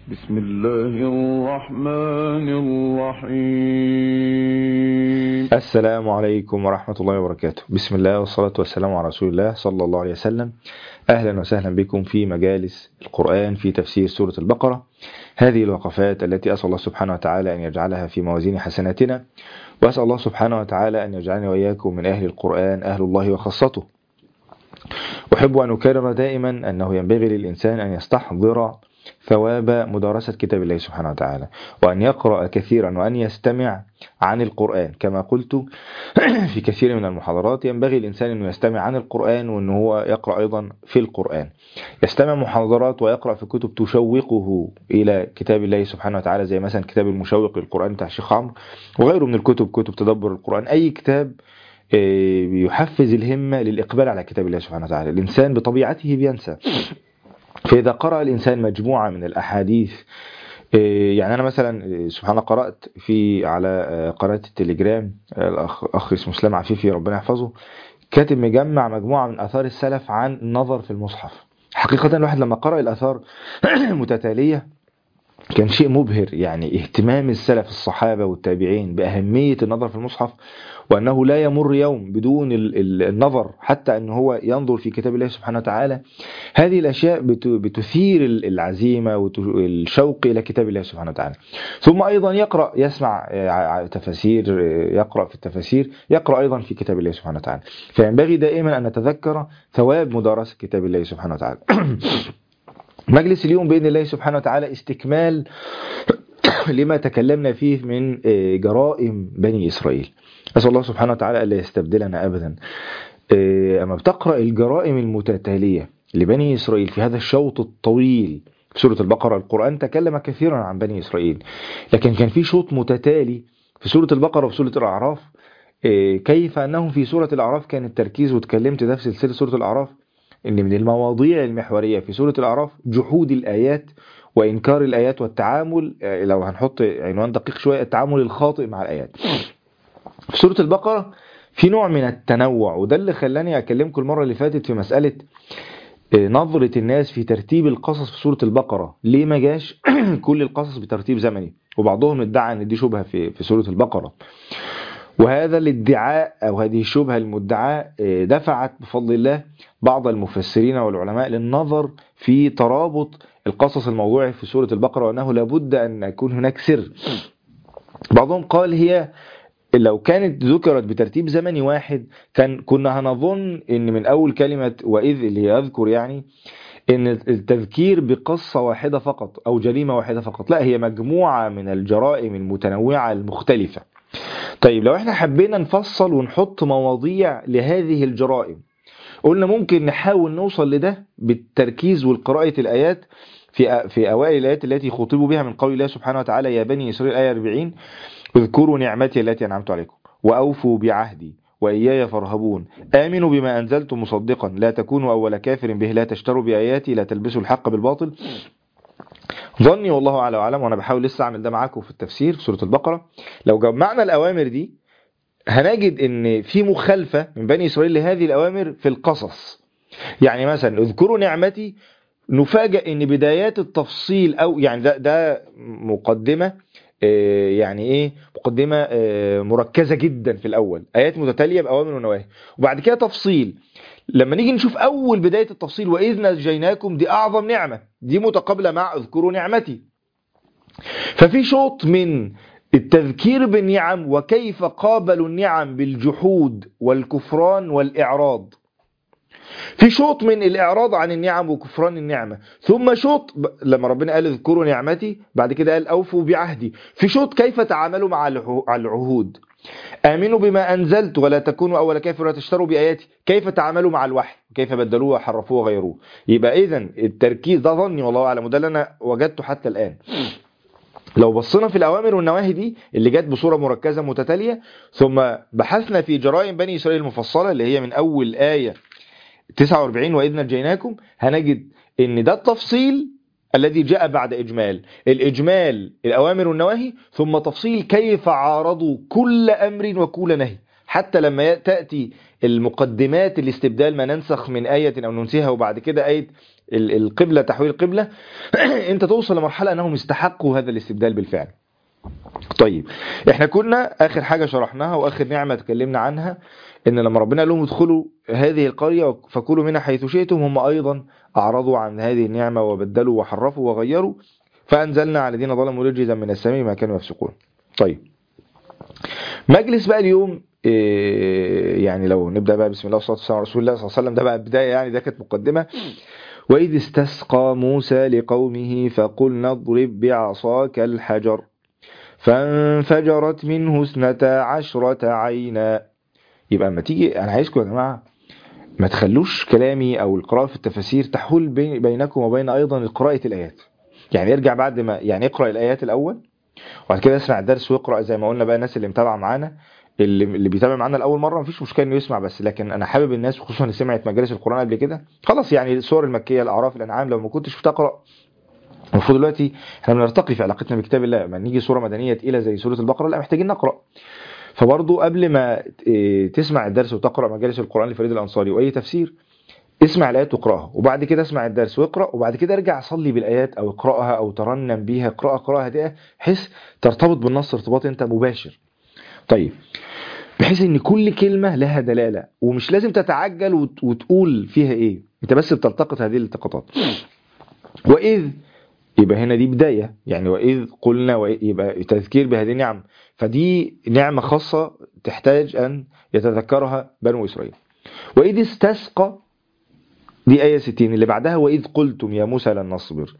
بسم الله الرحمن الرحيم السلام عليكم ورحمة الله وبركاته بسم الله والصلاة والسلام على رسول الله صلى الله عليه وسلم أهلا وسهلا بكم في مجالس القرآن في تفسير سورة البقرة هذه الوقفات التي أسأل الله سبحانه وتعالى أن يجعلها في موازين حسناتنا وأسأل الله سبحانه وتعالى أن يجعلني وإياكم من أهل القرآن أهل الله وخاصته أحب أن أكرر دائما أنه ينبغي للإنسان أن يستحضر ثواب مدارسة كتاب الله سبحانه وتعالى وأن يقرأ كثيرا وأن يستمع عن القرآن كما قلت في كثير من المحاضرات ينبغي الإنسان أنه يستمع عن القرآن وأن هو يقرأ أيضا في القرآن يستمع محاضرات ويقرأ في كتب تشوقه إلى كتاب الله سبحانه وتعالى زي مثلا كتاب المشوق للقرآن بتاع الشيخ عمرو وغيره من الكتب كتب تدبر القرآن أي كتاب يحفز الهمة للإقبال على كتاب الله سبحانه وتعالى الإنسان بطبيعته بينسى فإذا قرأ الإنسان مجموعة من الأحاديث يعني أنا مثلا سبحان الله قرأت في على قناة التليجرام الأخ أخ اسمه اسلام عفيفي ربنا يحفظه كاتب مجمع مجموعة من آثار السلف عن النظر في المصحف حقيقة الواحد لما قرأ الآثار متتالية كان شيء مبهر يعني اهتمام السلف الصحابة والتابعين بأهمية النظر في المصحف وأنه لا يمر يوم بدون النظر حتى أنه هو ينظر في كتاب الله سبحانه وتعالى هذه الأشياء بتثير العزيمة والشوق إلى كتاب الله سبحانه وتعالى ثم أيضا يقرأ يسمع تفاسير يقرأ في التفاسير يقرأ أيضا في كتاب الله سبحانه وتعالى فينبغي دائما أن نتذكر ثواب مدارسة كتاب الله سبحانه وتعالى مجلس اليوم بإذن الله سبحانه وتعالى استكمال لما تكلمنا فيه من جرائم بني إسرائيل أسأل الله سبحانه وتعالى ألا يستبدلنا أبدا أما بتقرأ الجرائم المتتالية لبني إسرائيل في هذا الشوط الطويل في سورة البقرة القرآن تكلم كثيرا عن بني إسرائيل لكن كان في شوط متتالي في سورة البقرة وفي سورة الأعراف كيف أنهم في سورة الأعراف كان التركيز وتكلمت ده في سلسلة سورة الأعراف ان من المواضيع المحوريه في سوره الاعراف جحود الايات وانكار الايات والتعامل لو هنحط عنوان دقيق شويه التعامل الخاطئ مع الايات في سوره البقره في نوع من التنوع وده اللي خلاني اكلمكم المره اللي فاتت في مساله نظره الناس في ترتيب القصص في سوره البقره ليه ما جاش كل القصص بترتيب زمني وبعضهم ادعى ان دي شبهه في في سوره البقره وهذا الادعاء أو هذه الشبهة المدعاة دفعت بفضل الله بعض المفسرين والعلماء للنظر في ترابط القصص الموضوعي في سورة البقرة وأنه لابد أن يكون هناك سر بعضهم قال هي لو كانت ذكرت بترتيب زمني واحد كان كنا هنظن ان من اول كلمة واذ اللي يذكر يعني ان التذكير بقصة واحدة فقط او جريمة واحدة فقط لا هي مجموعة من الجرائم المتنوعة المختلفة طيب لو احنا حبينا نفصل ونحط مواضيع لهذه الجرائم قلنا ممكن نحاول نوصل لده بالتركيز والقراءة الآيات في في أوائل الآيات التي خطبوا بها من قول الله سبحانه وتعالى يا بني إسرائيل آية 40 اذكروا نعمتي التي أنعمت عليكم وأوفوا بعهدي وإياي فارهبون آمنوا بما أنزلت مصدقا لا تكونوا أول كافر به لا تشتروا بآياتي لا تلبسوا الحق بالباطل ظني والله اعلى واعلم وانا بحاول لسه اعمل ده معاكم في التفسير في سوره البقره لو جمعنا الاوامر دي هنجد ان في مخالفه من بني اسرائيل لهذه الاوامر في القصص يعني مثلا اذكروا نعمتي نفاجئ ان بدايات التفصيل او يعني ده ده مقدمه يعني ايه مقدمه مركزه جدا في الاول ايات متتاليه باوامر ونواهي وبعد كده تفصيل لما نيجي نشوف اول بدايه التفصيل واذ نجيناكم دي اعظم نعمه دي متقابله مع اذكروا نعمتي ففي شوط من التذكير بالنعم وكيف قابلوا النعم بالجحود والكفران والاعراض في شوط من الاعراض عن النعم وكفران النعمه ثم شوط لما ربنا قال اذكروا نعمتي بعد كده قال اوفوا بعهدي في شوط كيف تعاملوا مع العهود آمنوا بما أنزلت ولا تكونوا أول كافر ولا تشتروا بآياتي كيف تعاملوا مع الوحي كيف بدلوه وحرفوه وغيروه يبقى إذا التركيز ده ظني والله أعلم وده اللي أنا وجدته حتى الآن لو بصينا في الأوامر والنواهي دي اللي جت بصورة مركزة متتالية ثم بحثنا في جرائم بني إسرائيل المفصلة اللي هي من أول آية 49 وإذ نجيناكم هنجد إن ده التفصيل الذي جاء بعد إجمال الإجمال الأوامر والنواهي ثم تفصيل كيف عارضوا كل أمر وكل نهي حتى لما تأتي المقدمات الاستبدال ما ننسخ من آية أو ننسيها وبعد كده آية ال- القبلة تحويل القبلة انت توصل لمرحلة انهم استحقوا هذا الاستبدال بالفعل طيب احنا كنا اخر حاجة شرحناها واخر نعمة اتكلمنا عنها ان لما ربنا قال لهم ادخلوا هذه القرية فكلوا منها حيث شئتم هم ايضا اعرضوا عن هذه النعمة وبدلوا وحرفوا وغيروا فانزلنا على الذين ظلموا رجزا من السماء ما كانوا يفسقون طيب مجلس بقى اليوم إيه، يعني لو نبدا بقى بسم الله والصلاه والسلام على رسول الله صلى الله عليه وسلم ده بقى بدايه يعني ده كانت مقدمه واذ استسقى موسى لقومه فقلنا اضرب بعصاك الحجر فانفجرت منه اثنتا عشرة عينا يبقى اما تيجي انا عايزكم يا جماعه ما تخلوش كلامي او القراءه في التفاسير تحول بين- بينكم وبين ايضا قراءه الايات يعني ارجع بعد ما يعني اقرا الايات الاول وبعد كده اسمع الدرس واقرا زي ما قلنا بقى الناس اللي متابعه معانا اللي اللي بيتابع معانا لاول مره مفيش مشكله انه يسمع بس لكن انا حابب الناس خصوصا اللي سمعت مجالس القران قبل كده خلاص يعني السور المكيه الاعراف الانعام لو ما كنتش بتقرا المفروض دلوقتي احنا بنرتقي في علاقتنا بكتاب الله لما نيجي سوره مدنيه تقيله زي سوره البقره لا محتاجين نقرا فبرضو قبل ما إيه، تسمع الدرس وتقرا مجالس القران لفريد الانصاري واي تفسير اسمع الايات واقراها وبعد كده اسمع الدرس واقرا وبعد كده ارجع صلي بالايات او اقراها او ترنم بيها اقراها قراءه هادئه بحيث ترتبط بالنص ارتباط انت مباشر طيب بحيث ان كل كلمه لها دلاله ومش لازم تتعجل وت- وتقول فيها ايه انت بس بتلتقط هذه الالتقاطات واذ يبقى هنا دي بدايه يعني واذ قلنا وإذ يبقى تذكير بهذه النعم فدي نعمه خاصه تحتاج ان يتذكرها بنو اسرائيل واذ استسقى دي آية 60 اللي بعدها وإذ قلتم يا موسى لن نصبر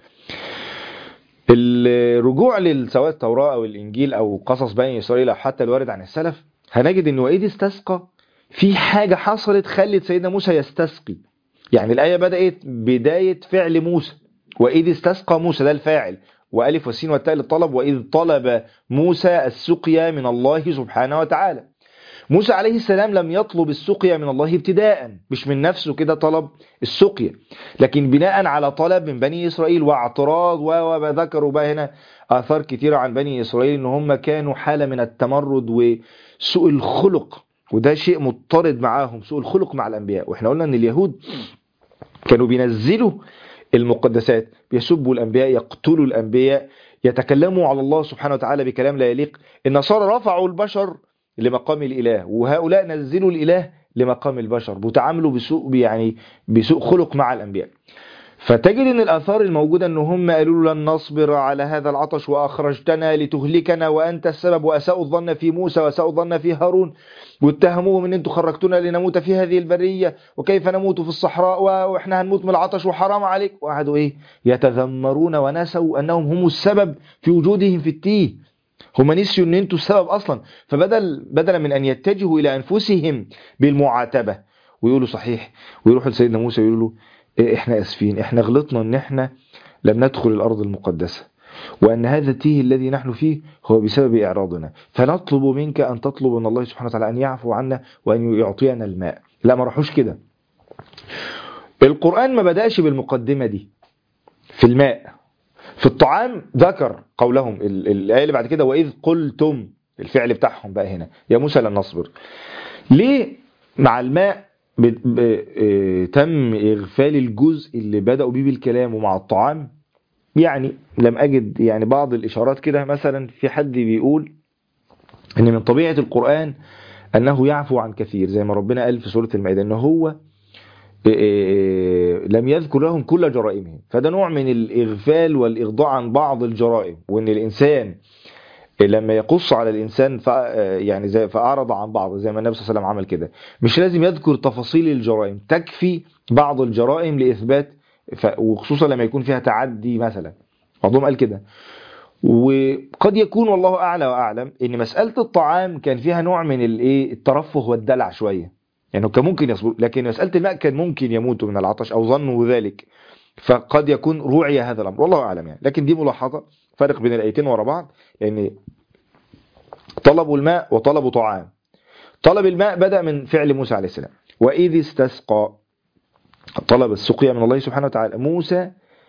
الرجوع لسواء التوراة أو الإنجيل أو قصص بني إسرائيل أو حتى الوارد عن السلف هنجد إن وإذ استسقى في حاجة حصلت خلت سيدنا موسى يستسقي يعني الآية بدأت بداية فعل موسى وإذ استسقى موسى ده الفاعل وألف والسين والتاء للطلب وإذ طلب موسى السقيا من الله سبحانه وتعالى موسى عليه السلام لم يطلب السقيا من الله ابتداء مش من نفسه كده طلب السقيا لكن بناء على طلب من بني إسرائيل واعتراض و- وذكروا بقى هنا آثار كتيرة عن بني إسرائيل إن هم كانوا حالة من التمرد وسوء الخلق وده شيء مضطرد معاهم سوء الخلق مع الأنبياء وإحنا قلنا إن اليهود كانوا بينزلوا المقدسات بيسبوا الأنبياء يقتلوا الأنبياء يتكلموا على الله سبحانه وتعالى بكلام لا يليق النصارى رفعوا البشر لمقام الإله وهؤلاء نزلوا الإله لمقام البشر وتعاملوا بسوء يعني بسوء خلق مع الأنبياء فتجد ان الاثار الموجوده ان هم قالوا له لن نصبر على هذا العطش واخرجتنا لتهلكنا وانت السبب واساءوا الظن في موسى واساءوا الظن في هارون واتهموهم ان انتم خرجتونا لنموت في هذه البريه وكيف نموت في الصحراء و- واحنا هنموت من العطش وحرام عليك وقعدوا ايه يتذمرون ونسوا انهم هم السبب في وجودهم في التيه هم نسيوا ان انتوا السبب اصلا فبدل بدلا من ان يتجهوا الى انفسهم بالمعاتبه ويقولوا صحيح ويروحوا لسيدنا موسى ويقولوا له إيه احنا اسفين احنا غلطنا ان احنا لم ندخل الارض المقدسه وان هذا التيه الذي نحن فيه هو بسبب اعراضنا فنطلب منك ان تطلب من الله سبحانه وتعالى ان يعفو عنا وان يعطينا الماء لا ما راحوش كده القران ما بداش بالمقدمه دي في الماء في الطعام ذكر قولهم ال- الايه اللي بعد كده واذ قلتم الفعل بتاعهم بقى هنا يا موسى لن نصبر ليه مع الماء ب... ب... آه، تم اغفال الجزء اللي بداوا بيه بالكلام ومع الطعام يعني لم اجد يعني بعض الاشارات كده مثلا في حد بيقول ان من طبيعه القران انه يعفو عن كثير زي ما ربنا قال في سوره المائده ان هو لم يذكر لهم كل جرائمهم فده نوع من الإغفال والإغضاء عن بعض الجرائم وإن الإنسان لما يقص على الإنسان ف يعني زي فأعرض عن بعض زي ما النبي صلى الله عليه وسلم عمل كده مش لازم يذكر تفاصيل الجرائم تكفي بعض الجرائم لإثبات ف... وخصوصا لما يكون فيها تعدي مثلا بعضهم قال كده وقد يكون والله أعلى وأعلم إن مسألة الطعام كان فيها نوع من الإيه الترفه والدلع شوية يعني كان ممكن يصبر لكن مسألة الماء كان ممكن يموتوا من العطش أو ظنوا ذلك فقد يكون روعي هذا الأمر والله أعلم يعني لكن دي ملاحظة فرق بين الآيتين ورا بعض لأن طلبوا الماء وطلبوا طعام طلب الماء بدأ من فعل موسى عليه السلام وإذ استسقى طلب السقيا من الله سبحانه وتعالى موسى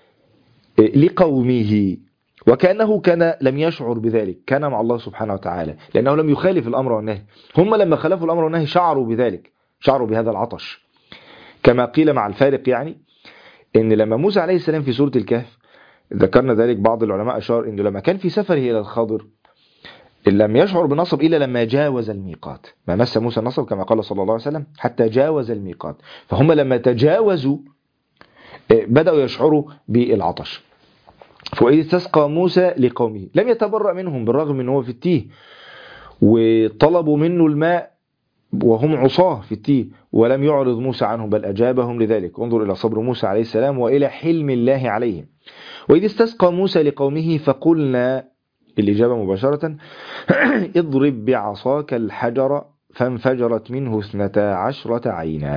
لقومه وكأنه كان لم يشعر بذلك كان مع الله سبحانه وتعالى لأنه لم يخالف الأمر والنهي هم لما خالفوا الأمر والنهي شعروا بذلك شعروا بهذا العطش كما قيل مع الفارق يعني ان لما موسى عليه السلام في سورة الكهف ذكرنا ذلك بعض العلماء اشار انه لما كان في سفره الى الخضر لم يشعر بالنصب الا لما جاوز الميقات ما مس موسى النصب كما قال صلى الله عليه وسلم حتى جاوز الميقات فهم لما تجاوزوا آه، بداوا يشعروا بالعطش وإذ استسقى موسى لقومه لم يتبرأ منهم بالرغم من هو في التيه وطلبوا منه الماء وهم عصاه في التيه ولم يعرض موسى عنهم بل أجابهم لذلك انظر إلى صبر موسى عليه السلام وإلى حلم الله عليهم وإذ استسقى موسى لقومه فقلنا الإجابة مباشرة اضرب بعصاك الحجر فانفجرت منه اثنتا عشرة عينا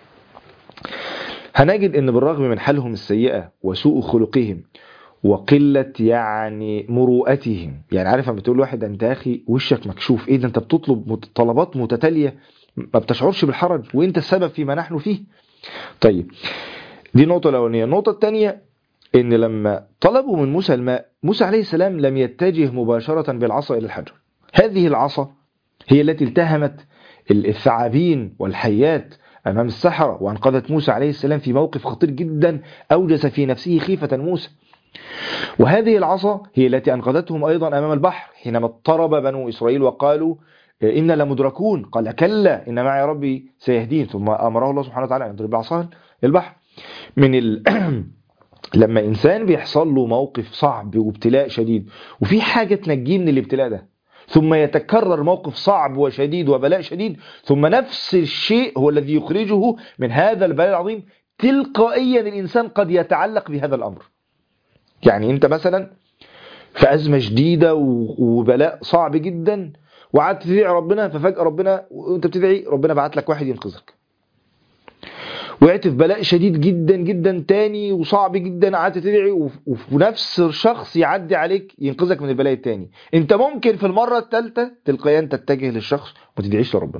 هنجد ان بالرغم من حالهم السيئة وسوء خلقهم وقلة يعني مروءتهم يعني عارف لما بتقول واحد انت يا اخي وشك مكشوف ايه ده انت بتطلب مت- طلبات متتالية ما بتشعرش بالحرج وانت السبب فيما نحن فيه طيب دي النقطة الأولانية النقطة الثانية ان لما طلبوا من موسى الماء موسى عليه السلام لم يتجه مباشرة بالعصا إلى الحجر هذه العصا هي التي التهمت الثعابين والحيات أمام السحرة وأنقذت موسى عليه السلام في موقف خطير جدا أوجس في نفسه خيفة موسى وهذه العصا هي التي أنقذتهم أيضا أمام البحر حينما اضطرب بنو إسرائيل وقالوا إنا لمدركون قال كلا إن معي ربي سيهدين ثم أمره الله سبحانه وتعالى أن يضرب بعصاه البحر من ال... لما إنسان بيحصل له موقف صعب وابتلاء شديد وفي حاجة تنجيه من الابتلاء ده ثم يتكرر موقف صعب وشديد وبلاء شديد ثم نفس الشيء هو الذي يخرجه من هذا البلاء العظيم تلقائيا الإنسان قد يتعلق بهذا الأمر يعني أنت مثلا في أزمة شديدة و- وبلاء صعب جدا وقعدت تدعي ربنا ففجأة ربنا وانت بتدعي ربنا بعت لك واحد ينقذك وقعت في بلاء شديد جدا جدا تاني وصعب جدا قعدت تدعي وف- وفي نفس الشخص يعدي عليك ينقذك من البلاء التاني انت ممكن في المرة الثالثة تلقائيا تتجه للشخص وما تدعيش لربنا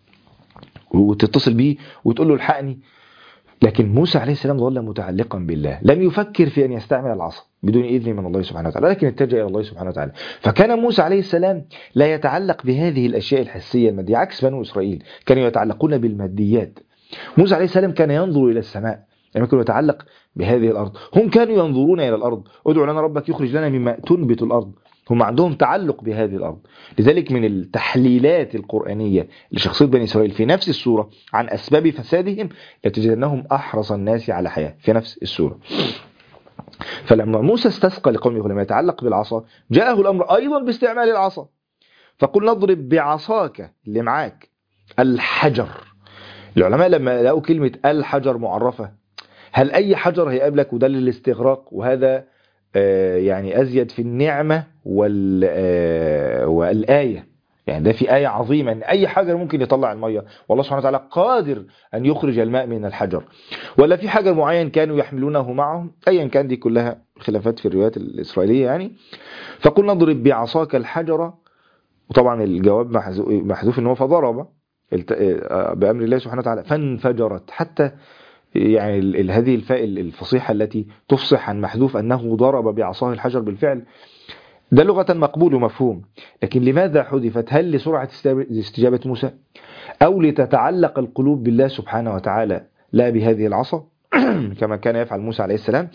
وتتصل بيه وتقول له الحقني لكن موسى عليه السلام ظل متعلقا بالله لم يفكر في أن يستعمل العصا بدون إذن من الله سبحانه وتعالى لكن اتجه إلى الله سبحانه وتعالى فكان موسى عليه السلام لا يتعلق بهذه الأشياء الحسية المادية عكس بنو إسرائيل كانوا يتعلقون بالماديات موسى عليه السلام كان ينظر إلى السماء لم يكن يتعلق بهذه الأرض هم كانوا ينظرون إلى الأرض ادعو لنا ربك يخرج لنا مما تنبت الأرض هم عندهم تعلق بهذه الأرض لذلك من التحليلات القرآنية لشخصية بني إسرائيل في نفس السورة عن أسباب فسادهم لتجدنهم أحرص الناس على حياة في نفس السورة فلما موسى استسقى لقومه ولم يتعلق بالعصا جاءه الأمر أيضا باستعمال العصا فقل نضرب بعصاك اللي معاك الحجر العلماء لما لقوا كلمة الحجر معرفة هل أي حجر هيقابلك وده للاستغراق وهذا آه، يعني أزيد في النعمة وال آه، والآية يعني ده في آية عظيمة أن أي حجر ممكن يطلع المية والله سبحانه وتعالى قادر أن يخرج الماء من الحجر ولا في حجر معين كانوا يحملونه معهم أيا كان دي كلها خلافات في الروايات الإسرائيلية يعني فقلنا اضرب بعصاك الحجر وطبعا الجواب محذو- محذوف ان هو فضرب الت- آه، بأمر الله سبحانه وتعالى فانفجرت حتى يعني ال- ال- هذه الفاء الفصيحة التي تفصح عن محذوف أنه ضرب بعصاه الحجر بالفعل ده لغة مقبول ومفهوم لكن لماذا حذفت هل لسرعة استجاب- استجابة موسى أو لتتعلق القلوب بالله سبحانه وتعالى لا بهذه العصا كما كان يفعل موسى عليه السلام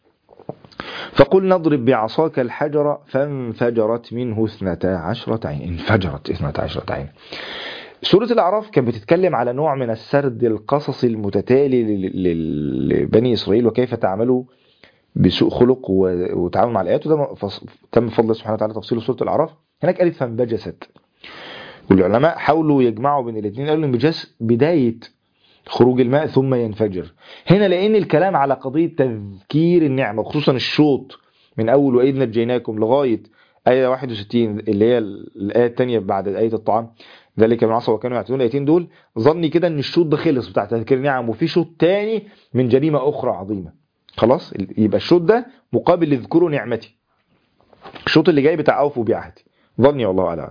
فقل نضرب بعصاك الحجر فانفجرت منه اثنتا عشرة عين انفجرت اثنتا عشرة عين سورة الأعراف كانت بتتكلم على نوع من السرد القصصي المتتالي لل- لل- لبني إسرائيل وكيف تعاملوا بسوء خلق و- وتعامل مع الآيات وده فص- تم بفضل الله سبحانه وتعالى تفصيل سورة الأعراف هناك قالت فانبجست والعلماء حاولوا يجمعوا بين الاثنين قالوا الانبجاس بداية خروج الماء ثم ينفجر هنا لأن الكلام على قضية تذكير النعمة خصوصا الشوط من أول وإذ نجيناكم لغاية آية 61 اللي هي الآية الثانية بعد آية الطعام ذلك من عصى وكانوا يعتدون الآيتين دول ظني كده إن الشوط ده خلص بتاع تذكير النعم وفي شوط تاني من جريمة أخرى عظيمة خلاص يبقى الشوط ده مقابل اذكروا نعمتي الشوط اللي جاي بتاع أوفوا بعهدي ظني والله أعلم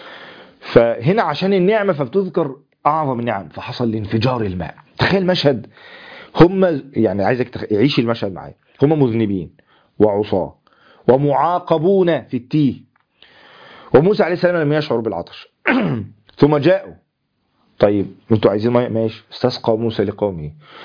فهنا عشان النعمة فبتذكر أعظم النعم فحصل لانفجار الماء تخيل مشهد هم يعني عايزك تخ... يعيش المشهد معايا هم مذنبين وعصاة ومعاقبون في التيه وموسى عليه السلام لم يشعر بالعطش ثم جاءوا طيب انتوا عايزين ميه ماشي استسقى موسى لقومه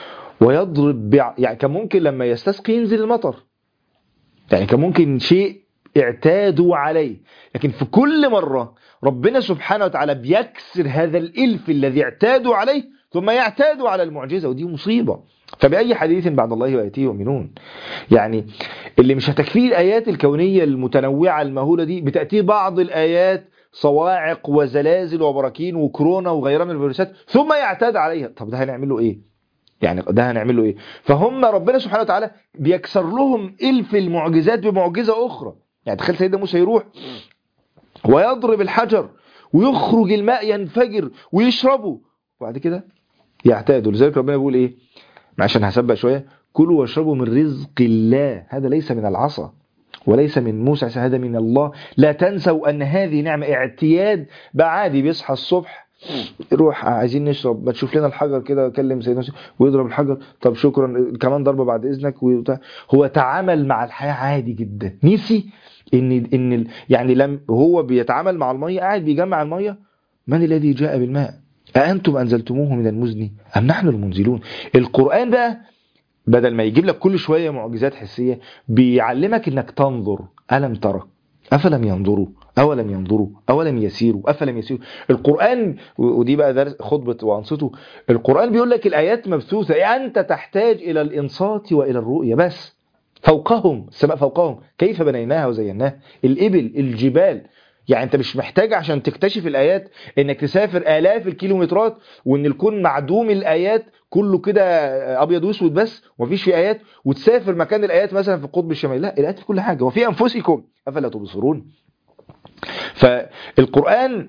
ويضرب بع... يعني كان ممكن لما يستسقي ينزل المطر يعني كان ممكن شيء اعتادوا عليه لكن في كل مرة ربنا سبحانه وتعالى بيكسر هذا الإلف الذي اعتادوا عليه ثم يعتادوا على المعجزة ودي مصيبة فبأي حديث بعد الله وآياته يؤمنون يعني اللي مش هتكفيه الآيات الكونية المتنوعة المهولة دي بتأتيه بعض الآيات صواعق وزلازل وبراكين وكورونا وغيرها من الفيروسات ثم يعتاد عليها طب ده هنعمل له ايه يعني ده هنعمل له ايه فهم ربنا سبحانه وتعالى بيكسر لهم الف المعجزات بمعجزه اخرى يعني تخيل سيدنا موسى يروح ويضرب الحجر ويخرج الماء ينفجر ويشربه وبعد كده يعتادوا لذلك ربنا بيقول ايه عشان هسبق شويه كلوا واشربوا من رزق الله هذا ليس من العصا وليس من موسى هذا من الله لا تنسوا ان هذه نعمه اعتياد بقى عادي بيصحى الصبح روح عايزين نشرب ما تشوف لنا الحجر كده كلم سيدنا موسى ويضرب الحجر طب شكرا كمان ضربه بعد اذنك وبتاع. هو تعامل مع الحياه عادي جدا نسي ان ان ال- يعني لم هو بيتعامل مع الميه قاعد بيجمع الميه من الذي جاء بالماء أأنتم أنزلتموه من المزن أم نحن المنزلون القرآن بقى بدل ما يجيب لك كل شوية معجزات حسية بيعلمك انك تنظر ألم ترى أفلم ينظروا أولم ينظروا أولم يسيروا أفلم يسيروا القرآن ودي بقى درس خطبة وأنصته القرآن بيقول لك الآيات مبثوثة يعني أنت تحتاج إلى الإنصات وإلى الرؤية بس فوقهم السماء فوقهم كيف بنيناها وزيناها الإبل الجبال يعني انت مش محتاج عشان تكتشف الايات انك تسافر الاف الكيلومترات وان الكون معدوم الايات كله كده ابيض واسود بس ومفيش فيه ايات وتسافر مكان الايات مثلا في القطب الشمالي لا الايات في كل حاجه وفي انفسكم افلا تبصرون فالقران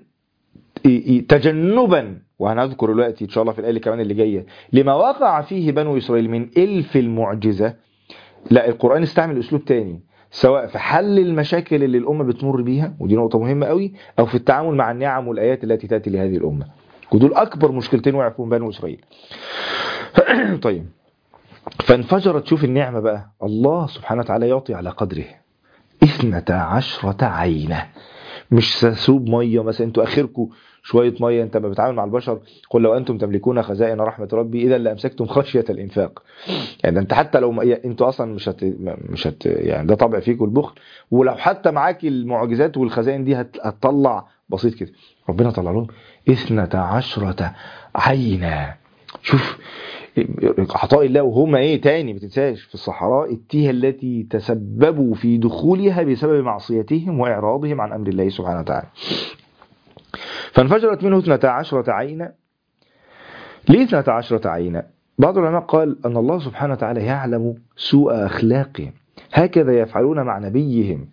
تجنبا وهنذكر دلوقتي ان شاء الله في الايه كمان اللي جايه لما وقع فيه بنو اسرائيل من الف المعجزه لا القران استعمل اسلوب تاني سواء في حل المشاكل اللي الأمة بتمر بيها ودي نقطة مهمة قوي أو في التعامل مع النعم والآيات التي تأتي لهذه الأمة ودول أكبر مشكلتين وقع فيهم بنو إسرائيل طيب فانفجرت شوف النعمة بقى الله سبحانه وتعالى يعطي على قدره اثنتا عشرة عينة مش سسوب مية مثلا انتوا اخركم شوية مية انت ما بتعامل مع البشر قل لو انتم تملكون خزائن رحمة ربي اذا لامسكتم خشية الانفاق يعني انت حتى لو انتوا اصلا مش هت... مش هت... يعني ده طبع فيكم البخل ولو حتى معاك المعجزات والخزائن دي هت... هتطلع بسيط كده ربنا طلع لهم اثنتا عشرة عينا شوف عطاء الله وهم ايه تاني ما تنساش في الصحراء التيه التي تسببوا في دخولها بسبب معصيتهم واعراضهم عن امر الله سبحانه وتعالى فانفجرت منه اثنتا عشرة عينا ليه اثنتا عشرة عينا بعض العلماء قال أن الله سبحانه وتعالى يعلم سوء أخلاقهم هكذا يفعلون مع نبيهم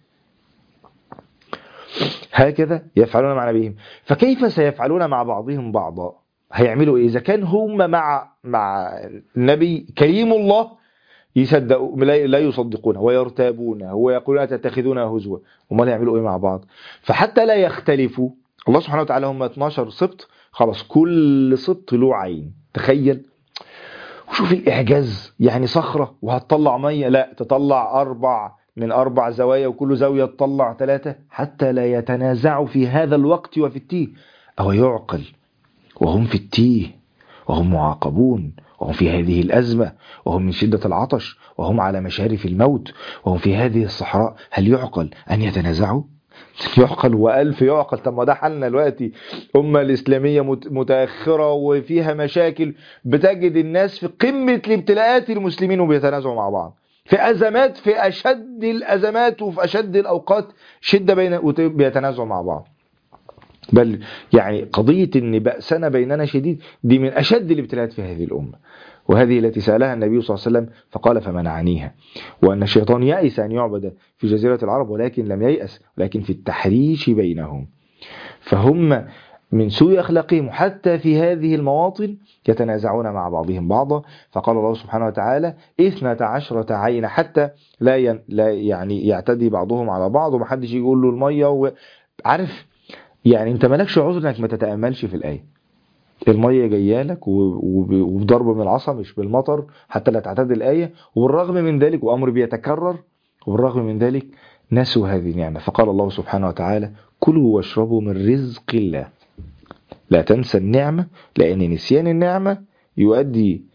هكذا يفعلون مع نبيهم فكيف سيفعلون مع بعضهم بعضا هيعملوا ايه اذا كان هم مع مع النبي كريم الله يصدقوا لا يصدقونه ويرتابونه ويقولون تتخذونه هزوا امال يعملوا ايه مع بعض فحتى لا يختلفوا الله سبحانه وتعالى هم 12 سبط خلاص كل سبط له عين تخيل وشوف الإعجاز يعني صخرة وهتطلع مية لا تطلع أربع من أربع زوايا وكل زاوية تطلع ثلاثة حتى لا يتنازعوا في هذا الوقت وفي التيه أو يعقل وهم في التيه وهم معاقبون وهم في هذه الأزمة وهم من شدة العطش وهم على مشارف الموت وهم في هذه الصحراء هل يعقل أن يتنازعوا؟ يعقل وألف يعقل طب ما ده حالنا دلوقتي أمة الإسلامية متأخرة وفيها مشاكل بتجد الناس في قمة الابتلاءات المسلمين وبيتنازعوا مع بعض في أزمات في أشد الأزمات وفي أشد الأوقات شدة بين بيتنازعوا مع بعض بل يعني قضية أن بأسنا بيننا شديد دي من أشد الابتلاءات في هذه الأمة وهذه التي سألها النبي صلى الله عليه وسلم فقال فمنعنيها وأن الشيطان يأس أن يعبد في جزيرة العرب ولكن لم ييأس ولكن في التحريش بينهم فهم من سوء أخلاقهم حتى في هذه المواطن يتنازعون مع بعضهم بعضا فقال الله سبحانه وتعالى إثنة عشرة عين حتى لا, ين لا يعني يعتدي بعضهم على بعض ومحدش يقول له المية و... عارف يعني انت مالكش عذر انك ما تتأملش في الآية المية جايه لك وبضرب من العصا مش بالمطر حتى لا تعتد الآية وبالرغم من ذلك وأمر بيتكرر وبالرغم من ذلك نسوا هذه النعمة فقال الله سبحانه وتعالى كلوا واشربوا من رزق الله لا تنسى النعمة لأن نسيان النعمة يؤدي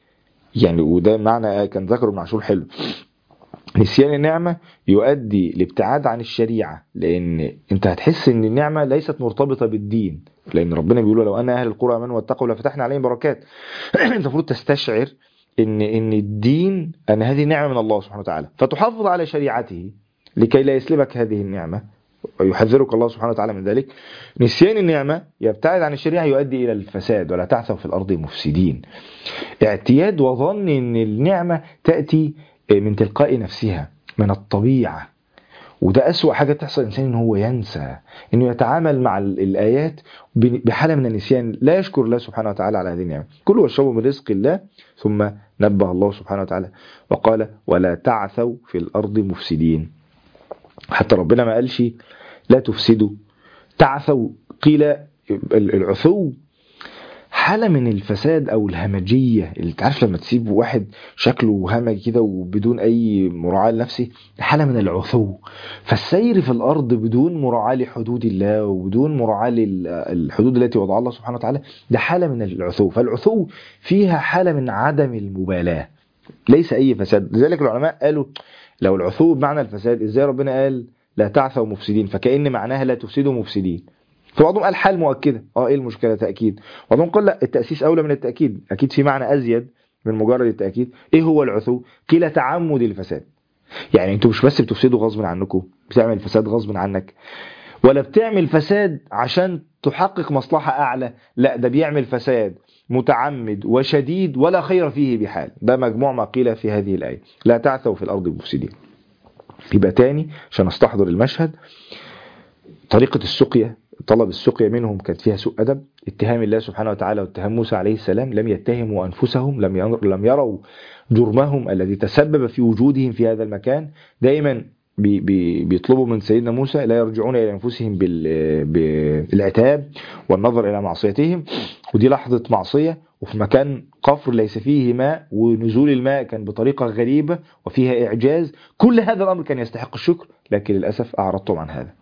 يعني وده معنى كان ذكره ابن عاشور حلو نسيان النعمة يؤدي لابتعاد عن الشريعة لأن أنت هتحس أن النعمة ليست مرتبطة بالدين لأن ربنا بيقول لو أن أهل القرى آمنوا واتقوا لفتحنا عليهم بركات أنت المفروض تستشعر أن أن الدين أن هذه نعمة من الله سبحانه وتعالى فتحافظ على شريعته لكي لا يسلبك هذه النعمة ويحذرك الله سبحانه وتعالى من ذلك نسيان النعمة يبتعد عن الشريعة يؤدي إلى الفساد ولا تعثوا في الأرض مفسدين اعتياد وظن أن النعمة تأتي من تلقاء نفسها من الطبيعة وده أسوأ حاجة تحصل الإنسان إن هو ينسى إنه يتعامل مع الآيات بحالة من النسيان لا يشكر الله سبحانه وتعالى على هذه النعمة كلوا واشربوا من رزق الله ثم نبه الله سبحانه وتعالى وقال ولا تعثوا في الأرض مفسدين حتى ربنا ما قالش لا تفسدوا تعثوا قيل العثو حالة من الفساد أو الهمجية اللي تعرف لما تسيب واحد شكله همج كده وبدون أي مراعاة لنفسه حالة من العثو فالسير في الأرض بدون مراعاة لحدود الله وبدون مراعاة للحدود التي وضعها الله سبحانه وتعالى ده حالة من العثو فالعثو فيها حالة من عدم المبالاة ليس أي فساد لذلك العلماء قالوا لو العثو بمعنى الفساد إزاي ربنا قال لا تعثوا مفسدين فكأن معناها لا تفسدوا مفسدين فبعضهم قال حال مؤكده اه ايه المشكله تاكيد بعضهم قال لا التاسيس اولى من التاكيد اكيد في معنى ازيد من مجرد التاكيد ايه هو العثو قيل تعمد الفساد يعني انتوا مش بس بتفسدوا غصب عنكم بتعمل فساد غصب عنك ولا بتعمل فساد عشان تحقق مصلحه اعلى لا ده بيعمل فساد متعمد وشديد ولا خير فيه بحال ده مجموع ما قيل في هذه الايه لا تعثوا في الارض مفسدين يبقى تاني عشان استحضر المشهد طريقه السقيا طلب السقيا منهم كانت فيها سوء أدب اتهام الله سبحانه وتعالى واتهام موسى عليه السلام لم يتهموا أنفسهم لم لم يروا جرمهم الذي تسبب في وجودهم في هذا المكان دائما بي بي بيطلبوا من سيدنا موسى لا يرجعون إلى أنفسهم بالعتاب والنظر إلى معصيتهم ودي لحظة معصية وفي مكان قفر ليس فيه ماء ونزول الماء كان بطريقة غريبة وفيها إعجاز كل هذا الأمر كان يستحق الشكر لكن للأسف أعرضتم عن هذا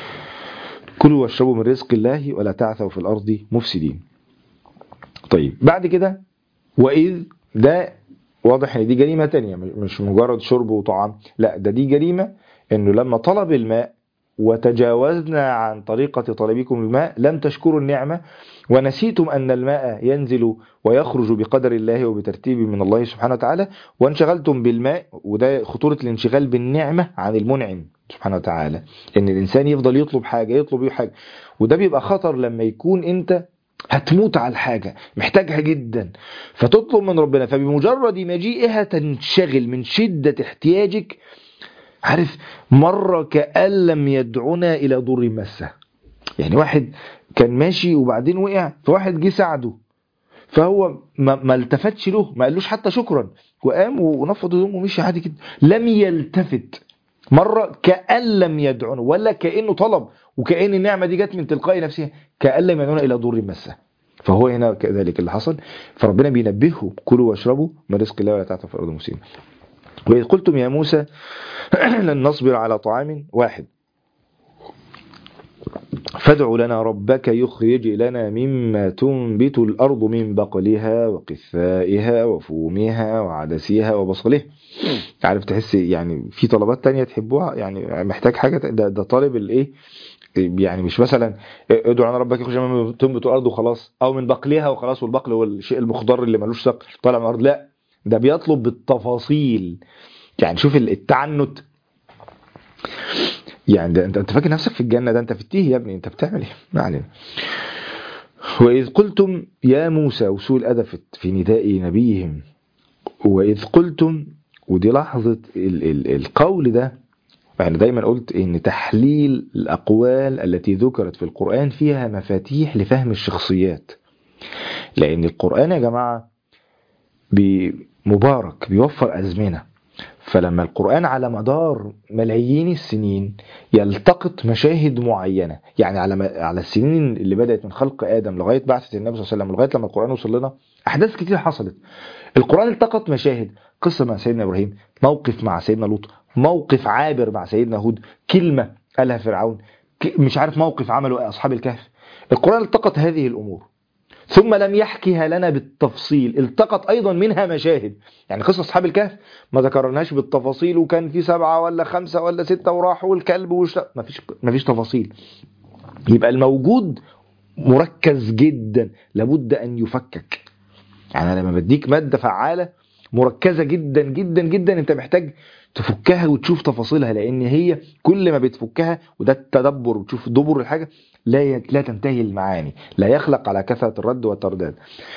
كلوا واشربوا من رزق الله ولا تعثوا في الأرض مفسدين طيب بعد كده وإذ ده واضح ان دي جريمة تانية مش مجرد شرب وطعام لا ده دي جريمة انه لما طلب الماء وتجاوزنا عن طريقة طلبكم الماء لم تشكروا النعمة ونسيتم أن الماء ينزل ويخرج بقدر الله وبترتيب من الله سبحانه وتعالى وانشغلتم بالماء وده خطورة الانشغال بالنعمة عن المنعم سبحانه وتعالى ان الانسان يفضل يطلب حاجة يطلب حاجة وده بيبقى خطر لما يكون انت هتموت على الحاجة محتاجها جدا فتطلب من ربنا فبمجرد مجيئها تنشغل من شدة احتياجك عارف مرة كأن لم يدعنا إلى ضر مسه يعني واحد كان ماشي وبعدين وقع فواحد جه ساعده فهو ما, ما التفتش له ما قالوش حتى شكرا وقام ونفض هدومه ومشي عادي كده لم يلتفت مرة كأن لم يدعونا ولا كأنه طلب وكأن النعمة دي جت من تلقاء نفسها كأن لم يدعونا إلى ضر مسه فهو هنا كذلك اللي حصل فربنا بينبهه كلوا واشربوا من رزق الله ولا تعثوا في الأرض مسلمين وإذ قلتم يا موسى لن نصبر على طعام واحد فادع لنا ربك يخرج لنا مما تنبت الأرض من بقلها وقثائها وفومها وعدسها وبصلها عارف تحس يعني في طلبات تانية تحبوها يعني محتاج حاجة ده, ده طالب الايه يعني مش مثلا ادعو لنا ربك يخرج مما تنبت الأرض وخلاص أو من بقلها وخلاص والبقل هو الشيء المخضر اللي ملوش ساق طالع من الأرض لا ده بيطلب بالتفاصيل يعني شوف التعنت يعني ده انت انت فاكر نفسك في الجنه ده انت في التيه يا ابني انت بتعمل ايه ما علينا واذ قلتم يا موسى وسوء الادب في نداء نبيهم واذ قلتم ودي لحظه ال ال القول ده يعني دايما قلت ان تحليل الاقوال التي ذكرت في القران فيها مفاتيح لفهم الشخصيات لان القران يا جماعه مبارك بيوفر ازمنه فلما القرآن على مدار ملايين السنين يلتقط مشاهد معينة يعني على على السنين اللي بدأت من خلق آدم لغاية بعثة النبي صلى الله عليه وسلم لغاية لما القرآن وصل لنا أحداث كتير حصلت القرآن التقط مشاهد قصة مع سيدنا إبراهيم موقف مع سيدنا لوط موقف عابر مع سيدنا هود كلمة قالها فرعون مش عارف موقف عمله أصحاب الكهف القرآن التقط هذه الأمور ثم لم يحكيها لنا بالتفصيل التقط أيضا منها مشاهد يعني قصة أصحاب الكهف ما ذكرناش بالتفاصيل وكان في سبعة ولا خمسة ولا ستة وراحوا والكلب وش ما فيش ما فيش تفاصيل يبقى الموجود مركز جدا لابد أن يفكك يعني أنا لما بديك مادة فعالة مركزة جدا جدا جدا أنت محتاج تفكها وتشوف تفاصيلها لأن هي كل ما بتفكها وده التدبر وتشوف دبر الحاجة لا ي- لا تنتهي المعاني لا يخلق على كثرة الرد والترداد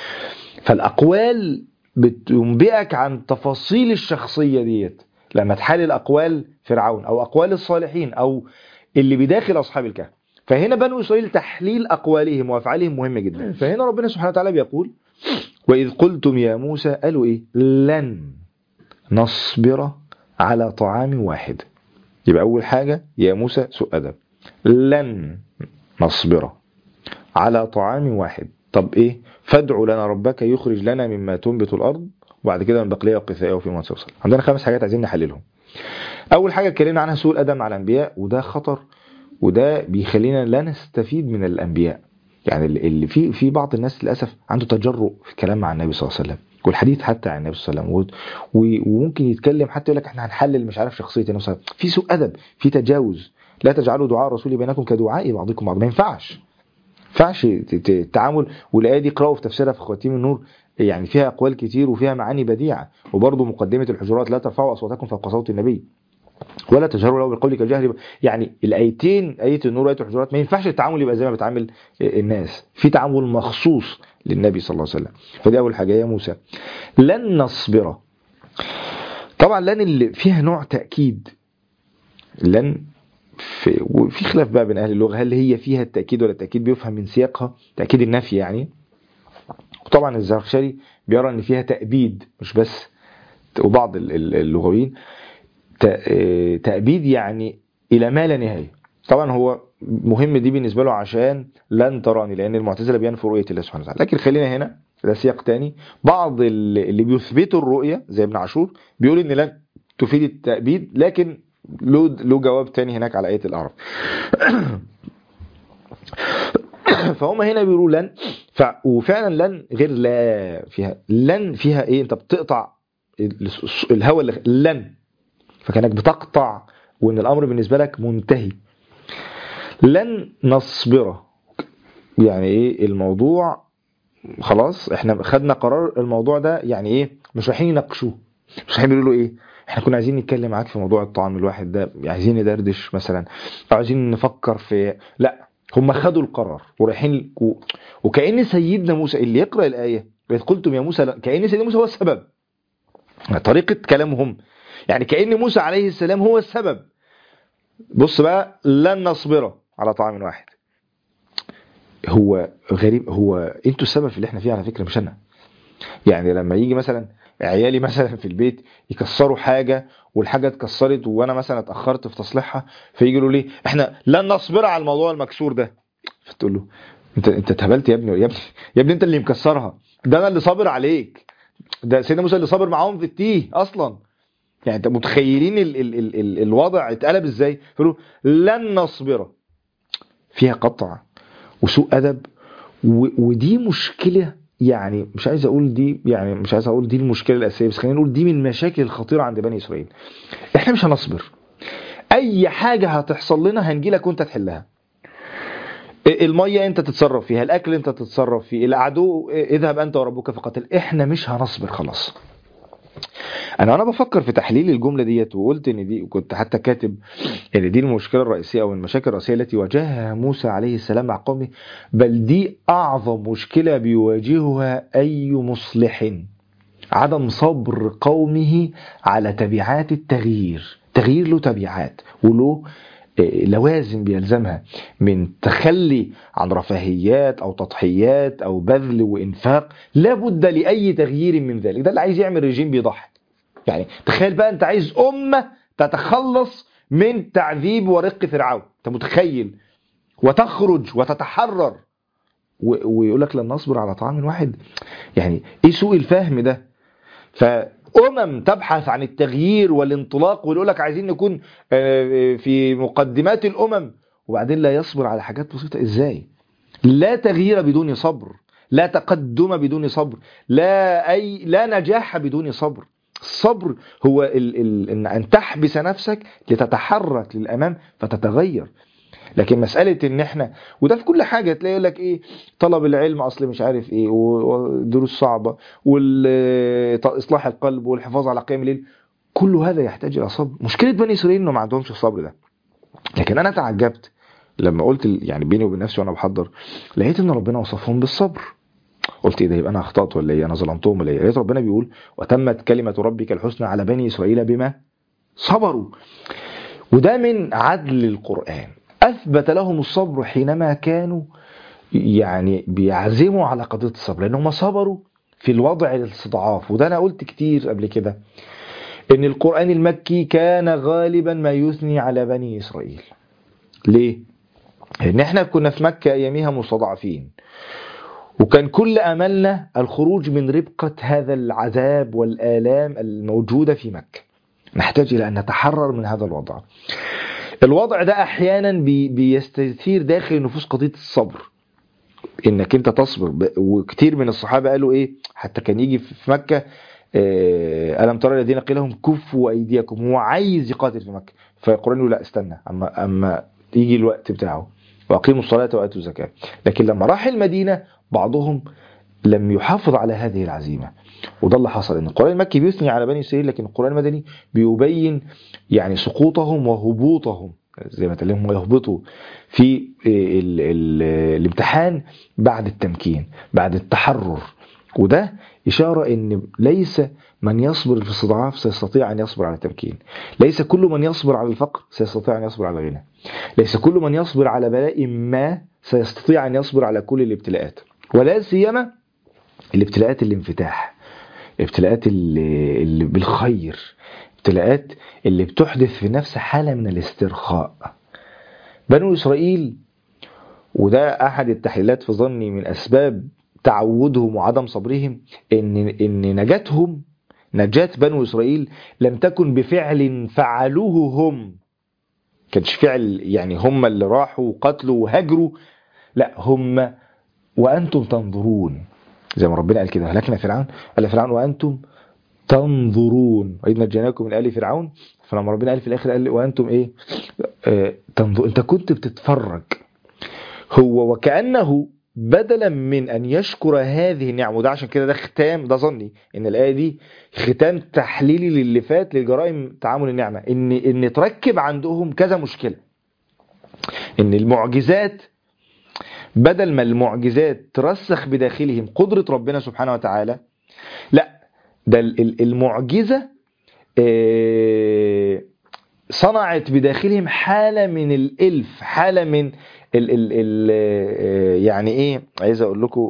فالأقوال بتنبئك عن تفاصيل الشخصية ديت لما تحلل أقوال فرعون أو أقوال الصالحين أو اللي بداخل أصحاب الكهف فهنا بنو إسرائيل تحليل أقوالهم وأفعالهم مهم جدا فهنا ربنا سبحانه وتعالى بيقول وإذ قلتم يا موسى قالوا إيه لن نصبر على طعام واحد يبقى أول حاجة يا موسى سوء أدب لن نصبر على طعام واحد طب إيه فادع لنا ربك يخرج لنا مما تنبت الأرض وبعد كده من بقلية وقثائه وفي ما توصل عندنا خمس حاجات عايزين نحللهم أول حاجة اتكلمنا عنها سوء الأدب مع الأنبياء وده خطر وده بيخلينا لا نستفيد من الأنبياء يعني اللي- اللي في في بعض الناس للأسف عنده تجرؤ في الكلام مع النبي صلى الله عليه وسلم والحديث حتى عن النبي صلى الله عليه وسلم و- و- وممكن يتكلم حتى يقول لك احنا هنحلل مش عارف شخصيه النبي صلى الله عليه وسلم في سوء ادب في تجاوز لا تجعلوا دعاء الرسول بينكم كدعاء بعضكم بعض ما ينفعش ينفعش ت- ت- التعامل والايه دي اقراوا في تفسيرها في خواتيم النور يعني فيها اقوال كتير وفيها معاني بديعه وبرضه مقدمه الحجرات لا ترفعوا اصواتكم فوق صوت النبي ولا تجهروا له بالقول كالجهر يعني الايتين ايه النور وايه الحجرات ما ينفعش التعامل يبقى زي ما بتعامل الناس في تعامل مخصوص للنبي صلى الله عليه وسلم فدي اول حاجه يا موسى لن نصبر طبعا لن اللي فيها نوع تاكيد لن في وفي خلاف بقى بين اهل اللغه هل هي فيها التاكيد ولا التاكيد بيفهم من سياقها تاكيد النفي يعني وطبعا الزرخشري بيرى ان فيها تأبيد مش بس وبعض ال- ال- اللغويين ت- آه، تأبيد يعني إلى ما لا نهاية طبعا هو مهم دي بالنسبة له عشان لن تراني لأن المعتزلة بينفوا رؤية الله سبحانه وتعالى لكن خلينا هنا ده سياق تاني بعض اللي اللي بيثبتوا الرؤية زي ابن عاشور بيقول إن لن تفيد التأبيد لكن له له جواب تاني هناك على آية الأعراف فهم هنا بيقولوا لن ف... وفعلا لن غير لا فيها لن فيها ايه انت بتقطع الهواء اللي لن فكانك بتقطع وان الامر بالنسبه لك منتهي لن نصبر يعني ايه الموضوع خلاص احنا خدنا قرار الموضوع ده يعني ايه مش رايحين يناقشوه مش رايحين يقولوا ايه احنا كنا عايزين نتكلم معاك في موضوع الطعام الواحد ده عايزين ندردش مثلا او عايزين نفكر في لا هم خدوا القرار ورايحين و... وكأن سيدنا موسى اللي يقرأ الآية إذ قلتم يا موسى لا- كأن سيدنا موسى هو السبب طريقة كلامهم يعني كأن موسى عليه السلام هو السبب بص بقى لن نصبر على طعام واحد هو غريب هو انتوا السبب في اللي احنا فيه على فكرة مش انا يعني لما يجي مثلا عيالي مثلا في البيت يكسروا حاجة والحاجة اتكسرت وانا مثلا اتأخرت في تصليحها فيجي له ليه احنا لن نصبر على الموضوع المكسور ده فتقول له انت انت اتهبلت يا ابني يا ابني يا ابني انت اللي مكسرها ده انا اللي صابر عليك ده سيدنا موسى اللي صابر معاهم في التيه اصلا يعني انت متخيلين ال ال ال ال الوضع اتقلب ازاي فيقولوا لن نصبر فيها قطع وسوء ادب و- ودي مشكله يعني مش عايز اقول دي يعني مش عايز اقول دي المشكله الاساسيه بس خلينا نقول دي من المشاكل الخطيره عند بني اسرائيل احنا مش هنصبر اي حاجه هتحصل لنا هنجي لك وانت تحلها الميه انت تتصرف فيها الاكل انت تتصرف فيه العدو اذهب انت وربك فقتل احنا مش هنصبر خلاص انا وانا بفكر في تحليل الجمله ديت وقلت ان دي وكنت حتى كاتب ان دي المشكله الرئيسيه او المشاكل الرئيسيه التي واجهها موسى عليه السلام مع قومه بل دي اعظم مشكله بيواجهها اي مصلح عدم صبر قومه على تبعات التغيير تغيير له تبعات وله آه، لوازم بيلزمها من تخلي عن رفاهيات او تضحيات او بذل وانفاق لابد لاي تغيير من ذلك ده اللي عايز يعمل رجيم بيضحي يعني تخيل بقى انت عايز امه تتخلص من تعذيب ورق فرعون انت متخيل وتخرج وتتحرر و- ويقول لك لن نصبر على طعام واحد يعني ايه سوء الفهم ده فأمم تبحث عن التغيير والانطلاق ويقول لك عايزين نكون آه، في مقدمات الأمم وبعدين لا يصبر على حاجات بسيطة ازاي لا تغيير بدون صبر لا تقدم بدون صبر لا أي لا نجاح بدون صبر الصبر هو ال ال إن, أن تحبس نفسك لتتحرك للأمام فتتغير لكن مسألة ان احنا وده في كل حاجة تلاقي يقول لك ايه طلب العلم اصل مش عارف ايه ودروس صعبة واصلاح القلب والحفاظ على قيام الليل كل هذا يحتاج الى صبر مشكلة بني اسرائيل انه ما عندهمش الصبر ده لكن انا تعجبت لما قلت ال- يعني بيني وبين نفسي وانا بحضر لقيت ان ربنا وصفهم بالصبر قلت ايه ده يبقى انا اخطات ولا ايه انا ظلمتهم ولا ايه لقيت ربنا بيقول وتمت كلمة ربك الحسنى على بني اسرائيل بما صبروا وده من عدل القرآن أثبت لهم الصبر حينما كانوا يعني بيعزموا على قضية الصبر لأنهم صبروا في الوضع الاستضعاف وده أنا قلت كتير قبل كده إن القرآن المكي كان غالبا ما يثني على بني إسرائيل ليه؟ لأن احنا كنا في مكة أيامها مستضعفين وكان كل أملنا الخروج من ربقة هذا العذاب والآلام الموجودة في مكة نحتاج إلى أن نتحرر من هذا الوضع الوضع ده أحيانا بي بيستثير داخل النفوس قضية الصبر انك انت تصبر ب- وكتير من الصحابه قالوا ايه حتى كان يجي في مكه آه، الم ترى الذين قيل لهم كفوا ايديكم هو عايز يقاتل في مكه فالقران يقول لا استنى اما اما يجي الوقت بتاعه واقيموا الصلاه واتوا الزكاه لكن لما راح المدينه بعضهم لم يحافظ على هذه العزيمه وده اللي حصل ان القران المكي بيثني على بني اسرائيل لكن القران المدني بيبين يعني سقوطهم وهبوطهم زي ما تكلمهم ويهبطوا في ال ال الامتحان بعد التمكين بعد التحرر وده إشارة إن ليس من يصبر في الاستضعاف سيستطيع أن يصبر على التمكين ليس كل من يصبر على الفقر سيستطيع أن يصبر على الغنى ليس كل من يصبر على بلاء ما سيستطيع أن يصبر على كل الابتلاءات ولا سيما الابتلاءات الانفتاح الابتلاءات اللي, اللي بالخير ابتلاءات اللي بتحدث في نفس حالة من الاسترخاء بنو إسرائيل وده أحد التحليلات في ظني من أسباب تعودهم وعدم صبرهم إن إن نجاتهم نجاة بنو إسرائيل لم تكن بفعل فعلوه هم كانش فعل يعني هم اللي راحوا وقتلوا وهاجروا لا هم وأنتم تنظرون زي ما ربنا قال كده هلكنا فرعون قال فرعون وأنتم تنظرون وإذ نجيناكم من آل فرعون فلما ربنا قال في الآخر قال وأنتم إيه آه تنظر أنت كنت بتتفرج هو وكأنه بدلا من أن يشكر هذه النعم وده عشان كده ده ختام ده ظني إن الآية دي ختام تحليلي للي فات لجرائم تعامل النعمة إن إن تركب عندهم كذا مشكلة إن المعجزات بدل ما المعجزات ترسخ بداخلهم قدرة ربنا سبحانه وتعالى لا ده ال- ال- المعجزة آه، صنعت بداخلهم حالة من الإلف حالة من ال ال ال آه، يعني إيه عايز أقول لكم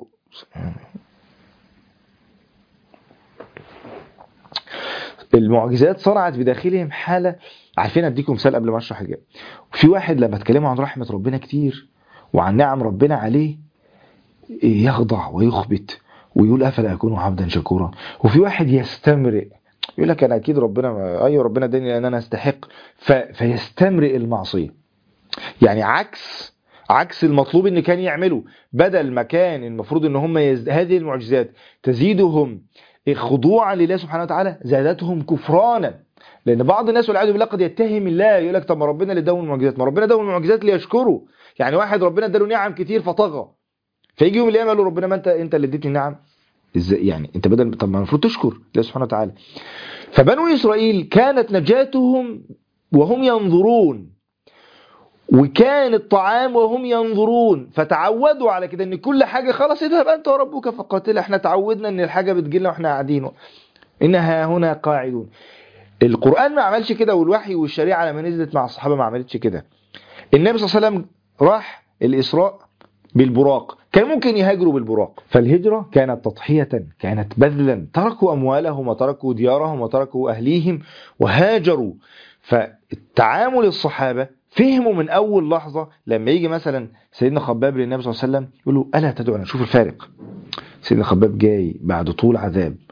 المعجزات صنعت بداخلهم حالة عارفين أديكم مثال قبل ما أشرح الجاي في واحد لما اتكلموا عن رحمة ربنا كتير وعن نعم ربنا عليه يخضع ويخبت ويقول افلا اكون عبدا شكورا وفي واحد يستمرئ يقول لك انا اكيد ربنا ما... ايوه ربنا اداني لان انا استحق ف... فيستمرئ المعصيه يعني عكس عكس المطلوب ان كان يعمله بدل ما كان المفروض ان هم يز... هذه المعجزات تزيدهم خضوعا لله سبحانه وتعالى زادتهم كفرانا لان بعض الناس والعياذ بالله قد يتهم الله يقول لك طب ما ربنا اللي اداهم المعجزات ما ربنا اداهم المعجزات ليشكروا يعني واحد ربنا اداله نعم كتير فطغى فيجي يوم القيامه يقول له ربنا ما انت انت اللي اديتني نعم ازاي يعني انت بدل طب ما المفروض تشكر الله سبحانه وتعالى فبنو اسرائيل كانت نجاتهم وهم ينظرون وكان الطعام وهم ينظرون فتعودوا على كده ان كل حاجه خلاص اذهب انت وربك فقاتل احنا تعودنا ان الحاجه بتجيلنا واحنا قاعدين انها هنا قاعدون القران ما عملش كده والوحي والشريعه لما نزلت مع الصحابه ما عملتش كده النبي صلى الله عليه وسلم راح الاسراء بالبراق كان ممكن يهاجروا بالبراق فالهجرة كانت تضحية كانت بذلا تركوا أموالهم وتركوا ديارهم وتركوا أهليهم وهاجروا فالتعامل الصحابة فهموا من أول لحظة لما يجي مثلا سيدنا خباب للنبي صلى الله عليه وسلم يقول له ألا تدعونا شوف الفارق سيدنا خباب جاي بعد طول عذاب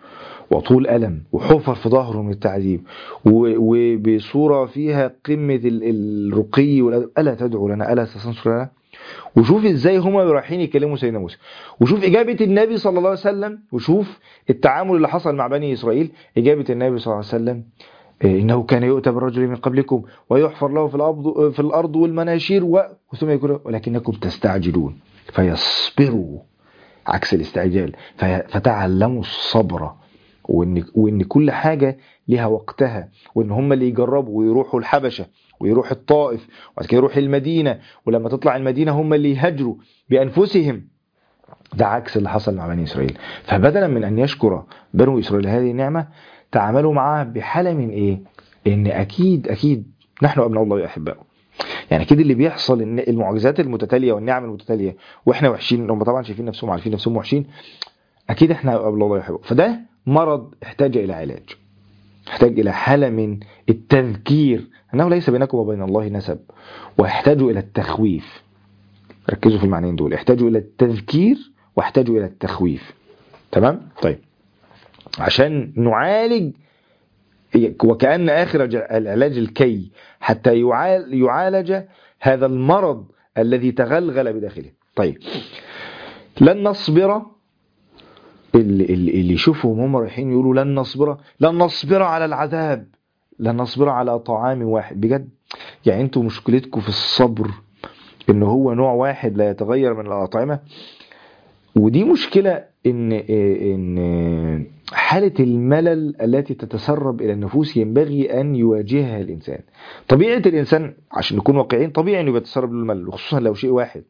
وطول ألم وحفر في ظهره من التعذيب و- وبصورة فيها قمة ال- الرقي والأدب ألا تدعو لنا ألا تستنصر لنا وشوف ازاي هما رايحين يكلموا سيدنا موسى وشوف اجابه النبي صلى الله عليه وسلم وشوف التعامل اللي حصل مع بني اسرائيل اجابه النبي صلى الله عليه وسلم إيه، انه كان يؤتى بالرجل من قبلكم ويحفر له في الارض في الارض والمناشير و... ثم يقول ولكنكم تستعجلون فيصبروا عكس الاستعجال في... فتعلموا الصبر وان وان كل حاجه لها وقتها وان هم اللي يجربوا ويروحوا الحبشه ويروح الطائف وبعد كده يروح المدينه ولما تطلع المدينه هم اللي يهاجروا بانفسهم ده عكس اللي حصل مع بني اسرائيل فبدلا من ان يشكر بنو اسرائيل هذه النعمه تعاملوا معها بحاله من ايه ان اكيد اكيد نحن ابناء الله واحباؤه يعني كده اللي بيحصل ان المعجزات المتتاليه والنعم المتتاليه واحنا وحشين هم طبعا شايفين نفسهم عارفين نفسهم وحشين اكيد احنا ابناء الله واحباؤه فده مرض احتاج الى علاج يحتاج إلى حالة من التذكير أنه ليس بينكم وبين الله نسب ويحتاج إلى التخويف ركزوا في المعنيين دول يحتاج إلى التذكير واحتاج إلى التخويف تمام؟ طيب عشان نعالج وكأن آخر العلاج الكي حتى يعال- يعالج هذا المرض الذي تغلغل بداخله طيب لن نصبر اللي, اللي اللي يشوفهم هم رايحين يقولوا لن نصبر لن نصبر على العذاب لن نصبر على طعام واحد بجد يعني انتوا مشكلتكم في الصبر ان هو نوع واحد لا يتغير من الاطعمه ودي مشكله ان ان حاله الملل التي تتسرب الى النفوس ينبغي ان يواجهها الانسان طبيعه الانسان عشان نكون واقعيين طبيعي انه بيتسرب له الملل وخصوصا لو شيء واحد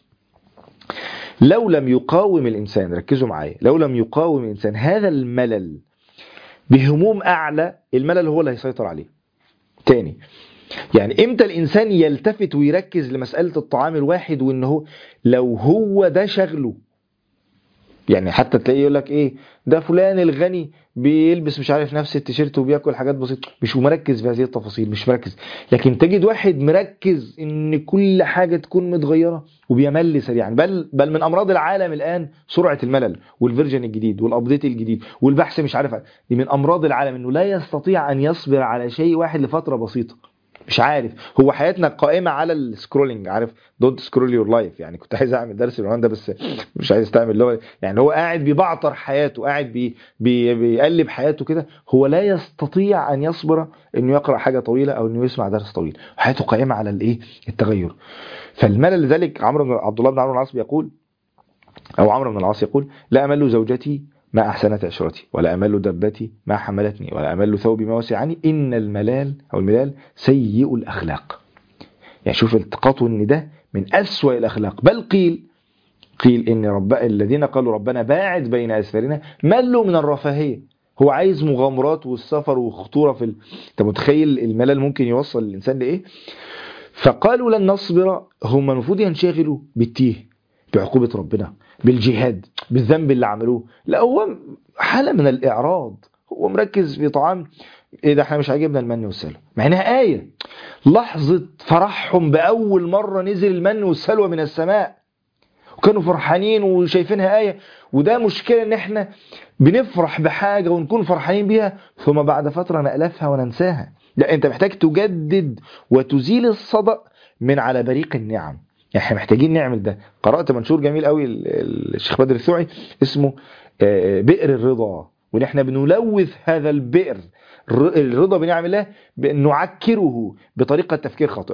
لو لم يقاوم الإنسان ركزوا معايا لو لم يقاوم الإنسان هذا الملل بهموم أعلى الملل هو اللي هيسيطر عليه تاني يعني امتى الإنسان يلتفت ويركز لمسألة الطعام الواحد وإنه لو هو ده شغله يعني حتى تلاقيه يقول لك ايه ده فلان الغني بيلبس مش عارف نفس التيشيرت وبياكل حاجات بسيطه مش مركز في هذه التفاصيل مش مركز لكن تجد واحد مركز ان كل حاجه تكون متغيره وبيمل سريعا بل بل من امراض العالم الان سرعه الملل والفيرجن الجديد والابديت الجديد والبحث مش عارف دي من امراض العالم انه لا يستطيع ان يصبر على شيء واحد لفتره بسيطه مش عارف هو حياتنا قائمه على السكرولينج عارف دونت سكرول يور لايف يعني كنت عايز اعمل درس العنوان ده بس مش عايز استعمل اللغه يعني هو قاعد بيبعتر حياته قاعد بي بي بيقلب حياته كده هو لا يستطيع ان يصبر انه يقرا حاجه طويله او انه يسمع درس طويل حياته قائمه على الايه التغير فالملل لذلك عمرو بن عبد الله بن عمرو بن العاص بيقول او عمرو بن العاص يقول لا امل زوجتي ما احسنت عشرتي ولا امل دبتي ما حملتني ولا امل ثوبي ما وسعني ان الملال او الملال سيء الاخلاق يعني شوف التقاطه ان ده من اسوأ الاخلاق بل قيل قيل ان رب الذين قالوا ربنا باعد بين اسفارنا ملوا من الرفاهيه هو عايز مغامرات والسفر وخطوره في ال... انت متخيل الملل ممكن يوصل الانسان لايه فقالوا لن نصبر هم المفروض ينشغلوا بالتيه بعقوبة ربنا بالجهاد بالذنب اللي عملوه لا هو حالة من الإعراض هو مركز في طعام ايه ده احنا مش عاجبنا المن والسلوى مع انها آية لحظة فرحهم بأول مرة نزل المن والسلوى من السماء وكانوا فرحانين وشايفينها آية وده مشكلة ان احنا بنفرح بحاجة ونكون فرحانين بيها ثم بعد فترة نألفها وننساها لا انت محتاج تجدد وتزيل الصدأ من على بريق النعم يعني احنا محتاجين نعمل ده قرأت منشور جميل قوي الشيخ بدر الثوعي اسمه بئر الرضا وان احنا بنلوث هذا البئر الرضا بنعم الله بأن نعكره بطريقة تفكير خاطئة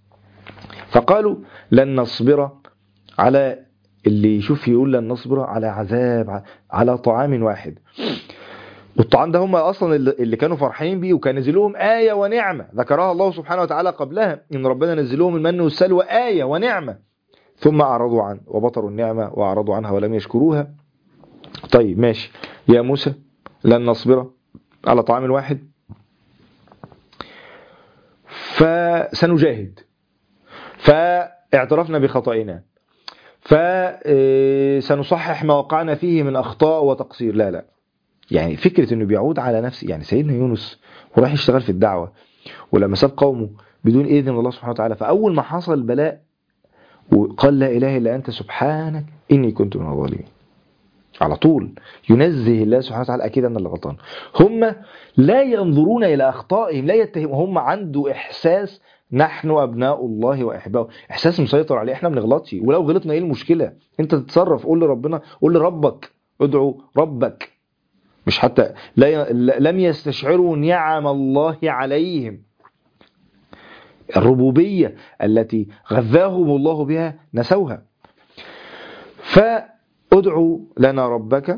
فقالوا لن نصبر على اللي يشوف يقول لن نصبر على عذاب على طعام واحد والطعام ده هم اصلا اللي كانوا فرحانين بيه وكان نزل لهم ايه ونعمه ذكرها الله سبحانه وتعالى قبلها ان ربنا نزل لهم المن والسلوى ايه ونعمه ثم اعرضوا عن وبطروا النعمه واعرضوا عنها ولم يشكروها طيب ماشي يا موسى لن نصبر على طعام واحد فسنجاهد فاعترفنا بخطئنا فسنصحح ما وقعنا فيه من اخطاء وتقصير لا لا يعني فكرة انه بيعود على نفسه يعني سيدنا يونس وراح يشتغل في الدعوة ولما ساب قومه بدون اذن من الله سبحانه وتعالى فاول ما حصل البلاء وقال لا اله الا انت سبحانك اني كنت من الظالمين على طول ينزه الله سبحانه وتعالى اكيد انا اللي غلطان هم لا ينظرون الى اخطائهم لا يتهم هم عنده احساس نحن ابناء الله واحباؤه احساس مسيطر عليه احنا ما بنغلطش ولو غلطنا ايه المشكله انت تتصرف قول لربنا قول لربك ادعو ربك مش حتى لا ي... لم يستشعروا نعم الله عليهم الربوبيه التي غذاهم الله بها نسوها فادعوا لنا ربك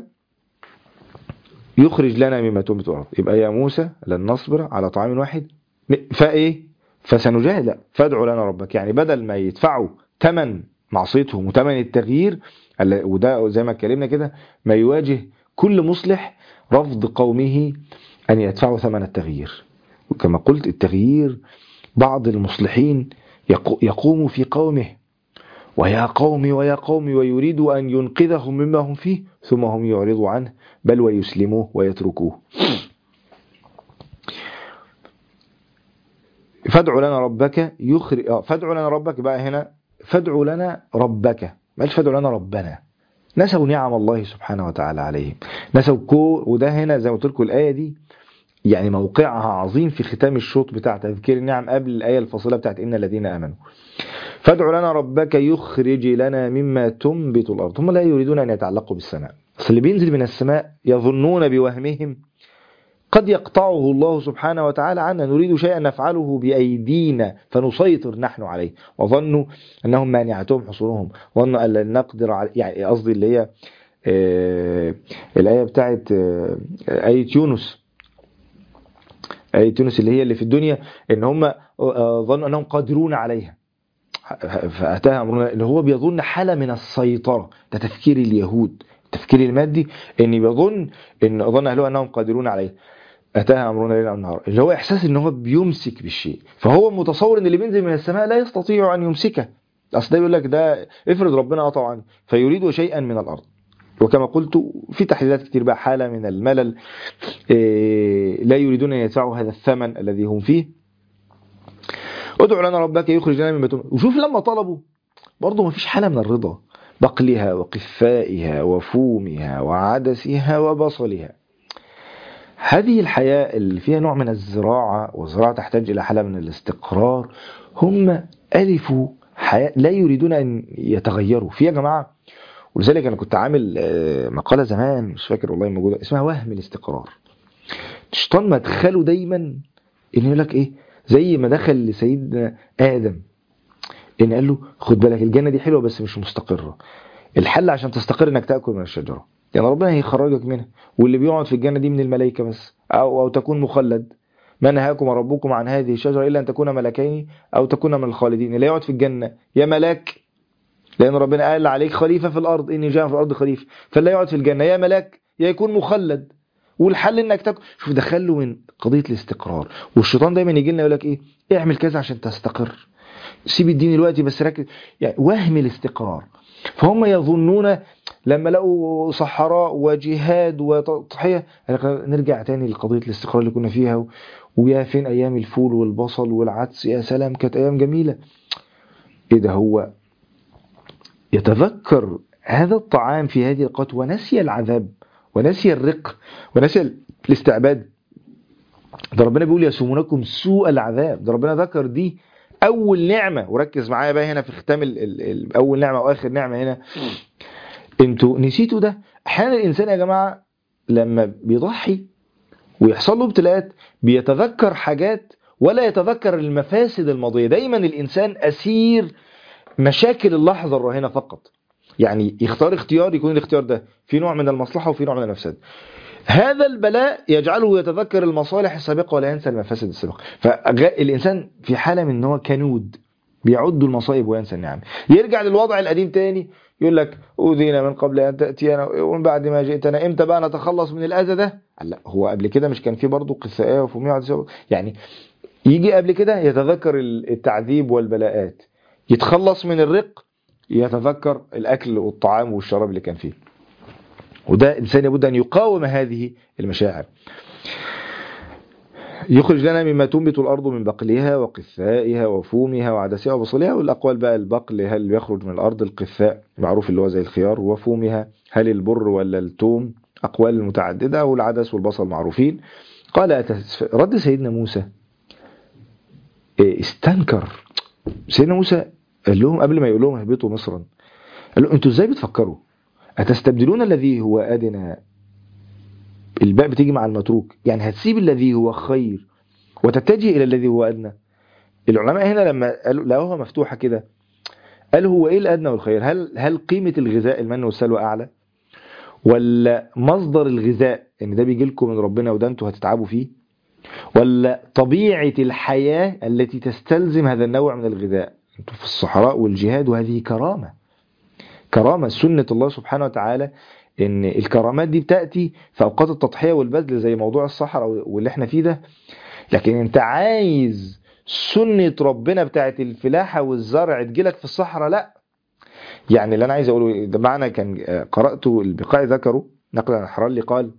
يخرج لنا مما تنبت الارض يبقى يا موسى لن نصبر على طعام واحد فايه فسنجاهد لا فادعوا لنا ربك يعني بدل ما يدفعوا ثمن معصيتهم وثمن التغيير وده زي ما اتكلمنا كده ما يواجه كل مصلح رفض قومه ان يدفعوا ثمن التغيير وكما قلت التغيير بعض المصلحين يقوم في قومه ويا قوم ويا قوم ويريد أن ينقذهم مما هم فيه ثم هم يعرضوا عنه بل ويسلموه ويتركوه فادعوا لنا ربك يخرج فادعوا لنا ربك بقى هنا فادعوا لنا ربك ما فادعوا لنا ربنا نسوا نعم الله سبحانه وتعالى عليهم نسوا كو وده هنا زي ما قلت لكم الآية دي يعني موقعها عظيم في ختام الشوط بتاع تذكير النعم قبل الآية الفاصلة بتاعت إن الذين آمنوا فادع لنا ربك يخرج لنا مما تنبت الأرض هم لا يريدون أن يتعلقوا بالسماء أصل اللي بينزل من السماء يظنون بوهمهم قد يقطعه الله سبحانه وتعالى عنا نريد شيئا نفعله بأيدينا فنسيطر نحن عليه وظنوا أنهم مانعتهم حصولهم ظنوا أن لن نقدر على يعني قصدي اللي هي آه الآية بتاعت آه آية يونس آية يونس اللي هي اللي في الدنيا إن هم آه ظنوا أنهم قادرون عليها فأتاها أمرنا اللي هو بيظن حالة من السيطرة ده تفكير اليهود التفكير المادي ان بيظن ان ظن اهله انهم قادرون عليه اتاها امرنا ليلا والنهار اللي هو احساس ان هو بيمسك بالشيء فهو متصور ان اللي بينزل من السماء لا يستطيع ان يمسكه اصل ده يقول لك ده افرض ربنا قطع عنه فيريد شيئا من الارض وكما قلت في تحليلات كتير بقى حاله من الملل لا يريدون ان يدفعوا هذا الثمن الذي هم فيه ادعو لنا ربك يخرج لنا مما تنبت وشوف لما طلبوا برضه ما فيش حاله من الرضا بقلها وقفائها وفومها وعدسها وبصلها هذه الحياة اللي فيها نوع من الزراعة والزراعة تحتاج إلى حالة من الاستقرار هم ألفوا حياة لا يريدون أن يتغيروا في يا جماعة ولذلك أنا كنت عامل مقالة زمان مش فاكر والله موجودة اسمها وهم الاستقرار الشيطان مدخله دايما إن يقول لك إيه زي ما دخل لسيدنا آدم ان قال له خد بالك الجنه دي حلوه بس مش مستقره الحل عشان تستقر انك تاكل من الشجره يعني ربنا هيخرجك منها واللي بيقعد في الجنه دي من الملائكه بس او او تكون مخلد ما نهاكم ربكم عن هذه الشجره الا ان تكون ملكين او تكون من الخالدين اللي يقعد في الجنه يا ملاك لان ربنا قال عليك خليفه في الارض اني جاء في الارض خليفه فاللي يقعد في الجنه يا ملاك يا يكون مخلد والحل انك تاكل شوف دخله من قضيه الاستقرار والشيطان دايما يجي لنا يقول لك ايه اعمل كذا عشان تستقر سيب الدين دلوقتي بس ركز يعني وهم الاستقرار فهم يظنون لما لقوا صحراء وجهاد وتضحية نرجع تاني لقضية الاستقرار اللي كنا فيها ويا فين أيام الفول والبصل والعدس يا سلام كانت أيام جميلة إيه ده هو يتذكر هذا الطعام في هذه الأوقات ونسي العذاب ونسي الرق ونسي الاستعباد ده ربنا بيقول يسومونكم سوء العذاب ده ربنا ذكر دي اول نعمه وركز معايا بقى هنا في ختام ال ال ال اول نعمه واخر نعمه هنا انتوا نسيتوا ده احيانا الانسان يا جماعه لما بيضحي ويحصل له ابتلاءات بيتذكر حاجات ولا يتذكر المفاسد الماضيه دايما الانسان اسير مشاكل اللحظه الراهنه فقط يعني يختار اختيار يكون الاختيار ده في نوع من المصلحه وفي نوع من المفسده هذا البلاء يجعله يتذكر المصالح السابقة ولا ينسى المفاسد السابقة فالإنسان في حالة من ان هو كنود بيعد المصائب وينسى النعم يرجع للوضع القديم تاني يقول لك أوذينا من قبل أن تأتينا ومن بعد ما جئتنا إمتى بقى نتخلص من الأذى ده لا هو قبل كده مش كان في برضه قساء وفومية يعني يجي قبل كده يتذكر التعذيب والبلاءات يتخلص من الرق يتذكر الأكل والطعام والشراب اللي كان فيه وده إنسان يبد أن يقاوم هذه المشاعر يخرج لنا مما تنبت الأرض من بقلها وقثائها وفومها وعدسها وبصلها والأقوال بقى البقل هل يخرج من الأرض القثاء معروف اللي هو زي الخيار وفومها هل البر ولا التوم أقوال متعددة والعدس والبصل معروفين قال أتس- رد سيدنا موسى إيه، استنكر سيدنا موسى قال لهم قبل ما يقول لهم اهبطوا مصرا قال لهم انتوا ازاي بتفكروا أتستبدلون الذي هو أدنى الباء بتيجي مع المتروك يعني هتسيب الذي هو خير وتتجه إلى الذي هو أدنى العلماء هنا لما قالوا لقوها مفتوحة كده قالوا هو إيه الأدنى والخير هل هل قيمة الغذاء المن والسلوى أعلى ولا مصدر الغذاء ان ده بيجي لكم من ربنا وده انتوا هتتعبوا فيه ولا طبيعة الحياة التي تستلزم هذا النوع من الغذاء انتوا في الصحراء والجهاد وهذه كرامة كرامة سنة الله سبحانه وتعالى ان الكرامات دي بتأتي في اوقات التضحية والبذل زي موضوع الصحراء واللي احنا فيه ده لكن انت عايز سنة ربنا بتاعت الفلاحة والزرع تجيلك في الصحراء لا يعني اللي انا عايز اقوله ده معنى كان قرأت البقاع ذكره نقلا عن حرالي قال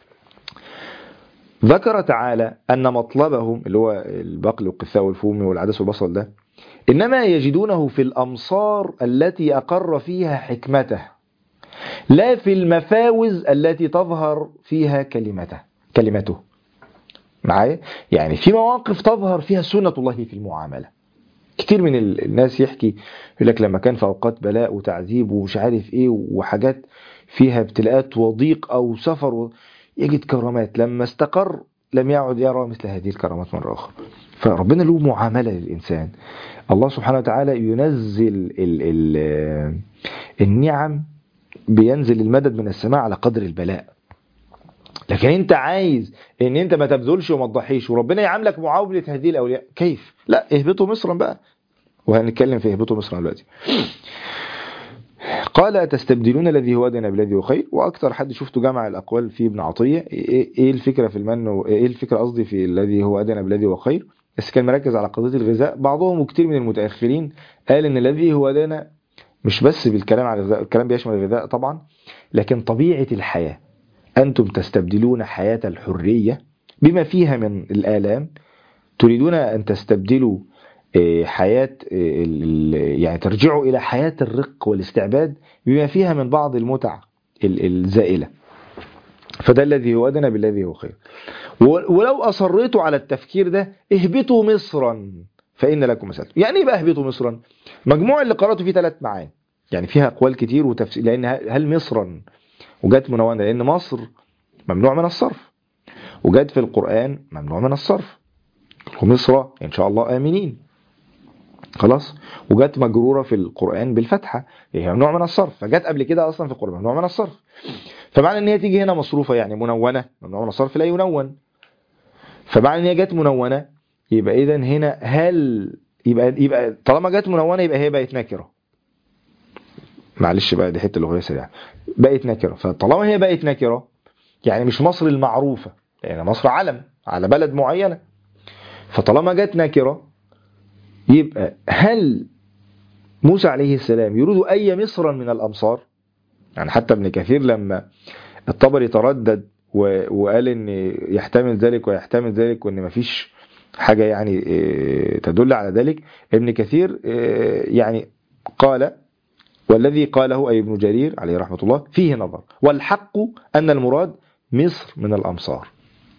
ذكر تعالى أن مطلبهم اللي هو البقل والقثاء والفوم والعدس والبصل ده إنما يجدونه في الأمصار التي أقر فيها حكمته لا في المفاوز التي تظهر فيها كلمته كلمته معايا يعني في مواقف تظهر فيها سنة الله في المعاملة كتير من الناس يحكي يقول لك لما كان في أوقات بلاء وتعذيب ومش عارف إيه وحاجات فيها ابتلاءات وضيق أو سفر و... يجد كرامات لما استقر لم يعد يرى مثل هذه الكرامات مرة أخرى فربنا له معاملة للإنسان الله سبحانه وتعالى ينزل ال ال النعم بينزل المدد من السماء على قدر البلاء لكن انت عايز ان انت ما تبذلش وما تضحيش وربنا يعاملك معامله هذه الاولياء كيف لا اهبطوا مصرا بقى وهنتكلم في اهبطوا مصرا دلوقتي قال تستبدلون الذي هو ادنى بالذي هو خير واكثر حد شفته جمع الاقوال في ابن عطيه ايه الفكره في المن ايه الفكره قصدي في الذي هو ادنى بالذي هو خير بس كان مركز على قضيه الغذاء بعضهم وكثير من المتاخرين قال ان الذي هو ادنى مش بس بالكلام على الغذاء الكلام بيشمل الغذاء طبعا لكن طبيعه الحياه انتم تستبدلون حياه الحريه بما فيها من الالام تريدون ان تستبدلوا حياة يعني ترجعوا إلى حياة الرق والاستعباد بما فيها من بعض المتع الزائلة فده الذي هو أدنى بالذي هو خير ولو أصريتوا على التفكير ده اهبطوا مصرا فإن لكم مسألة يعني ايه بقى اهبطوا مصرا مجموع اللي قرأته فيه ثلاث معاني يعني فيها أقوال كتير وتفسير لأن هل مصرا وجت منونة لأن مصر ممنوع من الصرف وجت في القرآن ممنوع من الصرف ومصر إن شاء الله آمنين خلاص وجت مجرورة في القرآن بالفتحة هي ممنوع من الصرف فجت قبل كده أصلا في القرآن ممنوع من الصرف فمعنى ان هي تيجي هنا مصروفة يعني منونة ممنوع من الصرف لا ينون فمعنى ان هي جت منونة يبقى اذا هنا هل يبقى يبقى طالما جت منونة يبقى هي بقت نكرة معلش بقى دي حته لغويه سريعه بقت نكره فطالما هي بقت نكره يعني مش مصر المعروفه يعني مصر علم على بلد معينه فطالما جت نكره يبقى هل موسى عليه السلام يريد أي مصرا من الأمصار يعني حتى ابن كثير لما الطبري تردد وقال ان يحتمل ذلك ويحتمل ذلك وان مفيش حاجة يعني تدل على ذلك ابن كثير يعني قال والذي قاله أي ابن جرير عليه رحمة الله فيه نظر والحق أن المراد مصر من الأمصار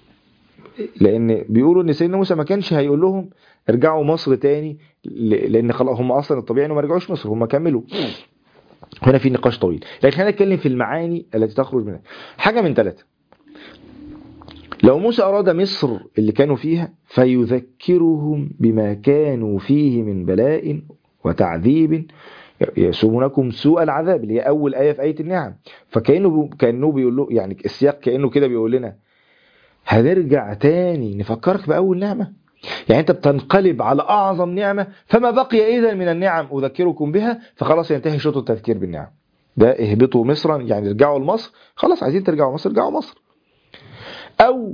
لأن بيقولوا أن سيدنا موسى ما كانش هيقول لهم ارجعوا مصر تاني لان خلاص هم اصلا الطبيعي انهم ما رجعوش مصر هم كملوا هنا في نقاش طويل لكن خلينا نتكلم في المعاني التي تخرج منها حاجه من ثلاثه لو موسى اراد مصر اللي كانوا فيها فيذكرهم بما كانوا فيه من بلاء وتعذيب يسومونكم سوء العذاب اللي هي اول ايه في ايه النعم فكانه كانه بيقول له يعني السياق كانه كده بيقول لنا هنرجع تاني نفكرك باول نعمه يعني انت بتنقلب على اعظم نعمه فما بقي اذا من النعم اذكركم بها فخلاص ينتهي شوط التذكير بالنعم ده اهبطوا مصرا يعني ارجعوا لمصر خلاص عايزين ترجعوا مصر ارجعوا مصر او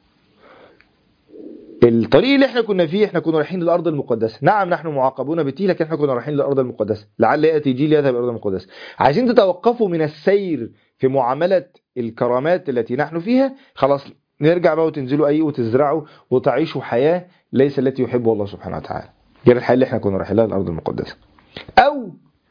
الطريق اللي احنا كنا فيه احنا كنا رايحين للارض المقدسه نعم نحن معاقبون بتيه لكن احنا كنا رايحين للارض المقدسه لعل ياتي جيل يذهب الى الارض المقدسه عايزين تتوقفوا من السير في معامله الكرامات التي نحن فيها خلاص نرجع بقى وتنزلوا اي وتزرعوا وتعيشوا حياه ليس التي يحبها الله سبحانه وتعالى غير الحياه اللي احنا كنا رايحين لها الارض المقدسه او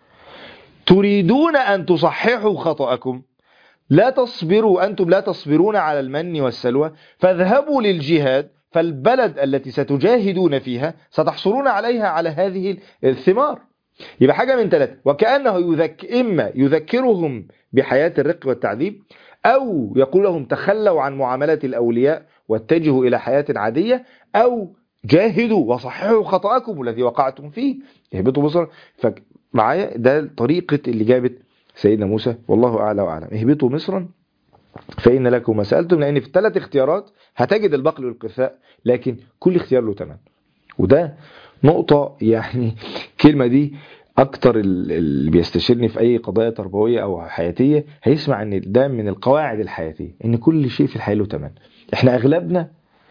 تريدون ان تصححوا خطأكم لا تصبروا أنتم لا تصبرون على المن والسلوى فاذهبوا للجهاد فالبلد التي ستجاهدون فيها ستحصلون عليها على هذه الثمار يبقى حاجة من ثلاثة وكأنه يذك إما يذكرهم بحياة الرق والتعذيب أو يقول لهم تخلوا عن معاملة الأولياء واتجهوا إلى حياة عادية أو جاهدوا وصححوا خطأكم الذي وقعتم فيه اهبطوا بصر فمعايا ده طريقة اللي جابت سيدنا موسى والله أعلى وأعلم اهبطوا مصرا فإن لكم ما سألتم لأن في الثلاث اختيارات هتجد البقل والقثاء لكن كل اختيار له ثمن وده نقطة يعني كلمة دي أكتر اللي بيستشيرني في أي قضايا تربوية أو حياتية هيسمع إن ده من القواعد الحياتية إن كل شيء في الحياة له ثمن إحنا أغلبنا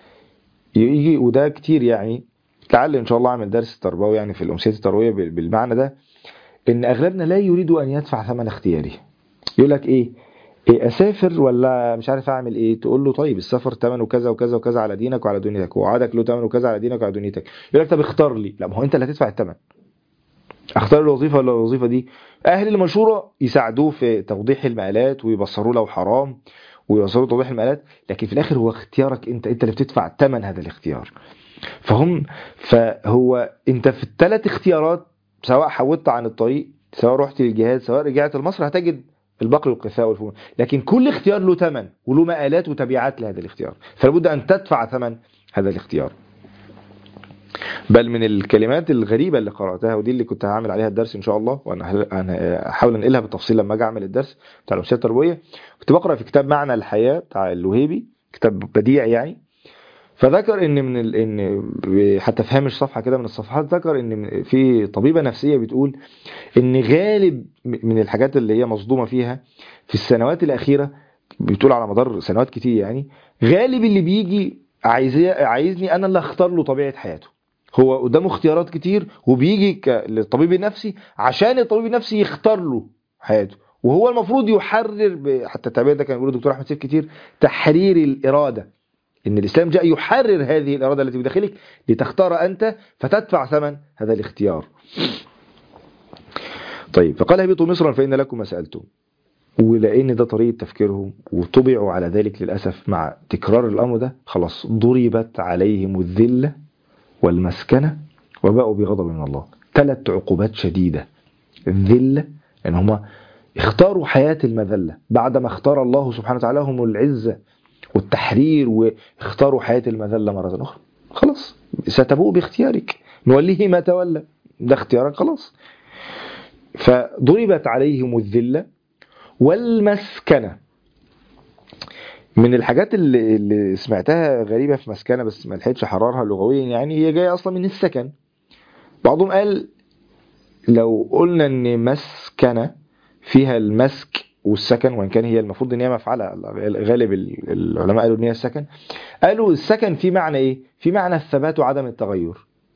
يجي وده كتير يعني لعل إن شاء الله أعمل درس تربوي يعني في الأمسية التربوية بالمعنى ده ان اغلبنا لا يريد ان يدفع ثمن اختياره يقول لك ايه إيه اسافر ولا مش عارف اعمل ايه تقول له طيب السفر ثمنه كذا وكذا وكذا على دينك وعلى دنيتك وعدك له ثمنه كذا على دينك وعلى دنيتك يقول لك طب اختار لي لا ما هو انت اللي هتدفع الثمن اختار الوظيفه ولا الوظيفه دي اهل المشوره يساعدوه في توضيح المآلات ويبصروا له حرام ويوصلوا توضيح المآلات لكن في الاخر هو اختيارك انت انت اللي بتدفع ثمن هذا الاختيار فهم فهو انت في الثلاث اختيارات سواء حودت عن الطريق سواء رحت للجهاد سواء رجعت لمصر هتجد البقر والقثاء والفوم لكن كل اختيار له ثمن وله مآلات وتبعات لهذا الاختيار فلابد أن تدفع ثمن هذا الاختيار بل من الكلمات الغريبة اللي قرأتها ودي اللي كنت هعمل عليها الدرس إن شاء الله وأنا هحاول أنقلها بالتفصيل لما أجي أعمل الدرس بتاع الأمثلة التربوية كنت بقرأ في كتاب معنى الحياة بتاع الوهيبي كتاب بديع يعني فذكر ان من ال... ان حتى في هامش صفحه كده من الصفحات ذكر ان في طبيبه نفسيه بتقول ان غالب من الحاجات اللي هي مصدومه فيها في السنوات الاخيره بتقول على مدار سنوات كتير يعني غالب اللي بيجي عايز عايزني انا اللي اختار له طبيعه حياته هو قدامه اختيارات كتير وبيجي ك... للطبيب النفسي عشان الطبيب النفسي يختار له حياته وهو المفروض يحرر ب... حتى التعبير ده كان بيقوله الدكتور احمد سيف كتير تحرير الاراده ان الاسلام جاء يحرر هذه الاراده التي بداخلك لتختار انت فتدفع ثمن هذا الاختيار طيب فقال اهبطوا مصرا فان لكم ما سالتم ولان ده طريقه تفكيرهم وطبعوا على ذلك للاسف مع تكرار الامر ده خلاص ضربت عليهم الذله والمسكنه وباءوا بغضب من الله ثلاث عقوبات شديده الذله ان هم اختاروا حياه المذله بعدما اختار الله سبحانه وتعالى هم العزه والتحرير واختاروا حياة المذلة مرة أخرى خلاص ستبوء باختيارك نوليه ما تولى ده اختيارك خلاص فضربت عليهم الذلة والمسكنة من الحاجات اللي, اللي سمعتها غريبة في مسكنة بس ما لحقتش احررها لغويا يعني هي جاية أصلا من السكن بعضهم قال لو قلنا ان مسكنة فيها المسك والسكن وان كان هي المفروض ان هي مفعله غالب العلماء قالوا ان هي السكن قالوا السكن في معنى ايه في معنى الثبات وعدم التغير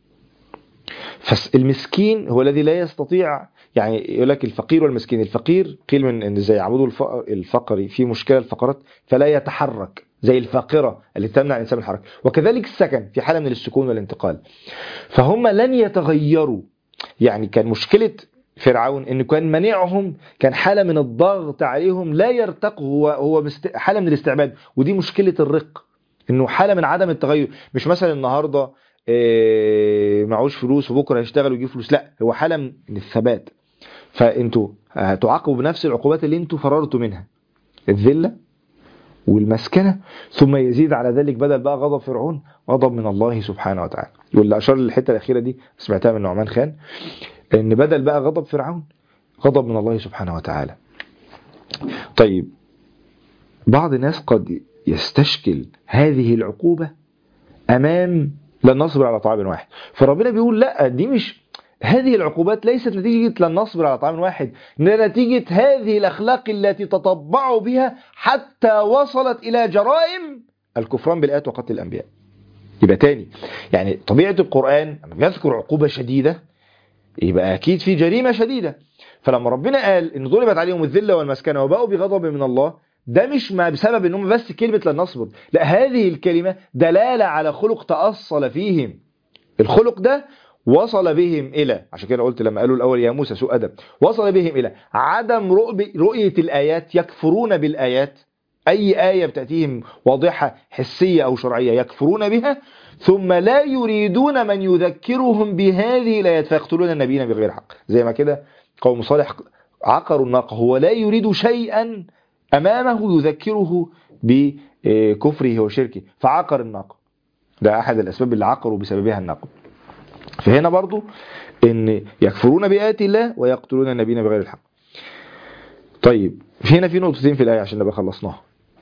فالمسكين هو الذي لا يستطيع يعني يقول لك الفقير والمسكين الفقير قيل من ان زي عمود الفقري في مشكله الفقرات فلا يتحرك زي الفاقره اللي تمنع الانسان من الحركه وكذلك السكن في حاله من السكون والانتقال فهم لن يتغيروا يعني كان مشكله فرعون انه كان منعهم كان حاله من الضغط عليهم لا يرتقوا هو هو مست... حاله من الاستعباد ودي مشكله الرق انه حاله من عدم التغير مش مثلا النهارده إيه معوش فلوس وبكره هيشتغل ويجيب فلوس لا هو حاله من الثبات فانتوا هتعاقبوا بنفس العقوبات اللي انتوا فررتوا منها الذله والمسكنه ثم يزيد على ذلك بدل بقى غضب فرعون غضب من الله سبحانه وتعالى واللي اشار للحته الاخيره دي سمعتها من نعمان خان ان بدل بقى غضب فرعون غضب من الله سبحانه وتعالى طيب بعض الناس قد يستشكل هذه العقوبة أمام لن نصبر على طعام واحد فربنا بيقول لا دي مش هذه العقوبات ليست نتيجة لن نصبر على طعام واحد إنها نتيجة هذه الأخلاق التي تطبعوا بها حتى وصلت إلى جرائم الكفران بالآيات وقتل الأنبياء يبقى تاني يعني طبيعة القرآن لما يذكر عقوبة شديدة يبقى أكيد في جريمة شديدة فلما ربنا قال إن ضربت عليهم الذلة والمسكنة وباءوا بغضب من الله ده مش ما بسبب انهم بس كلمة لن نصبر لا هذه الكلمة دلالة على خلق تأصل فيهم الخلق ده وصل بهم إلى عشان كده قلت لما قالوا الأول يا موسى سوء أدب وصل بهم إلى عدم رؤية الآيات يكفرون بالآيات أي آية بتأتيهم واضحة حسية أو شرعية يكفرون بها ثم لا يريدون من يذكرهم بهذه الآيات فيقتلون النبيين بغير حق زي ما كده قوم صالح عقروا الناقة هو لا يريد شيئا أمامه يذكره بكفره وشركه فعقر الناقة ده أحد الأسباب اللي عقروا بسببها الناقة فهنا برضو ان يكفرون بآيات الله ويقتلون النبيين بغير الحق طيب هنا في نقطتين في الآية عشان نبقى خلصناها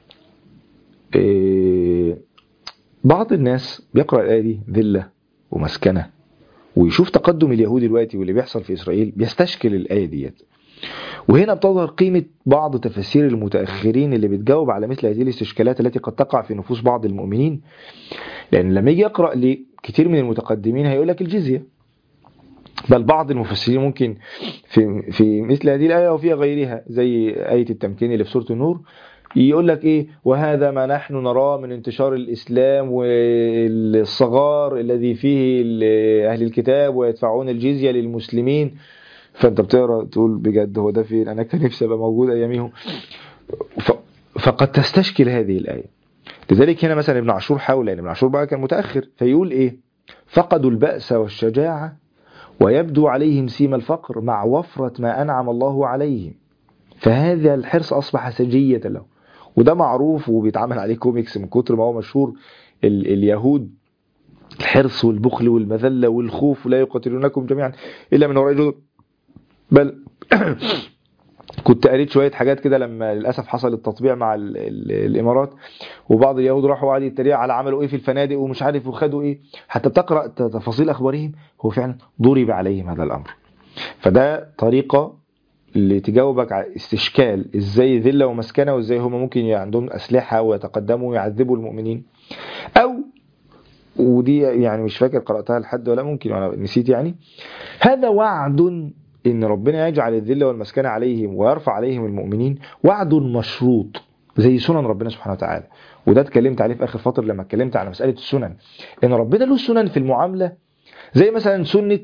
إيه بعض الناس بيقرأ الآية دي ذلة ومسكنة ويشوف تقدم اليهود دلوقتي واللي بيحصل في إسرائيل بيستشكل الآية ديت وهنا بتظهر قيمة بعض تفاسير المتأخرين اللي بتجاوب على مثل هذه الاستشكالات التي قد تقع في نفوس بعض المؤمنين لأن لما يجي يقرأ لكثير من المتقدمين هيقول لك الجزية بل بعض المفسرين ممكن في في مثل هذه الآية وفي غيرها زي آية التمكين اللي في سورة النور يقول لك ايه وهذا ما نحن نراه من انتشار الاسلام والصغار الذي فيه اهل الكتاب ويدفعون الجزيه للمسلمين فانت بتقرا تقول بجد هو ده فين انا كان نفسي ابقى موجود اياميهم فقد تستشكل هذه الايه لذلك هنا مثلا ابن عاشور حاول يعني ابن عاشور بقى كان متاخر فيقول ايه فقدوا البأس والشجاعه ويبدو عليهم سيم الفقر مع وفرة ما أنعم الله عليهم فهذا الحرص أصبح سجية له وده معروف وبيتعمل عليه كوميكس من كتر ما هو مشهور ال اليهود الحرص والبخل والمذلة والخوف لا يقاتلونكم جميعا إلا من وراء جدر بل كنت قريت شوية حاجات كده لما للأسف حصل التطبيع مع ال ال الإمارات وبعض اليهود راحوا قعدوا يتريقوا على عملوا إيه في الفنادق ومش عارف وخدوا إيه حتى بتقرأ تفاصيل أخبارهم هو فعلا ضرب عليهم هذا الأمر فده طريقة اللي تجاوبك على استشكال ازاي ذلة ومسكنة وازاي هم ممكن عندهم أسلحة ويتقدموا ويعذبوا المؤمنين أو ودي يعني مش فاكر قرأتها لحد ولا ممكن وأنا نسيت يعني هذا وعد ان ربنا يجعل الذله والمسكنه عليهم ويرفع عليهم المؤمنين وعد مشروط زي سنن ربنا سبحانه وتعالى وده اتكلمت عليه في اخر فتره لما اتكلمت على مساله السنن ان ربنا له سنن في المعامله زي مثلا سنه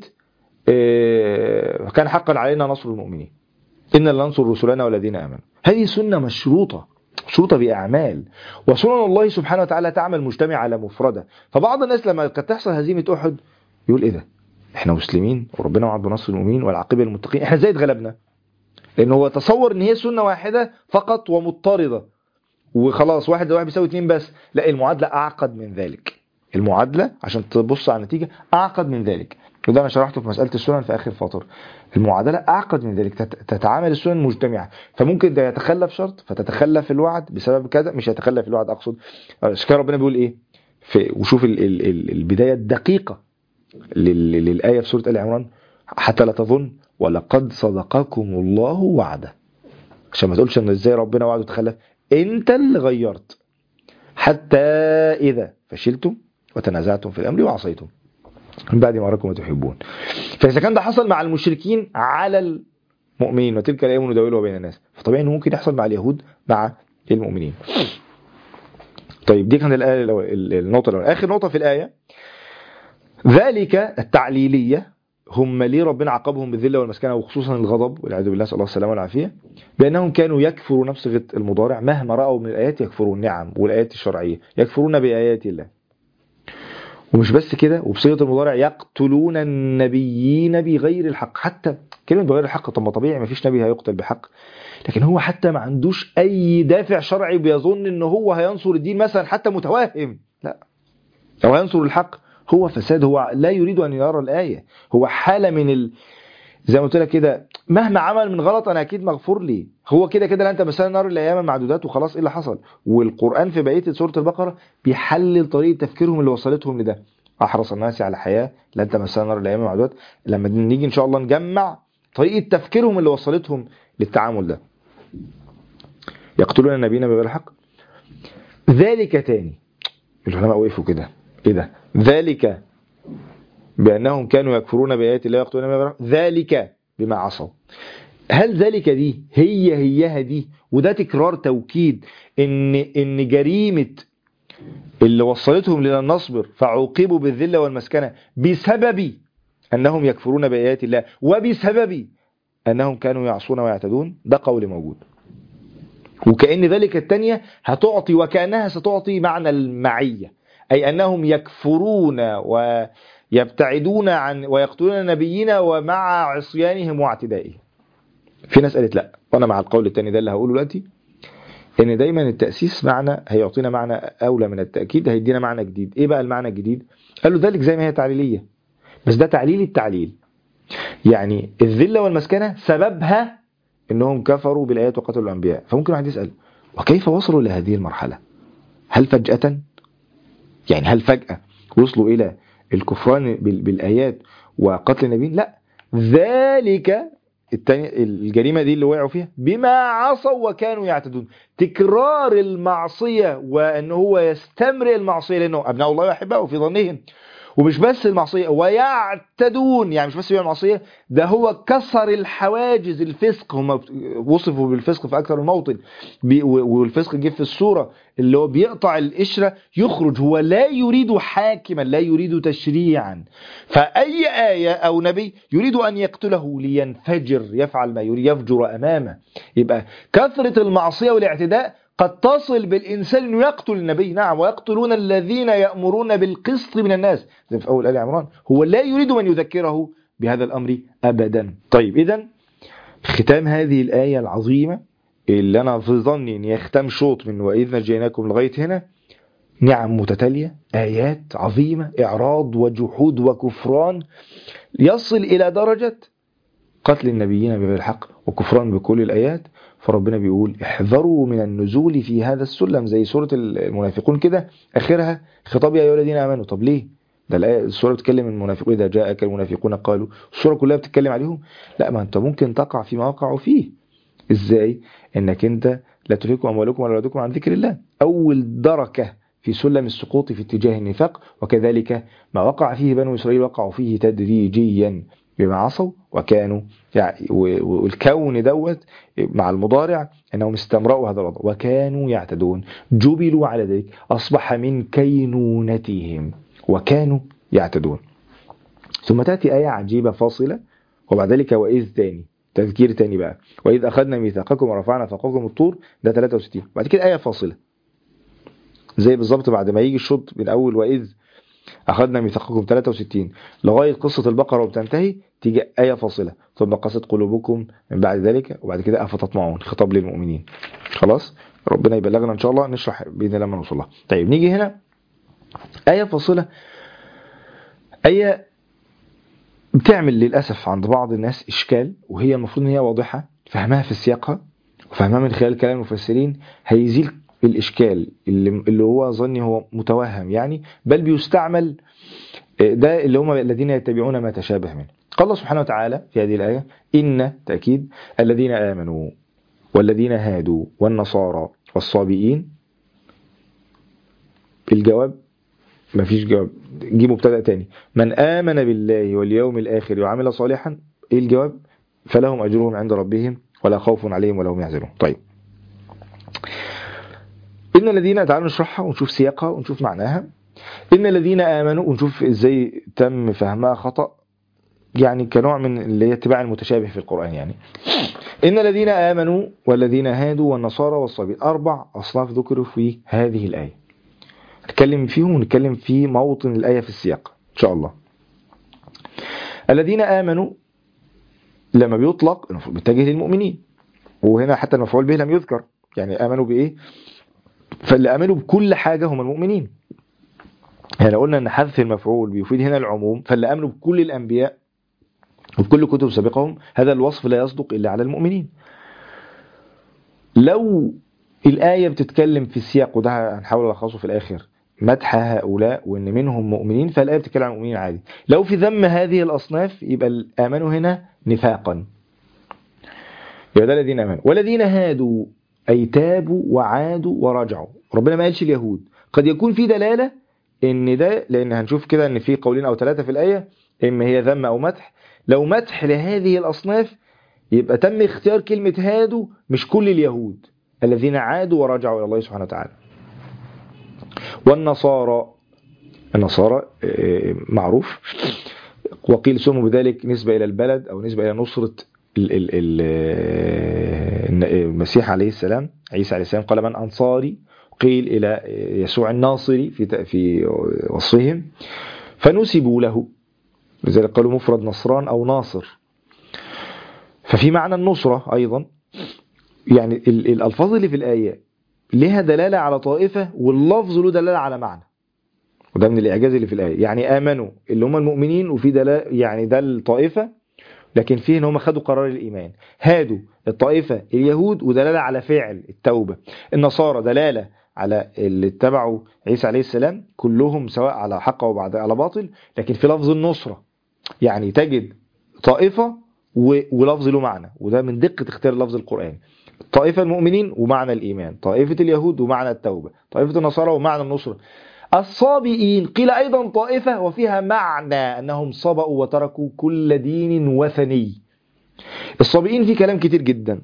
كان حقا علينا نصر المؤمنين ان لننصر رسلنا والذين امنوا هذه سنه مشروطه مشروطه باعمال وسنن الله سبحانه وتعالى تعمل مجتمع على مفرده فبعض الناس لما كانت تحصل هزيمه احد يقول ايه ده احنا مسلمين وربنا وعد بنصر المؤمنين والعاقبه للمتقين احنا ازاي اتغلبنا لان هو تصور ان هي سنه واحده فقط ومضطرده وخلاص واحد واحد بيساوي اتنين بس لا المعادله اعقد من ذلك المعادله عشان تبص على النتيجه اعقد من ذلك وده انا شرحته في مساله السنن في اخر فتره المعادله اعقد من ذلك تتعامل السنن مجتمعه فممكن ده يتخلف شرط فتتخلف الوعد بسبب كذا مش يتخلف الوعد اقصد عشان ربنا بيقول ايه في وشوف ال ال ال البدايه الدقيقه للآية في سورة آل عمران حتى لا تظن ولقد صدقكم الله وعده عشان ما تقولش ان ازاي ربنا وعده تخلف انت اللي غيرت حتى اذا فشلتم وتنازعتم في الامر وعصيتم من بعد ما اراكم ما تحبون فاذا كان ده حصل مع المشركين على المؤمنين وتلك الايام نداولها بين الناس فطبيعي انه ممكن يحصل مع اليهود مع المؤمنين طيب دي كانت الايه النقطه الاولى اخر نقطه في الايه ذلك التعليلية هم ليه ربنا عاقبهم بالذلة والمسكنة وخصوصا الغضب والعياذ بالله صلى الله السلامة والعافية بأنهم كانوا يكفروا نفس المضارع مهما رأوا من الآيات يكفرون نعم والآيات الشرعية يكفرون بآيات الله ومش بس كده وبصيغة المضارع يقتلون النبيين بغير الحق حتى كلمة بغير الحق طب ما طبيعي ما فيش نبي هيقتل بحق لكن هو حتى ما عندوش أي دافع شرعي بيظن إن هو هينصر الدين مثلا حتى متوهم لا أو هينصر الحق هو فساد هو لا يريد ان يرى الايه هو حاله من ال... زي ما قلت لك كده مهما عمل من غلط انا اكيد مغفور لي هو كده كده لا انت مثلا نار الايام معدودات وخلاص ايه اللي حصل والقران في بقيه سوره البقره بيحلل طريقه تفكيرهم اللي وصلتهم لده احرص الناس على حياه لا انت مثلا نار الايام معدودات لما نيجي ان شاء الله نجمع طريقه تفكيرهم اللي وصلتهم للتعامل ده يقتلون النبيين بغير الحق ذلك تاني العلماء وقفوا كده ايه ده ذلك بأنهم كانوا يكفرون بآيات الله ويقتلون ما ذلك بما عصوا هل ذلك دي هي هيها دي وده تكرار توكيد ان ان جريمه اللي وصلتهم لنا نصبر فعوقبوا بالذله والمسكنه بسبب انهم يكفرون بايات الله وبسبب انهم كانوا يعصون ويعتدون ده قول موجود وكأن ذلك الثانية هتعطي وكأنها ستعطي معنى المعية أي أنهم يكفرون ويبتعدون عن ويقتلون نبينا ومع عصيانهم واعتدائهم في ناس قالت لا وأنا مع القول الثاني ده اللي هقوله دلوقتي إن دايما التأسيس معنى هيعطينا معنى أولى من التأكيد هيدينا معنى جديد إيه بقى المعنى الجديد قالوا ذلك زي ما هي تعليلية بس ده تعليل التعليل يعني الذلة والمسكنة سببها انهم كفروا بالايات وقتلوا الانبياء فممكن واحد يسال وكيف وصلوا لهذه المرحله هل فجاه يعني هل فجاه وصلوا الى الكفران بال- بالايات وقتل النبيين لا ذلك التاني الجريمه دي اللي وقعوا فيها بما عصوا وكانوا يعتدون تكرار المعصيه وان هو يستمر المعصيه لانه ابناء الله يحبه في ظنهم ومش بس المعصيه ويعتدون يعني مش بس بيعمل معصيه ده هو كسر الحواجز الفسق هم وصفوا بالفسق في اكثر من موطن بي- و- والفسق جه في الصوره اللي هو بيقطع القشره يخرج هو لا يريد حاكما لا يريد تشريعا فاي ايه او نبي يريد ان يقتله لينفجر يفعل ما يريد يفجر امامه يبقى كثره المعصيه والاعتداء قد تصل بالإنسان أنه يقتل النبي نعم ويقتلون الذين يأمرون بالقسط من الناس زي في أول آل عمران هو لا يريد من يذكره بهذا الأمر أبدا طيب إذا ختام هذه الآية العظيمة اللي أنا في ظني أن يختم شوط من وإذ نجيناكم لغاية هنا نعم متتالية آيات عظيمة إعراض وجحود وكفران يصل إلى درجة قتل النبيين بغير الحق وكفران بكل الآيات فربنا بيقول احذروا من النزول في هذا السلم زي سورة المنافقون كده آخرها خطاب يا أيها الذين آمنوا طب ليه؟ ده الآية السورة بتتكلم عن المنافقون إذا جاءك المنافقون قالوا السورة كلها بتتكلم عليهم لا ما أنت ممكن تقع فيما وقعوا فيه إزاي؟ إنك أنت لا تلهكم أموالكم ولا أولادكم عن ذكر الله أول دركة في سلم السقوط في اتجاه النفاق وكذلك ما وقع فيه بنو إسرائيل وقعوا فيه تدريجيا بما عصوا وكانوا يعني والكون دوت مع المضارع انهم استمرأوا هذا الوضع وكانوا يعتدون جبلوا على ذلك اصبح من كينونتهم وكانوا يعتدون ثم تاتي ايه عجيبه فاصله وبعد ذلك واذ تاني تذكير تاني بقى واذ اخذنا ميثاقكم ورفعنا فوقكم الطور ده 63 بعد كده ايه فاصله زي بالظبط بعد ما يجي الشوط من اول واذ أخذنا ميثاقكم 63 لغاية قصة البقرة وبتنتهي تيجي آية فاصلة ثم قست قلوبكم من بعد ذلك وبعد كده أفتطمعون خطاب للمؤمنين خلاص ربنا يبلغنا إن شاء الله نشرح بإذن الله لما نوصل لها طيب نيجي هنا آية فاصلة آية بتعمل للأسف عند بعض الناس إشكال وهي المفروض إن هي واضحة فهمها في سياقها وفهمها من خلال كلام المفسرين هيزيل الإشكال اللي, اللي هو ظني هو متوهم يعني بل بيستعمل ده اللي هم الذين يتبعون ما تشابه منه قال الله سبحانه وتعالى في هذه الآية إن تأكيد الذين آمنوا والذين هادوا والنصارى والصابئين الجواب ما فيش جواب جي مبتدا تاني من آمن بالله واليوم الآخر وعمل صالحا إيه الجواب فلهم أجرهم عند ربهم ولا خوف عليهم ولا هم يحزنون طيب إن الذين تعالوا نشرحها ونشوف سياقها ونشوف معناها إن الذين آمنوا ونشوف إزاي تم فهمها خطأ يعني كنوع من اللي هي اتباع المتشابه في القرآن يعني إن الذين آمنوا والذين هادوا والنصارى والصابين أربع أصناف ذكروا في هذه الآية نتكلم فيهم ونتكلم في موطن الآية في السياق إن شاء الله الذين آمنوا لما بيطلق بيتجه للمؤمنين وهنا حتى المفعول به لم يذكر يعني آمنوا بإيه فاللي آمنوا بكل حاجة هم المؤمنين يعني لو قلنا ان حذف المفعول بيفيد هنا العموم فاللي امنوا بكل الانبياء وبكل كتب سابقهم هذا الوصف لا يصدق الا على المؤمنين لو الآية بتتكلم في السياق وده هنحاول ألخصه في الآخر مدح هؤلاء وإن منهم مؤمنين فالآية بتتكلم عن المؤمنين عادي لو في ذم هذه الأصناف يبقى الآمنوا هنا نفاقا يبقى ده الذين آمنوا والذين هادوا أي تابوا وعادوا ورجعوا ربنا ما قالش اليهود قد يكون في دلالة ان ده لان هنشوف كده ان في قولين او ثلاثة في الآية اما هي ذم او مدح لو مدح لهذه الاصناف يبقى تم اختيار كلمة هادوا مش كل اليهود الذين عادوا ورجعوا إلى الله سبحانه وتعالى والنصارى النصارى آه، معروف وقيل سموا بذلك نسبة إلى البلد أو نسبة إلى نصرة ال- ال- ال- آه، المسيح عليه السلام عيسى عليه السلام قال من أنصاري قيل إلى يسوع الناصري في ت- في وصفهم فنسبوا له لذلك قالوا مفرد نصران أو ناصر ففي معنى النصرة أيضا يعني ال- الألفاظ اللي في الآية لها دلالة على طائفة واللفظ له دلالة على معنى وده من الإعجاز اللي في الآية يعني آمنوا اللي هم المؤمنين وفي دلالة يعني ده الطائفة لكن فيه ان هم خدوا قرار الإيمان هادوا الطائفة اليهود ودلالة على فعل التوبة النصارى دلالة على اللي اتبعوا عيسى عليه السلام كلهم سواء على حق أو بعد على باطل لكن في لفظ النصرة يعني تجد طائفة و- ولفظ له معنى وده من دقة اختيار لفظ القرآن طائفة المؤمنين ومعنى الإيمان طائفة اليهود ومعنى التوبة طائفة النصارى ومعنى النصرة الصابئين قيل أيضا طائفة وفيها معنى أنهم صبأوا وتركوا كل دين وثني الصابئين في كلام كتير جدا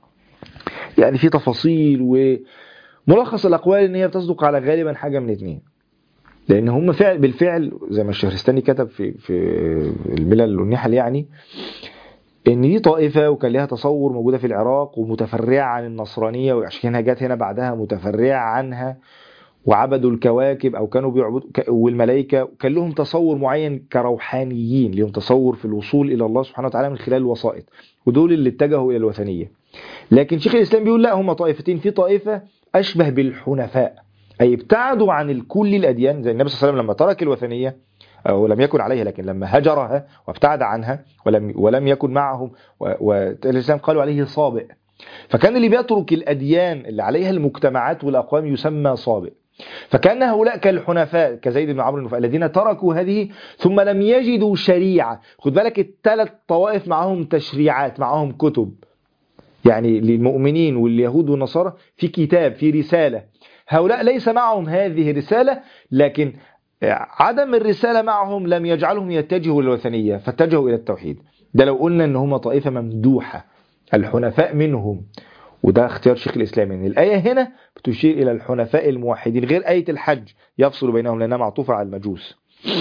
يعني في تفاصيل وملخص الأقوال إن هي بتصدق على غالبا حاجة من اتنين لأن هم فعل بالفعل زي ما الشهرستاني كتب في في الملل والنحل يعني ان دي طائفه وكان لها تصور موجوده في العراق ومتفرعه عن النصرانيه وعشان كده جت هنا بعدها متفرعه عنها وعبدوا الكواكب او كانوا بيعبدوا ك- والملائكه كان لهم تصور معين كروحانيين لهم تصور في الوصول الى الله سبحانه وتعالى من خلال الوسائط ودول اللي اتجهوا الى الوثنيه لكن شيخ الاسلام بيقول لا هم طائفتين في طائفه اشبه بالحنفاء اي ابتعدوا عن كل الاديان زي النبي صلى الله عليه وسلم لما ترك الوثنيه أو لم يكن عليها لكن لما هجرها وابتعد عنها ولم ولم يكن معهم و- والإسلام قالوا عليه صابئ فكان اللي بيترك الأديان اللي عليها المجتمعات والأقوام يسمى صابئ فكان هؤلاء كالحنفاء كزيد بن عمرو النفاء الذين تركوا هذه ثم لم يجدوا شريعة خد بالك الثلاث طوائف معهم تشريعات معهم كتب يعني للمؤمنين واليهود والنصارى في كتاب في رسالة هؤلاء ليس معهم هذه الرسالة لكن عدم الرسالة معهم لم يجعلهم يتجهوا للوثنية فاتجهوا إلى التوحيد ده لو قلنا ان هم طائفة ممدوحة الحنفاء منهم وده اختيار شيخ الإسلام ان الآية هنا بتشير إلى الحنفاء الموحدين غير آية الحج يفصل بينهم لأنها معطوفة على المجوس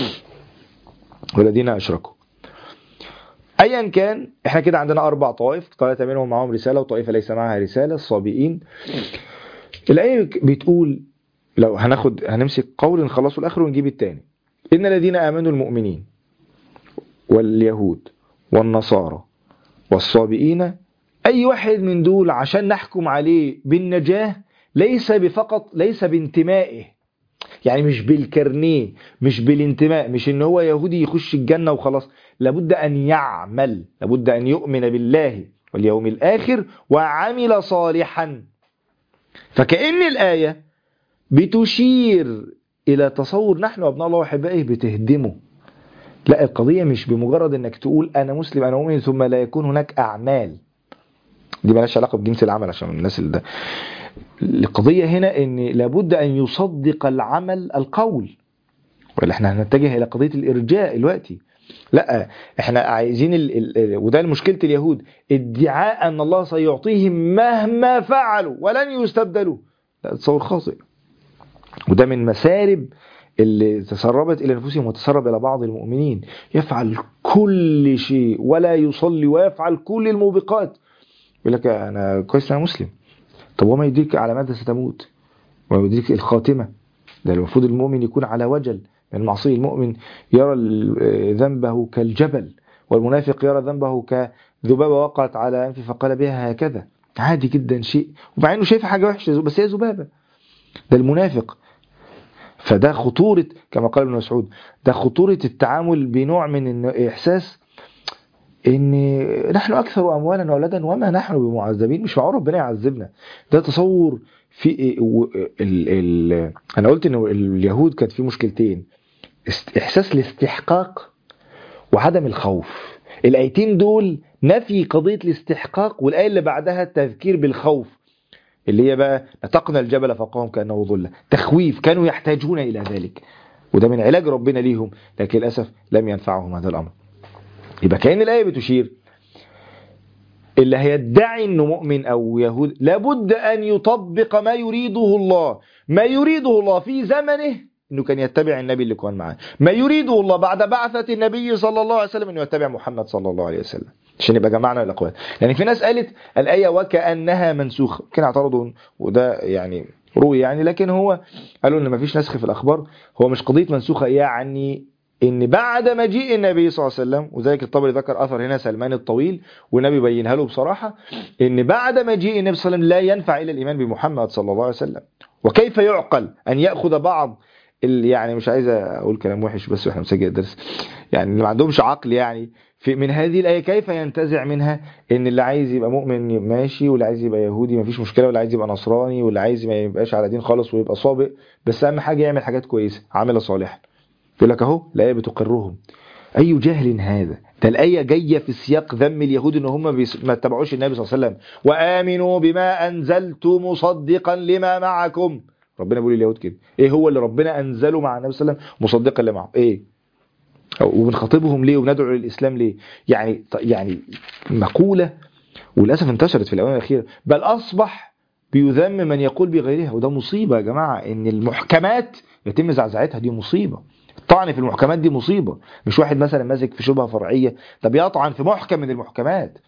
والذين أشركوا ايا كان احنا كده عندنا اربع طوائف ثلاثه منهم معاهم رساله وطائفه ليس معها رساله الصابئين الايه بتقول لو هناخد هنمسك قول نخلصه الاخر ونجيب الثاني ان الذين امنوا المؤمنين واليهود والنصارى والصابئين اي واحد من دول عشان نحكم عليه بالنجاه ليس بفقط ليس بانتمائه يعني مش بالكرنيه مش بالانتماء مش ان هو يهودي يخش الجنة وخلاص لابد ان يعمل لابد ان يؤمن بالله واليوم الاخر وعمل صالحا فكأن الآية بتشير إلى تصور نحن أبناء الله وأحبائه بتهدمه لا القضية مش بمجرد انك تقول انا مسلم انا مؤمن ثم لا يكون هناك اعمال دي مالهاش علاقة بجنس العمل عشان الناس اللي ده القضية هنا ان لابد ان يصدق العمل القول ولا احنا هنتجه الى قضية الارجاء دلوقتي لا احنا عايزين ال... ال... وده مشكلة اليهود ادعاء ان الله سيعطيهم مهما فعلوا ولن يستبدلوا ده تصور خاطئ وده من مسارب اللي تسربت الى نفوسهم وتسرب الى بعض المؤمنين يفعل كل شيء ولا يصلي ويفعل كل الموبقات يقول لك انا كويس انا مسلم طب وما يدريك على ماذا ستموت وما يدريك الخاتمه ده المفروض المؤمن يكون على وجل من المعصيه المؤمن يرى ذنبه كالجبل والمنافق يرى ذنبه كذبابه وقعت على انفه فقال بها هكذا عادي جدا شيء ومع انه شايف حاجه وحشه بس هي ذبابه ده المنافق فده خطورة كما قال ابن مسعود ده خطورة التعامل بنوع من إحساس ان نحن اكثر اموالا واولادا وما نحن بمعذبين مش معقول ربنا يعذبنا ده تصور في ال ال انا قلت ان اليهود كانت في مشكلتين احساس الاستحقاق وعدم الخوف الايتين دول نفي قضيه الاستحقاق والايه اللي بعدها التذكير بالخوف اللي هي بقى نطقنا الجبل فوقهم كانه ظله تخويف كانوا يحتاجون الى ذلك وده من علاج ربنا ليهم لكن للاسف لم ينفعهم هذا الامر يبقى كأن الآية بتشير اللي هيدعي انه مؤمن او يهود لابد ان يطبق ما يريده الله ما يريده الله في زمنه انه كان يتبع النبي اللي كان معاه ما يريده الله بعد بعثة النبي صلى الله عليه وسلم انه يتبع محمد صلى الله عليه وسلم عشان يبقى جمعنا الاقوال يعني في ناس قالت الايه وكانها منسوخه كان اعترضوا وده يعني روي يعني لكن هو قالوا ان مفيش نسخ في الاخبار هو مش قضيه منسوخه يعني ان بعد مجيء النبي صلى الله عليه وسلم وذلك الطبري ذكر اثر هنا سلمان الطويل والنبي بينها له بصراحه ان بعد مجيء النبي صلى الله عليه وسلم لا ينفع الا الايمان بمحمد صلى الله عليه وسلم وكيف يعقل ان ياخذ بعض اللي يعني مش عايز اقول كلام وحش بس واحنا مسجل الدرس يعني اللي ما عندهمش عقل يعني في من هذه الايه كيف ينتزع منها ان اللي عايز يبقى مؤمن ماشي واللي عايز يبقى يهودي مفيش مشكله واللي عايز يبقى نصراني واللي عايز ما يبقاش على دين خالص ويبقى صابئ بس اهم حاجه يعمل حاجات كويسه عامله صالحا يقول لك اهو الايه بتقرهم اي جهل هذا ده الايه جايه في سياق ذم اليهود ان هم بيس- ما اتبعوش النبي صلى الله عليه وسلم وامنوا بما انزلت مصدقا لما معكم ربنا بيقول لليهود كده ايه هو اللي ربنا انزله مع النبي صلى الله عليه وسلم مصدقا لما ايه وبنخاطبهم ليه وندعو للاسلام ليه يعني يعني مقوله وللاسف انتشرت في الاونه الاخيره بل اصبح بيذم من يقول بغيرها وده مصيبه يا جماعه ان المحكمات يتم زعزعتها دي مصيبه الطعن في المحكمات دي مصيبه مش واحد مثلا ماسك في شبهه فرعيه ده بيطعن في محكم من المحكمات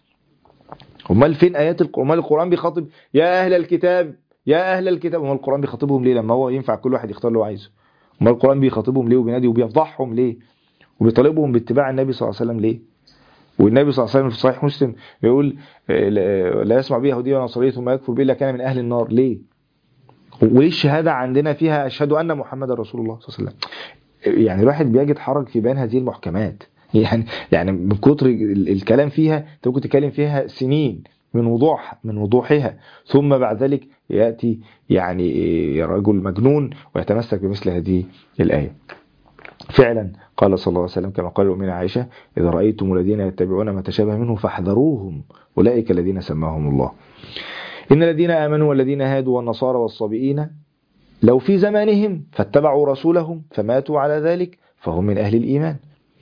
امال فين ايات القران امال القران بيخاطب يا اهل الكتاب يا اهل الكتاب امال القران بيخاطبهم ليه لما هو ينفع كل واحد يختار اللي هو عايزه امال القران بيخاطبهم ليه وبينادي وبيفضحهم ليه وبيطالبهم باتباع النبي صلى الله عليه وسلم ليه والنبي صلى الله عليه وسلم في صحيح مسلم يقول آه، لا لا يسمع به يهودي ولا نصراني ثم يكفر به الا كان من اهل النار ليه وليه الشهاده عندنا فيها اشهد ان محمد رسول الله صلى الله عليه وسلم يعني الواحد بيجد حرج في بيان هذه المحكمات يعني يعني من كتر ال- الكلام فيها انت ممكن تتكلم فيها سنين من وضوح من وضوحها ثم بعد ذلك ياتي يعني رجل مجنون ويتمسك بمثل هذه الايه فعلا قال صلى الله عليه وسلم كما قال الأمين عائشة إذا رأيتم الذين يتبعون ما تشابه منه فاحذروهم أولئك الذين سماهم الله إن الذين آمنوا والذين هادوا والنصارى والصابئين لو في زمانهم فاتبعوا رسولهم فماتوا على ذلك فهم من أهل الإيمان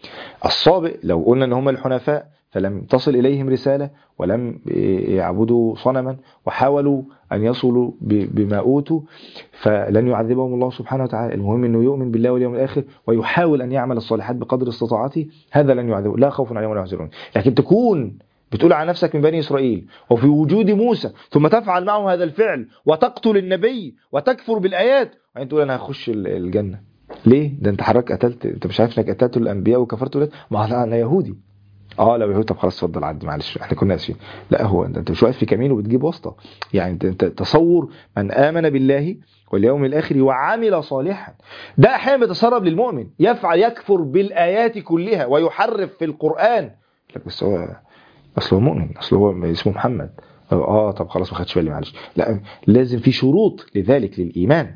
الصابئ لو قلنا ان هم الحنفاء فلم تصل اليهم رساله ولم يعبدوا صنما وحاولوا ان يصلوا ب- بما اوتوا فلن يعذبهم الله سبحانه وتعالى المهم انه يؤمن بالله واليوم الاخر ويحاول ان يعمل الصالحات بقدر استطاعته هذا لن يعذبه لا خوف عليهم ولا يحزنون لكن تكون بتقول عن نفسك من بني اسرائيل وفي وجود موسى ثم تفعل معه هذا الفعل وتقتل النبي وتكفر بالايات وبعدين تقول انا هخش ال- الجنه ليه؟ ده انت حضرتك قتلت انت مش عارف انك قتلت الانبياء وكفرت ولاد ما انا أنا يهودي اه لو يهودي طب خلاص اتفضل عدي معلش احنا كنا اسفين لا هو انت انت مش واقف في كمين وبتجيب واسطه يعني انت, انت تصور من امن بالله واليوم الاخر وعمل صالحا ده احيانا بيتسرب للمؤمن يفعل يكفر بالايات كلها ويحرف في القران لك بس هو اصل هو مؤمن اصل هو اسمه محمد اه طب خلاص ما خدش بالي معلش لا لازم في شروط لذلك للايمان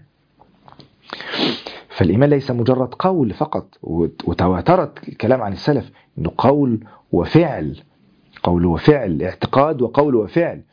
فالإيمان ليس مجرد قول فقط وت- وتواترت الكلام عن السلف إنه قول وفعل قول وفعل اعتقاد وقول وفعل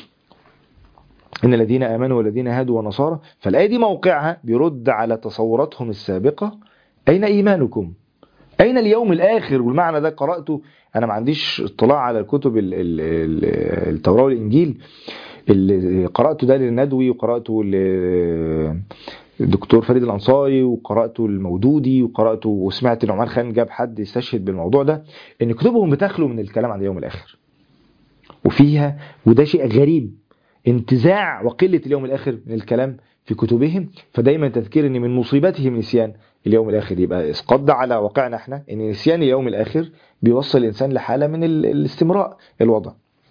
إن الذين آمنوا والذين هادوا ونصارى فالآية دي موقعها بيرد على تصوراتهم السابقة أين إيمانكم أين اليوم الآخر والمعنى ده قرأته أنا ما عنديش اطلاع على الكتب ال- ال- ال- التوراة والإنجيل اللي قرأته ده للندوي وقرأته ل- الدكتور فريد الانصاري وقراته المودودي وقراته وسمعت نعمان خان جاب حد يستشهد بالموضوع ده ان كتبهم بتخلو من الكلام عن اليوم الاخر وفيها وده شيء غريب انتزاع وقله اليوم الاخر من الكلام في كتبهم فدايما تذكير ان من مصيبتهم نسيان اليوم الاخر يبقى اسقاط ده على واقعنا احنا ان نسيان اليوم الاخر بيوصل الانسان لحاله من ال- الاستمراء الوضع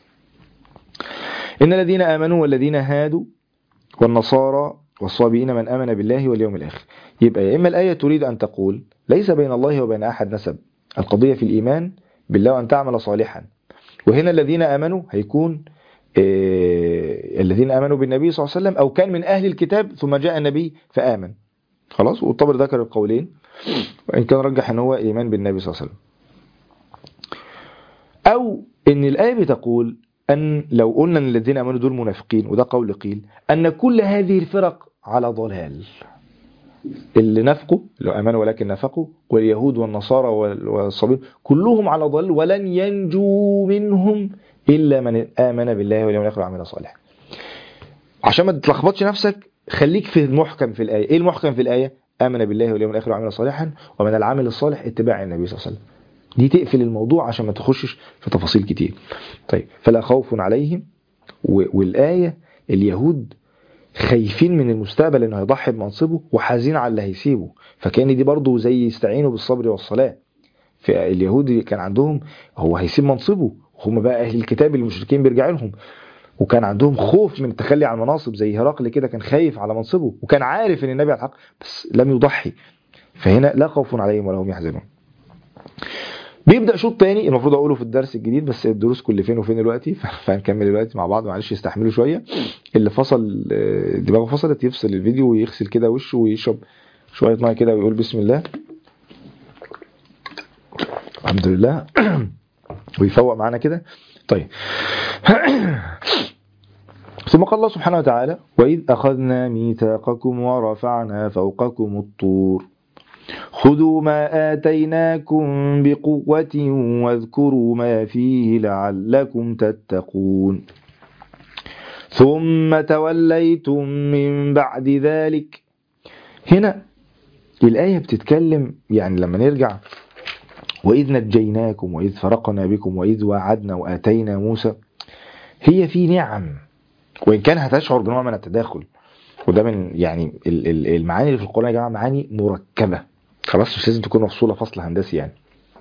ان الذين امنوا والذين هادوا والنصارى والصابئين من آمن بالله واليوم الآخر يبقى يا إما الآية تريد أن تقول ليس بين الله وبين أحد نسب القضية في الإيمان بالله وأن تعمل صالحا وهنا الذين آمنوا هيكون آه الذين آمنوا بالنبي صلى الله عليه وسلم أو كان من أهل الكتاب ثم جاء النبي فآمن خلاص والطبر ذكر القولين وإن كان رجح أن هو إيمان بالنبي صلى الله عليه وسلم أو إن الآية بتقول أن لو قلنا أن الذين آمنوا دول منافقين وده قول قيل أن كل هذه الفرق على ضلال اللي نفقوا لو آمنوا ولكن نفقوا واليهود والنصارى وال- والصابين كلهم على ضلال ولن ينجوا منهم إلا من آمن بالله واليوم الآخر وعمل صالحا عشان ما تتلخبطش نفسك خليك في المحكم في الآية إيه المحكم في الآية آمن بالله واليوم الآخر وعمل صالحا ومن العمل الصالح اتباع النبي صلى الله عليه وسلم دي تقفل الموضوع عشان ما تخشش في تفاصيل كتير طيب فلا خوف عليهم و- والآية اليهود خايفين من المستقبل انه هيضحي بمنصبه وحزين على اللي هيسيبه فكان دي برضه زي يستعينوا بالصبر والصلاة فاليهود كان عندهم هو هيسيب منصبه هم بقى اهل الكتاب المشركين بيرجع لهم وكان عندهم خوف من التخلي عن المناصب زي هرقل كده كان خايف على منصبه وكان عارف ان النبي على الحق بس لم يضحي فهنا لا خوف عليهم ولا هم يحزنون بيبدا شوط تاني المفروض اقوله في الدرس الجديد بس الدروس كل فين وفين دلوقتي فهنكمل دلوقتي مع بعض معلش يستحملوا شويه اللي فصل آه، دماغه فصلت يفصل الفيديو ويغسل كده وشه ويشرب شويه ميه كده ويقول بسم الله الحمد لله ويفوق معانا كده طيب ثم قال الله سبحانه وتعالى وإذ أخذنا ميثاقكم ورفعنا فوقكم الطور خذوا ما آتيناكم بقوة واذكروا ما فيه لعلكم تتقون ثم توليتم من بعد ذلك هنا الآية بتتكلم يعني لما نرجع وإذ نجيناكم وإذ فرقنا بكم وإذ وعدنا وآتينا موسى هي في نعم وإن كان هتشعر بنوع من التداخل وده من يعني ال- ال- المعاني اللي في القرآن يا جماعة معاني مركبة خلاص مش لازم تكون مفصولة فصل هندسي يعني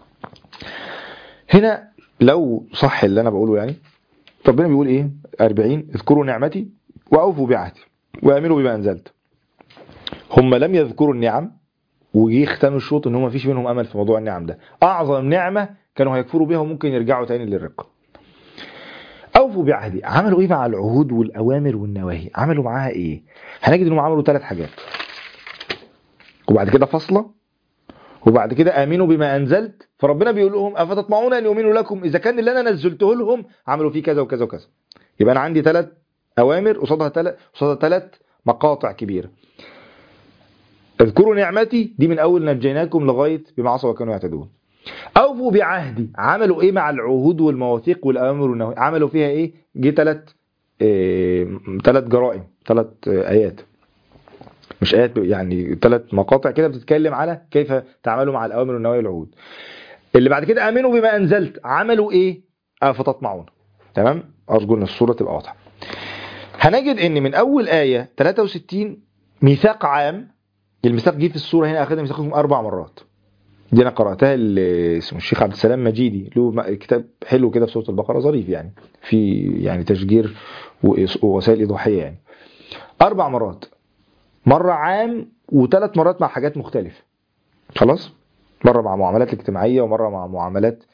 هنا لو صح اللي أنا بقوله يعني ربنا بيقول إيه 40 اذكروا نعمتي وأوفوا بعهدي وأمنوا بما أنزلت هم لم يذكروا النعم وجي ختام الشوط ان هم مفيش منهم امل في موضوع النعم ده اعظم نعمه كانوا هيكفروا بيها وممكن يرجعوا تاني للرق اوفوا بعهدي عملوا ايه مع العهود والاوامر والنواهي عملوا معاها ايه هنجد انهم عملوا ثلاث حاجات وبعد كده فصله وبعد كده امنوا بما انزلت فربنا بيقول لهم افتطمعون ان يؤمنوا لكم اذا كان اللي انا نزلته لهم عملوا فيه كذا وكذا وكذا يبقى انا عندي ثلاث اوامر قصادها ثلاث قصادها ثلاث مقاطع كبيره اذكروا نعمتي دي من اول نجيناكم لغايه بما عصوا وكانوا يعتدون اوفوا بعهدي عملوا ايه مع العهود والمواثيق والاوامر والنواهي عملوا فيها ايه جه ثلاث ثلاث جرائم ثلاث ايات مش ايات يعني ثلاث مقاطع كده بتتكلم على كيف تعملوا مع الاوامر والنواهي والعهود اللي بعد كده امنوا بما انزلت عملوا ايه افتطمعون تمام ارجو ان الصوره تبقى واضحه هنجد ان من اول ايه 63 ميثاق عام الميثاق جه في السوره هنا اخذنا ميثاقكم اربع مرات دي انا قراتها ل- اسمه الشيخ عبد السلام مجيدي له م- كتاب حلو كده في سوره البقره ظريف يعني في يعني تشجير وإس- ووسائل ايضاحيه يعني اربع مرات مره عام وثلاث مرات مع حاجات مختلفه خلاص مره مع معاملات اجتماعيه ومره مع معاملات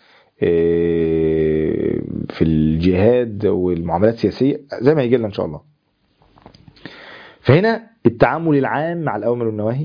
آه، في الجهاد والمعاملات السياسيه زي ما هيجي لنا ان شاء الله فهنا التعامل العام مع الأوامر والنواهي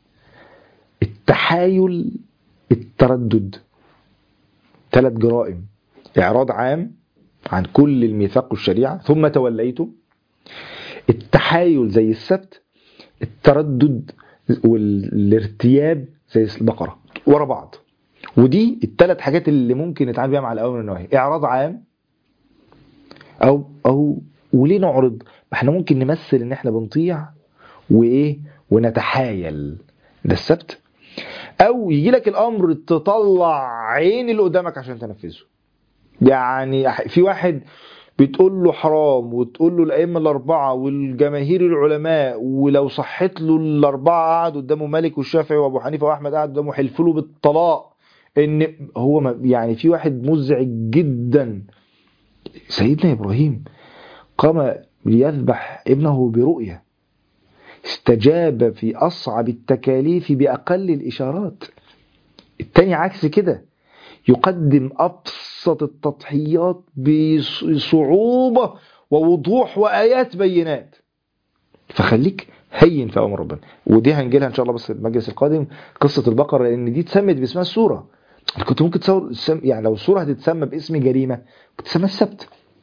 التحايل التردد ثلاث جرائم إعراض عام عن كل الميثاق والشريعة ثم توليتم التحايل زي السبت التردد والارتياب زي البقرة ورا بعض ودي الثلاث حاجات اللي ممكن نتعامل بيها مع الأوامر والنواهي إعراض عام أو أو وليه نعرض؟ ما احنا ممكن نمثل إن احنا بنطيع وايه ونتحايل ده السبت او يجي لك الامر تطلع عين اللي قدامك عشان تنفذه يعني في واحد بتقول له حرام وتقول له الائمه الاربعه والجماهير العلماء ولو صحت له الاربعه قعد قدامه مالك والشافعي وابو حنيفه واحمد قعد قدامه حلف له بالطلاق ان هو ما- يعني في واحد مزعج جدا سيدنا ابراهيم قام ليذبح ابنه برؤيه استجاب في أصعب التكاليف بأقل الإشارات التاني عكس كده يقدم أبسط التضحيات بصعوبة ووضوح وآيات بينات فخليك هين في أمر ربنا ودي هنجيلها إن شاء الله بس المجلس القادم قصة البقرة لأن دي اتسمت باسمها السورة كنت ممكن تصور سم- يعني لو السورة هتتسمى باسم جريمة كنت تسمى السبت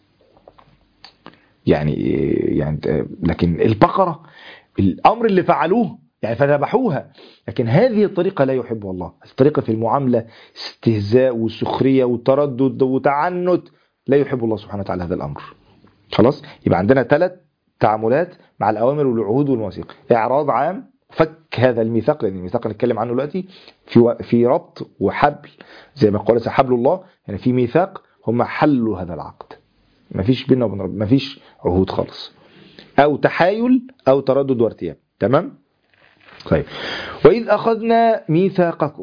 يعني يعني لكن البقرة الامر اللي فعلوه يعني فذبحوها لكن هذه الطريقه لا يحبها الله الطريقه في المعامله استهزاء وسخريه وتردد وتعنت لا يحب الله سبحانه وتعالى هذا الامر خلاص يبقى عندنا ثلاث تعاملات مع الاوامر والعهود والمواثيق اعراض عام فك هذا الميثاق لان الميثاق هنتكلم عنه دلوقتي في و... في ربط وحبل زي ما قال حبل الله يعني في ميثاق هم حلوا هذا العقد ما فيش بيننا وبين ربنا ما فيش عهود خالص او تحايل او تردد وارتياب تمام طيب واذ اخذنا ميثاقكم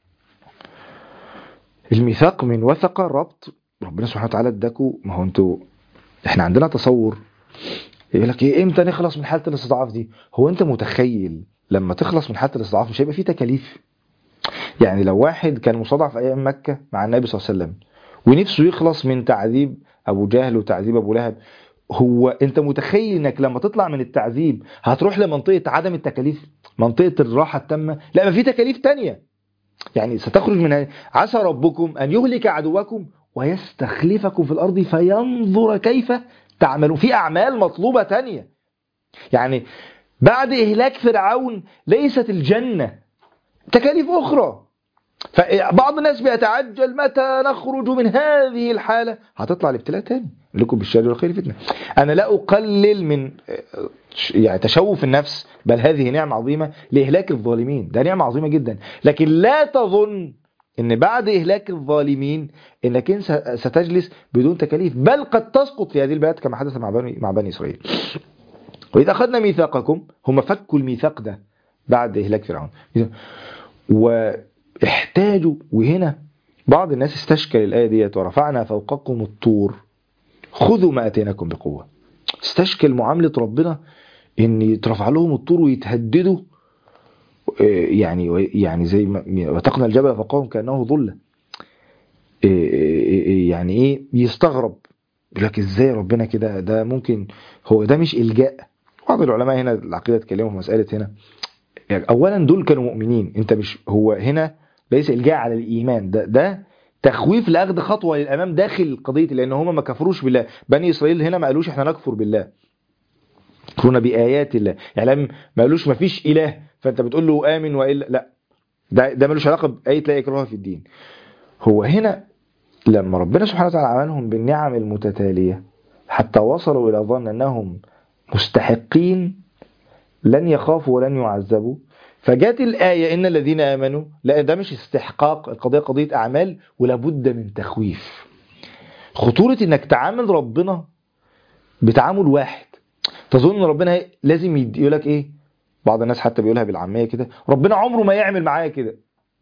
الميثاق من وثق الربط ربنا سبحانه وتعالى اداكوا ما هو انتوا احنا عندنا تصور يقول لك ايه امتى نخلص من حاله الاستضعاف دي هو انت متخيل لما تخلص من حاله الاستضعاف مش هيبقى فيه تكاليف يعني لو واحد كان مستضعف ايام مكه مع النبي صلى الله عليه وسلم ونفسه يخلص من تعذيب ابو جهل وتعذيب ابو لهب هو انت متخيل انك لما تطلع من التعذيب هتروح لمنطقه عدم التكاليف منطقه الراحه التامه لا ما في تكاليف تانية يعني ستخرج من عسى ربكم ان يهلك عدوكم ويستخلفكم في الارض فينظر كيف تعملون في اعمال مطلوبه تانية يعني بعد اهلاك فرعون ليست الجنه تكاليف اخرى فبعض الناس بيتعجل متى نخرج من هذه الحالة هتطلع الابتلاء تاني لكم بالشر والخير فتنة أنا لا أقلل من يعني تشوف النفس بل هذه نعمة عظيمة لإهلاك الظالمين ده نعمة عظيمة جدا لكن لا تظن ان بعد اهلاك الظالمين انك انت ستجلس بدون تكاليف بل قد تسقط في هذه البيئات كما حدث مع بني مع بني اسرائيل واذا اخذنا ميثاقكم هم فكوا الميثاق ده بعد اهلاك فرعون واحتاجوا وهنا بعض الناس استشكل الايه ديت ورفعنا فوقكم الطور خذوا ما اتيناكم بقوه استشكل معامله ربنا ان يترفع لهم الطور ويتهددوا يعني يعني زي ما وتقنا الجبل فوقهم كانه ظله يعني ايه يستغرب يقول لك ازاي ربنا كده ده ممكن هو ده مش الجاء بعض العلماء هنا العقيده اتكلموا في مساله هنا يعني اولا دول كانوا مؤمنين انت مش هو هنا ليس الجاء على الايمان ده ده تخويف لاخذ خطوه للامام داخل قضيه لان هم ما كفروش بالله بني اسرائيل هنا ما قالوش احنا نكفر بالله يكفرون بايات الله يعني ما قالوش ما فيش اله فانت بتقول له امن والا لا ده ده ملوش علاقه بايه لا اكراه في الدين هو هنا لما ربنا سبحانه وتعالى عملهم بالنعم المتتاليه حتى وصلوا الى ظن انهم مستحقين لن يخافوا ولن يعذبوا فجاءت الآية إن الذين آمنوا لا ده مش استحقاق القضية قضية أعمال ولابد من تخويف خطورة إنك تعامل ربنا بتعامل واحد تظن ربنا لازم يقول لك إيه بعض الناس حتى بيقولها بالعامية كده ربنا عمره ما يعمل معايا كده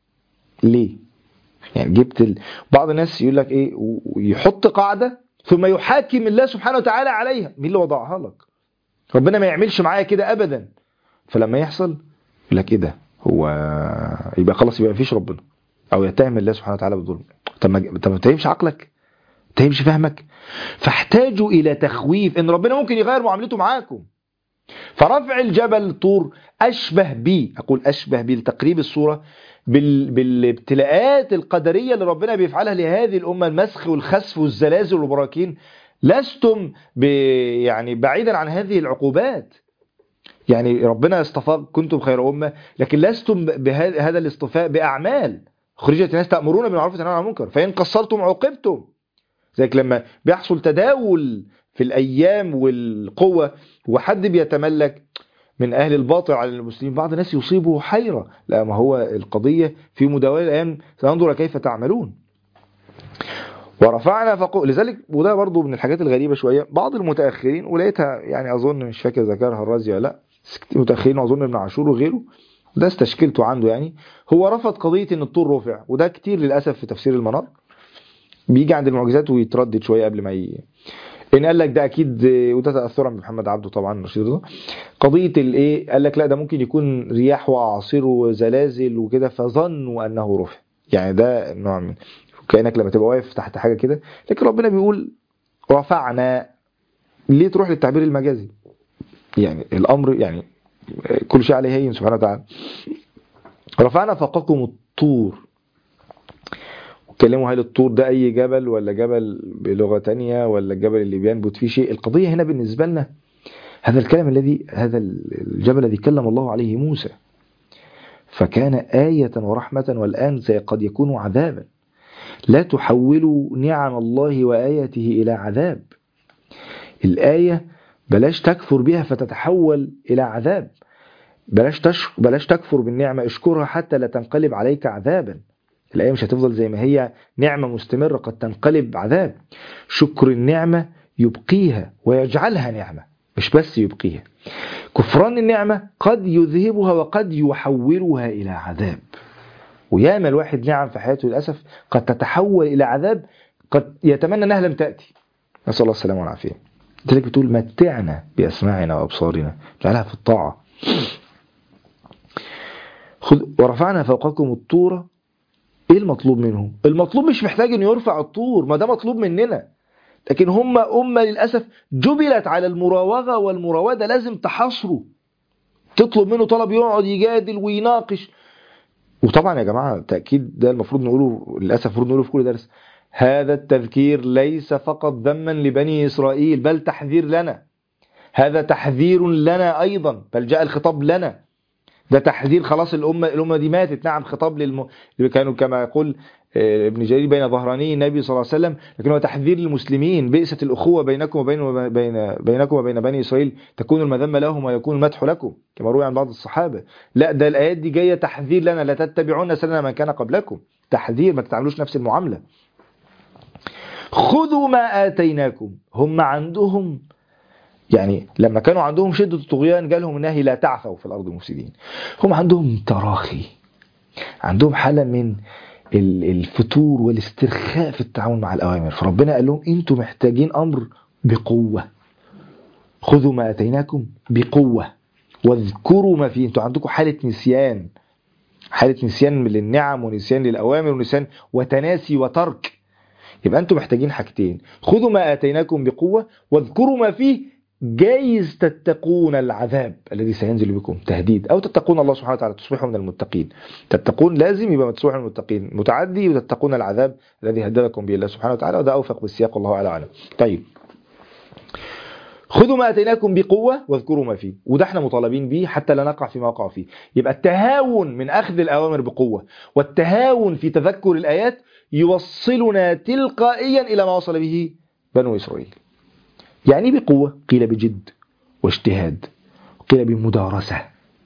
ليه يعني جبت ال... بعض الناس يقول لك ايه ويحط قاعدة ثم يحاكم الله سبحانه وتعالى عليها مين اللي وضعها لك ربنا ما يعملش معايا كده ابدا فلما يحصل يقول لك ايه ده هو يبقى خلاص يبقى مفيش ربنا او يتهم الله سبحانه وتعالى بالظلم طب ما طب ما تهمش عقلك تهمش فهمك فاحتاجوا الى تخويف ان ربنا ممكن يغير معاملته معاكم فرفع الجبل طور أشبه بي أقول أشبه بي لتقريب الصورة بال... بالابتلاءات القدرية اللي ربنا بيفعلها لهذه الأمة المسخ والخسف والزلازل والبراكين لستم ب... يعني بعيدا عن هذه العقوبات يعني ربنا اصطفى كنتم خير أمة لكن لستم بهذا الاصطفاء بأعمال خرجت الناس تأمرون بالمعروف وتنهون عن المنكر فإن قصرتم عوقبتم زيك لما بيحصل تداول في الأيام والقوة وحد بيتملك من أهل الباطل على المسلمين بعض الناس يصيبه حيرة لا ما هو القضية في مداولة الأيام سننظر كيف تعملون ورفعنا فوق لذلك وده برضو من الحاجات الغريبة شوية بعض المتأخرين ولقيتها يعني أظن مش فاكر ذكرها الرازي ولا لا متأخرين أظن ابن عاشور وغيره ده استشكلته عنده يعني هو رفض قضية ان الطور رفع وده كتير للأسف في تفسير المنار بيجي عند المعجزات ويتردد شوية قبل ما ي... ان قال لك ده اكيد وده تاثرا بمحمد عبده طبعا رشيد رضا قضيه الايه قال لك لا ده ممكن يكون رياح واعاصير وزلازل وكده فظنوا انه رفع يعني ده نوع من كانك لما تبقى واقف تحت حاجه كده لكن ربنا بيقول رفعنا ليه تروح للتعبير المجازي يعني الامر يعني كل شيء عليه هين سبحانه وتعالى رفعنا فوقكم الطور اتكلموا هل الطور ده اي جبل ولا جبل بلغه تانية ولا الجبل اللي بينبت فيه شيء القضيه هنا بالنسبه لنا هذا الكلام الذي هذا الجبل الذي كلم الله عليه موسى فكان آية ورحمة والآن قد يكون عذابا لا تحولوا نعم الله وآياته إلى عذاب الآية بلاش تكفر بها فتتحول إلى عذاب بلاش تش... بلاش تكفر بالنعمة اشكرها حتى لا تنقلب عليك عذابا الآية مش هتفضل زي ما هي نعمة مستمرة قد تنقلب عذاب شكر النعمة يبقيها ويجعلها نعمة مش بس يبقيها كفران النعمة قد يذهبها وقد يحولها إلى عذاب وياما الواحد نعم في حياته للأسف قد تتحول إلى عذاب قد يتمنى أنها لم تأتي نسأل الله السلامة والعافية لذلك بتقول متعنا بأسماعنا وأبصارنا جعلها في الطاعة خذ ورفعنا فوقكم الطور ايه المطلوب منهم المطلوب مش محتاج انه يرفع الطور ما ده مطلوب مننا لكن هم أمة للأسف جبلت على المراوغة والمراودة لازم تحاصره تطلب منه طلب يقعد يجادل ويناقش وطبعا يا جماعة تأكيد ده المفروض نقوله للأسف المفروض نقوله في كل درس هذا التذكير ليس فقط ذما لبني إسرائيل بل تحذير لنا هذا تحذير لنا أيضا بل جاء الخطاب لنا ده تحذير خلاص الأمة الأمة دي ماتت نعم خطاب للم... كانوا كما يقول ابن جرير بين ظهراني النبي صلى الله عليه وسلم لكن هو تحذير للمسلمين بئست الأخوة بينكم وبين بين بينكم وبين بني إسرائيل تكون المذمة لهم ويكون المدح لكم كما روي عن بعض الصحابة لا ده الآيات دي جاية تحذير لنا لا تتبعون سنن من كان قبلكم تحذير ما تتعاملوش نفس المعاملة خذوا ما آتيناكم هم عندهم يعني لما كانوا عندهم شدة الطغيان جالهم النهي لا تعثوا في الأرض مفسدين هم عندهم تراخي عندهم حالة من الفتور والاسترخاء في التعامل مع الأوامر فربنا قال لهم انتوا محتاجين أمر بقوة خذوا ما أتيناكم بقوة واذكروا ما فيه انتوا عندكم حالة نسيان حالة نسيان للنعم ونسيان للأوامر ونسيان وتناسي وترك يبقى انتوا محتاجين حاجتين خذوا ما آتيناكم بقوة واذكروا ما فيه جايز تتقون العذاب الذي سينزل بكم تهديد او تتقون الله سبحانه وتعالى تصبحوا من المتقين تتقون لازم يبقى تصبحوا من المتقين متعدي وتتقون العذاب الذي هددكم به الله سبحانه وتعالى وده اوفق بالسياق والله اعلى اعلم طيب خذوا ما اتيناكم بقوه واذكروا ما فيه وده احنا مطالبين به حتى لا نقع فيما وقع فيه يبقى التهاون من اخذ الاوامر بقوه والتهاون في تذكر الايات يوصلنا تلقائيا الى ما وصل به بنو اسرائيل يعني بقوة قيل بجد واجتهاد قيل بمدارسة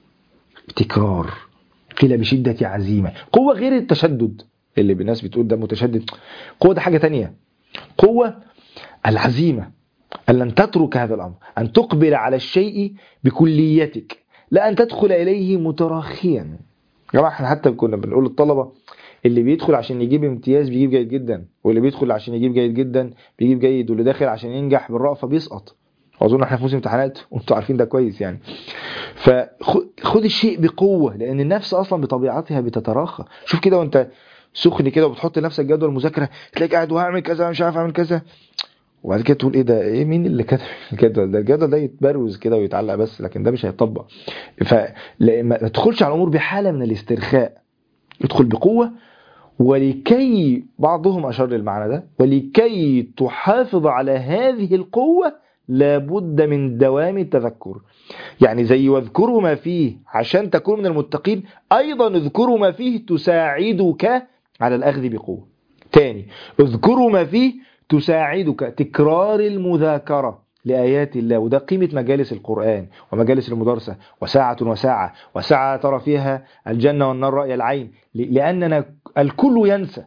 تكرار قيل بشدة عزيمة قوة غير التشدد اللي الناس بتقول ده متشدد قوة ده حاجة تانية قوة العزيمة أن لن تترك هذا الأمر أن تقبل على الشيء بكليتك لا أن تدخل إليه متراخيا جماعة احنا حتى كنا بنقول للطلبة اللي بيدخل عشان يجيب امتياز بيجيب جيد جدا واللي بيدخل عشان يجيب جيد جدا بيجيب جيد واللي داخل عشان ينجح بالرأفة بيسقط واظن احنا في موسم امتحانات وانتوا عارفين ده كويس يعني فخد الشيء بقوة لان النفس اصلا بطبيعتها بتتراخى شوف كده وانت سخن كده وبتحط لنفسك جدول مذاكره تلاقيك قاعد وهعمل كذا مش عارف اعمل كذا وبعد كده تقول ايه ده ايه مين اللي كتب الجدول ده الجدول ده يتبروز كده ويتعلق بس لكن ده مش هيطبق فما تدخلش على الامور بحاله من الاسترخاء ادخل بقوه ولكي بعضهم أشار للمعنى ده ولكي تحافظ على هذه القوة لابد من دوام التذكر يعني زي واذكروا ما فيه عشان تكون من المتقين أيضا اذكروا ما فيه تساعدك على الأخذ بقوة تاني اذكروا ما فيه تساعدك تكرار المذاكرة لآيات الله وده قيمة مجالس القرآن ومجالس المدرسة وساعة وساعة وساعة ترى فيها الجنة والنار رأي العين لأننا الكل ينسى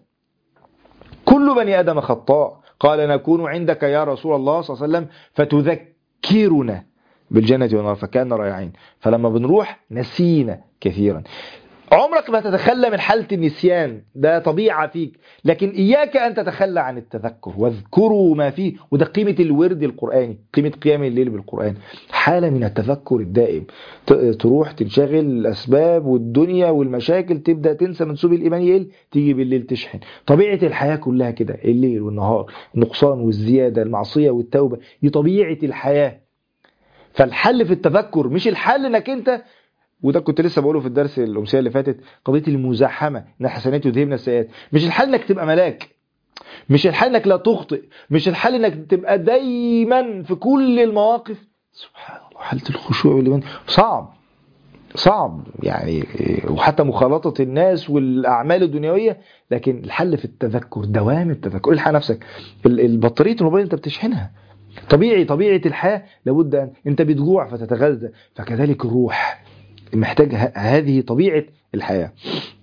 كل بني آدم خطاء قال نكون عندك يا رسول الله صلى الله عليه وسلم فتذكرنا بالجنة والنار فكان رأي عين فلما بنروح نسينا كثيرا عمرك ما تتخلى من حالة النسيان ده طبيعة فيك لكن إياك أن تتخلى عن التذكر واذكروا ما فيه وده قيمة الورد القرآني قيمة قيام الليل بالقرآن حالة من التذكر الدائم تروح تنشغل الأسباب والدنيا والمشاكل تبدأ تنسى منسوب الإيمان يقل تيجي بالليل تشحن طبيعة الحياة كلها كده الليل والنهار النقصان والزيادة المعصية والتوبة دي طبيعة الحياة فالحل في التذكر مش الحل انك انت وده كنت لسه بقوله في الدرس الامسيه اللي فاتت قضيه المزاحمه ان الحسنات يذهبن السيئات مش الحل انك تبقى ملاك مش الحل انك لا تخطئ مش الحل انك تبقى دايما في كل المواقف سبحان الله حاله الخشوع والايمان صعب صعب يعني وحتى مخالطة الناس والأعمال الدنيوية لكن الحل في التذكر دوام التذكر الحق نفسك ال- البطارية الموبايل أنت بتشحنها طبيعي طبيعة الحياة لابد أن أنت بتجوع فتتغذى فكذلك الروح محتاج ه- هذه طبيعة الحياة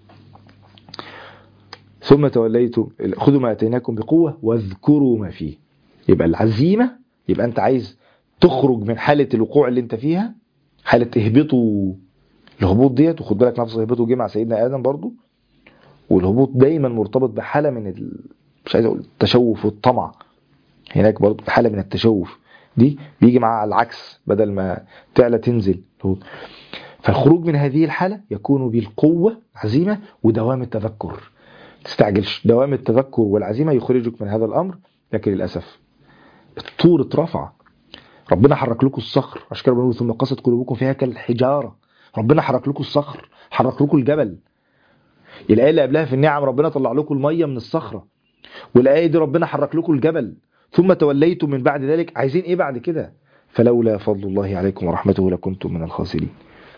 ثم توليتم خذوا ما اتيناكم بقوه واذكروا ما فيه يبقى العزيمه يبقى انت عايز تخرج من حاله الوقوع اللي انت فيها حاله اهبطوا الهبوط ديت وخد بالك نفس اهبطوا جه مع سيدنا ادم برضو والهبوط دايما مرتبط بحاله من ال... مش عايز اقول التشوف والطمع هناك برضو حاله من التشوف دي بيجي معاها على العكس بدل ما تعلى تنزل الهبوط. فالخروج من هذه الحاله يكون بالقوه عزيمه ودوام التذكر تستعجلش دوام التذكر والعزيمة يخرجك من هذا الأمر لكن للأسف الطور اترفع ربنا حرك لكم الصخر عشان كده بنقول ثم قست قلوبكم فيها كالحجارة ربنا حرك لكم الصخر حرك لكم الجبل الآية اللي قبلها في النعم ربنا طلع لكم المية من الصخرة والآية دي ربنا حرك لكم الجبل ثم توليتم من بعد ذلك عايزين ايه بعد كده فلولا فضل الله عليكم ورحمته لكنتم من الخاسرين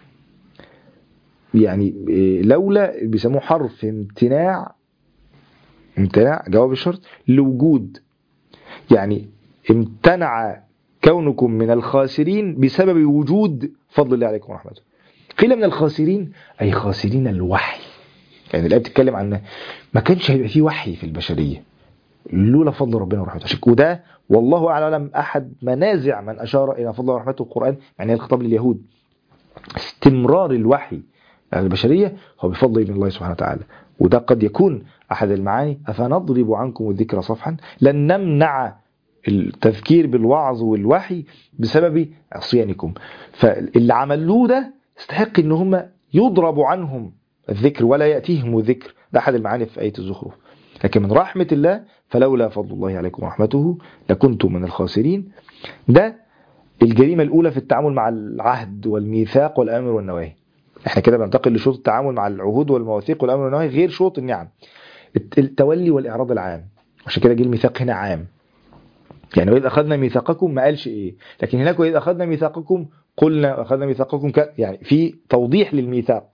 يعني إيه، لولا بيسموه حرف امتناع امتناع جواب الشرط لوجود يعني امتنع كونكم من الخاسرين بسبب وجود فضل الله عليكم ورحمته قيل من الخاسرين أي خاسرين الوحي يعني الآية بتتكلم عن ما كانش هيبقى فيه وحي في البشرية لولا فضل ربنا ورحمته عشان وده والله أعلم أحد منازع من أشار إلى فضل ورحمته القرآن يعني الخطاب لليهود استمرار الوحي على البشرية هو بفضل من الله سبحانه وتعالى وده قد يكون أحد المعاني أفنضرب عنكم الذكر صفحا لن نمنع التذكير بالوعظ والوحي بسبب عصيانكم فاللي عملوه ده استحق ان هم يضرب عنهم الذكر ولا يأتيهم الذكر ده أحد المعاني في آية الزخرف لكن من رحمة الله فلولا فضل الله عليكم ورحمته لكنتم من الخاسرين ده الجريمة الأولى في التعامل مع العهد والميثاق والأمر والنواهي احنا كده بننتقل لشوط التعامل مع العهود والمواثيق والأمر والنواهي غير شوط النعم التولي والإعراض العام عشان كده جه الميثاق هنا عام يعني وإذ أخذنا ميثاقكم ما قالش إيه لكن هناك وإذ أخذنا ميثاقكم قلنا أخذنا ميثاقكم ك... يعني في توضيح للميثاق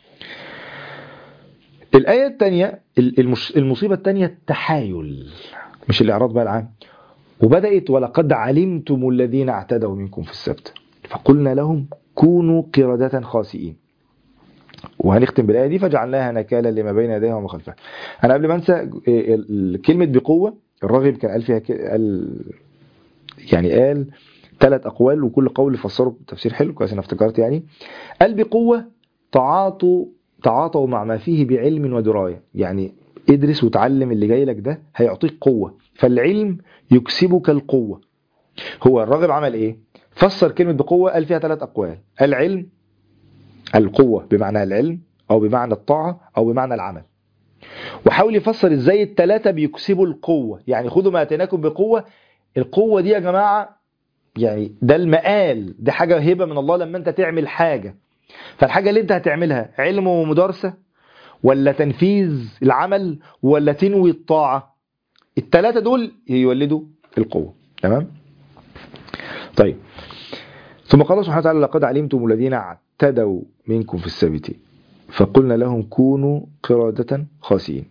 الآية الثانية المش... المصيبة الثانية التحايل مش الإعراض بقى العام وبدأت ولقد علمتم الذين اعتدوا منكم في السبت فقلنا لهم كونوا قردة خاسئين وهنختم بالآية دي فجعلناها نكالا لما بين يديها وما خلفها أنا قبل ما أنسى كلمة بقوة الراغب كان قال فيها قال يعني قال ثلاث أقوال وكل قول فسره بتفسير حلو كويس أنا افتكرت يعني قال بقوة تعاطوا تعاطوا مع ما فيه بعلم ودراية يعني ادرس وتعلم اللي جاي لك ده هيعطيك قوة فالعلم يكسبك القوة هو الراغب عمل ايه فسر كلمة بقوة قال فيها ثلاث أقوال العلم القوة بمعنى العلم أو بمعنى الطاعة أو بمعنى العمل وحاول يفسر ازاي الثلاثة بيكسبوا القوة يعني خدوا ما اتيناكم بقوة القوة دي يا جماعة يعني ده المقال دي حاجة هبة من الله لما انت تعمل حاجة فالحاجة اللي انت هتعملها علم ومدارسة ولا تنفيذ العمل ولا تنوي الطاعة الثلاثة دول يولدوا القوة تمام طيب ثم قال سبحانه وتعالى لقد علمتم الذين اعتدوا منكم في السبت فقلنا لهم كونوا قرادة خاسئين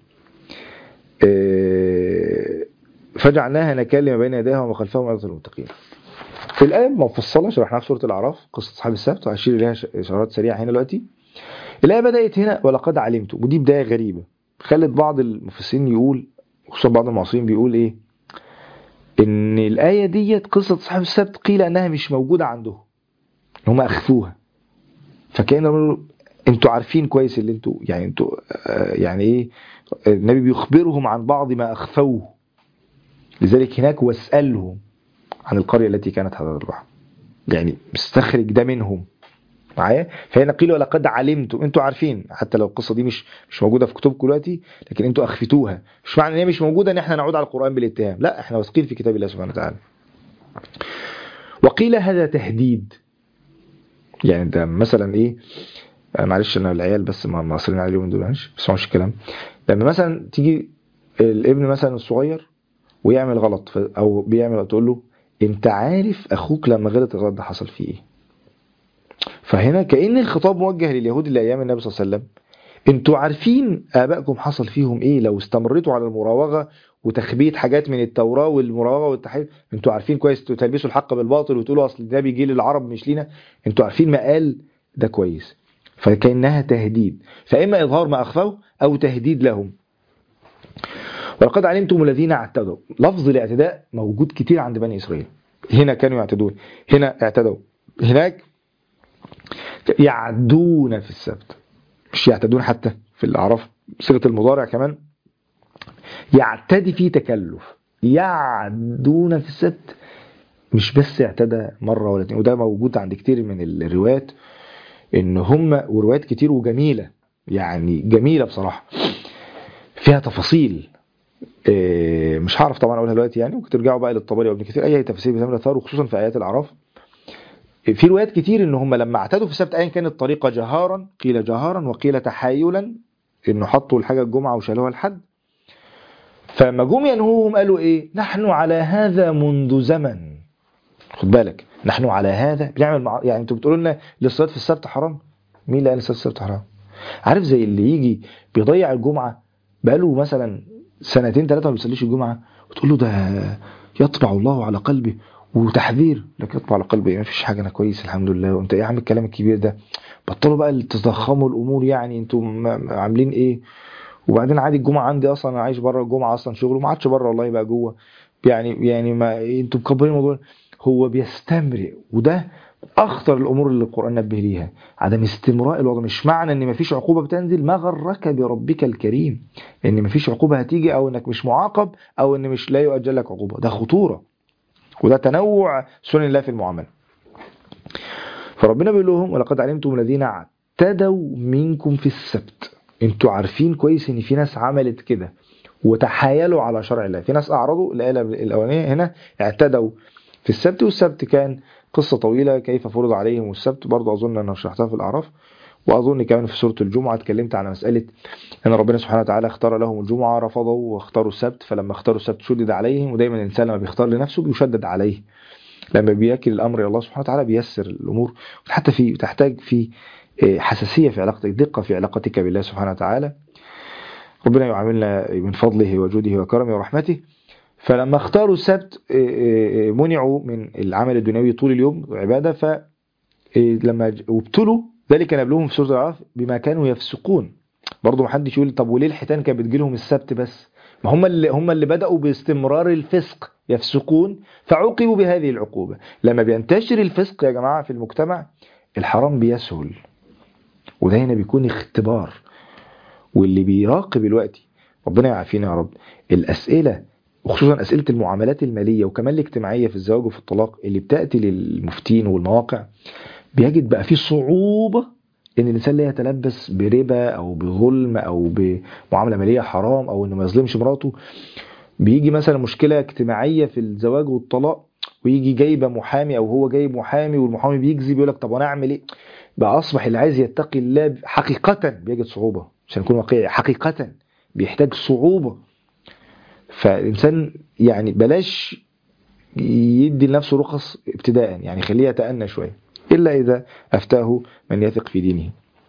فجعلناها نكال ما بين يديها وما خلفها وموعظة المتقين في الآية مفصلة شرحناها في سورة الأعراف قصة أصحاب السبت وهشير إليها إشارات سريعة هنا دلوقتي الآية بدأت هنا ولقد علمتم ودي بداية غريبة خلت بعض المفسرين يقول خصوصا بعض المعاصرين بيقول إيه إن الآية ديت قصة أصحاب السبت قيل أنها مش موجودة عندهم هم أخفوها فكان انتوا عارفين كويس اللي انتوا يعني انتوا يعني ايه النبي بيخبرهم عن بعض ما اخفوه لذلك هناك واسالهم عن القريه التي كانت حضر البحر يعني مستخرج ده منهم معايا فهنا قيل ولقد علمتم انتوا عارفين حتى لو القصه دي مش مش موجوده في كتبكم دلوقتي لكن انتوا اخفتوها مش معنى ان هي مش موجوده ان احنا نعود على القران بالاتهام لا احنا واثقين في كتاب الله سبحانه وتعالى وقيل هذا تهديد يعني ده مثلا ايه معلش انا العيال بس ما مصرين عليهم دول مش بسمعوش الكلام لما مثلا تيجي الابن مثلا الصغير ويعمل غلط او بيعمل تقول له انت عارف اخوك لما غلط الغلط ده حصل فيه ايه فهنا كأن الخطاب موجه لليهود اللي أيام النبي صلى الله عليه وسلم انتوا عارفين آبائكم حصل فيهم إيه لو استمرتوا على المراوغة وتخبيت حاجات من التوراة والمراوغة والتحريف انتوا عارفين كويس تلبسوا الحق بالباطل وتقولوا أصل ده بيجي للعرب مش لينا انتوا عارفين ما قال ده كويس فكأنها تهديد فإما إظهار ما أخفوه أو تهديد لهم ولقد علمتم الذين اعتدوا لفظ الاعتداء موجود كتير عند بني إسرائيل هنا كانوا يعتدون هنا اعتدوا هناك يعدون في السبت مش يعتدون حتى في الأعراف صيغة المضارع كمان يعتدي في تكلف يعدون في السبت مش بس اعتدى مرة ولا اتنين وده موجود عند كتير من الروايات ان هم وروايات كتير وجميلة يعني جميلة بصراحة فيها تفاصيل إيه، مش هعرف طبعا اقولها دلوقتي يعني ممكن ترجعوا بقى للطبري وابن كثير اي تفسير بتعمل اثار وخصوصا في ايات الاعراف في روايات كتير ان هم لما اعتدوا في السبت ايا كانت الطريقه جهارا قيل جهارا وقيل تحايلا انه حطوا الحاجه الجمعه وشالوها الحد فلما جم ينهوهم قالوا ايه نحن على هذا منذ زمن خد بالك نحن على هذا بنعمل مع... يعني انتوا بتقولوا لنا الصلاه في السبت حرام مين اللي قال الصلاه في السبت حرام عارف زي اللي يجي بيضيع الجمعه بقاله مثلا سنتين ثلاثه ما بيصليش الجمعه وتقول له ده يطبع الله على قلبه وتحذير لك يطبع على قلبي ما فيش حاجه انا كويس الحمد لله وانت ايه يا عم الكلام الكبير ده بطلوا بقى تضخموا الامور يعني انتوا م- عاملين ايه وبعدين عادي الجمعه عندي اصلا انا عايش بره الجمعه اصلا شغل وما عادش بره والله بقى جوه يعني يعني ما انتوا مكبرين الموضوع هو بيستمرئ وده اخطر الامور اللي القران نبه ليها عدم استمراء الوضع مش معنى ان مفيش عقوبه بتنزل ما غرك بربك الكريم ان مفيش عقوبه هتيجي او انك مش معاقب او ان مش لا يؤجل لك عقوبه ده خطوره وده تنوع سنن الله في المعامله فربنا بيقول لهم ولقد علمتم الذين اعتدوا منكم في السبت انتوا عارفين كويس ان في ناس عملت كده وتحايلوا على شرع الله في ناس اعرضوا الايه الاولانيه هنا اعتدوا في السبت والسبت كان قصه طويله كيف فرض عليهم السبت برضه اظن انا شرحتها في الاعراف واظن كمان في سوره الجمعه اتكلمت على مساله ان ربنا سبحانه وتعالى اختار لهم الجمعه رفضوا واختاروا السبت فلما اختاروا السبت شدد عليهم ودايما الانسان لما بيختار لنفسه بيشدد عليه لما بياكل الامر الى الله سبحانه وتعالى بيسر الامور حتى في تحتاج في إيه، حساسيه في علاقتك دقه في علاقتك بالله سبحانه وتعالى ربنا يعاملنا من فضله وجوده وكرمه ورحمته فلما اختاروا السبت إيه، إيه، منعوا من العمل الدنيوي طول اليوم عباده ف إيه، لما ج- وابتلوا ذلك نبلوهم في سوره الاعراف بما كانوا يفسقون برضه محدش يقول طب وليه الحيتان كانت بتجيلهم السبت بس ما هم اللي هم اللي بداوا باستمرار الفسق يفسقون فعوقبوا بهذه العقوبه لما بينتشر الفسق يا جماعه في المجتمع الحرام بيسهل وده هنا بيكون اختبار واللي بيراقب الوقت ربنا يعافينا يا رب الاسئله وخصوصا اسئله المعاملات الماليه وكمان الاجتماعيه في الزواج وفي الطلاق اللي بتاتي للمفتين والمواقع بيجد بقى في صعوبه ان الانسان لا يتلبس بربا او بظلم او بمعامله ماليه حرام او انه ما يظلمش مراته بيجي مثلا مشكله اجتماعيه في الزواج والطلاق ويجي جايبه محامي او هو جايب محامي والمحامي بيكذب يقول لك طب وانا اعمل ايه بقى اصبح اللي عايز يتقي الله حقيقه بيجد صعوبه عشان نكون واقعي حقيقه بيحتاج صعوبه فالانسان يعني بلاش يدي لنفسه رخص ابتداء يعني خليه يتأنى شويه الا اذا افتاه من يثق في دينه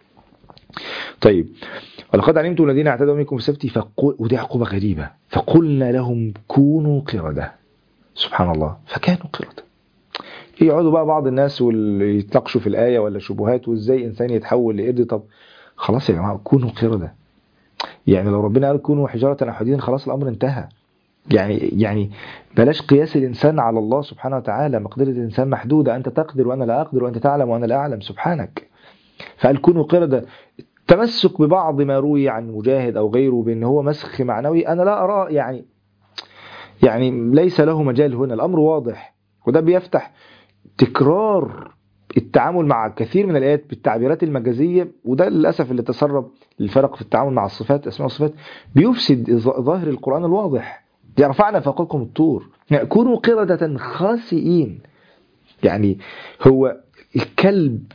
طيب ولقد علمتم الذين اعتدوا منكم في السبت فقل ودي عقوبه غريبه فقلنا لهم كونوا قرده سبحان الله فكانوا قرده يقعدوا بقى بعض الناس واللي يتناقشوا في الايه ولا شبهات وازاي انسان يتحول لقرد طب خلاص يا جماعه كونوا قرده يعني لو ربنا قال كونوا حجاره او حديدا خلاص الامر انتهى يعني يعني بلاش قياس الانسان على الله سبحانه وتعالى مقدره الانسان محدوده انت تقدر وانا لا اقدر وانت تعلم وانا لا اعلم سبحانك فقال كونوا قرده التمسك ببعض ما روي عن مجاهد او غيره بان هو مسخ معنوي انا لا اراه يعني يعني ليس له مجال هنا الامر واضح وده بيفتح تكرار التعامل مع كثير من الايات بالتعبيرات المجازيه وده للاسف اللي تسرب الفرق في التعامل مع الصفات اسماء الصفات بيفسد ظ- ظاهر القران الواضح يعني رفعنا فوقكم الطور يعني كونوا قردة خاسئين يعني هو الكلب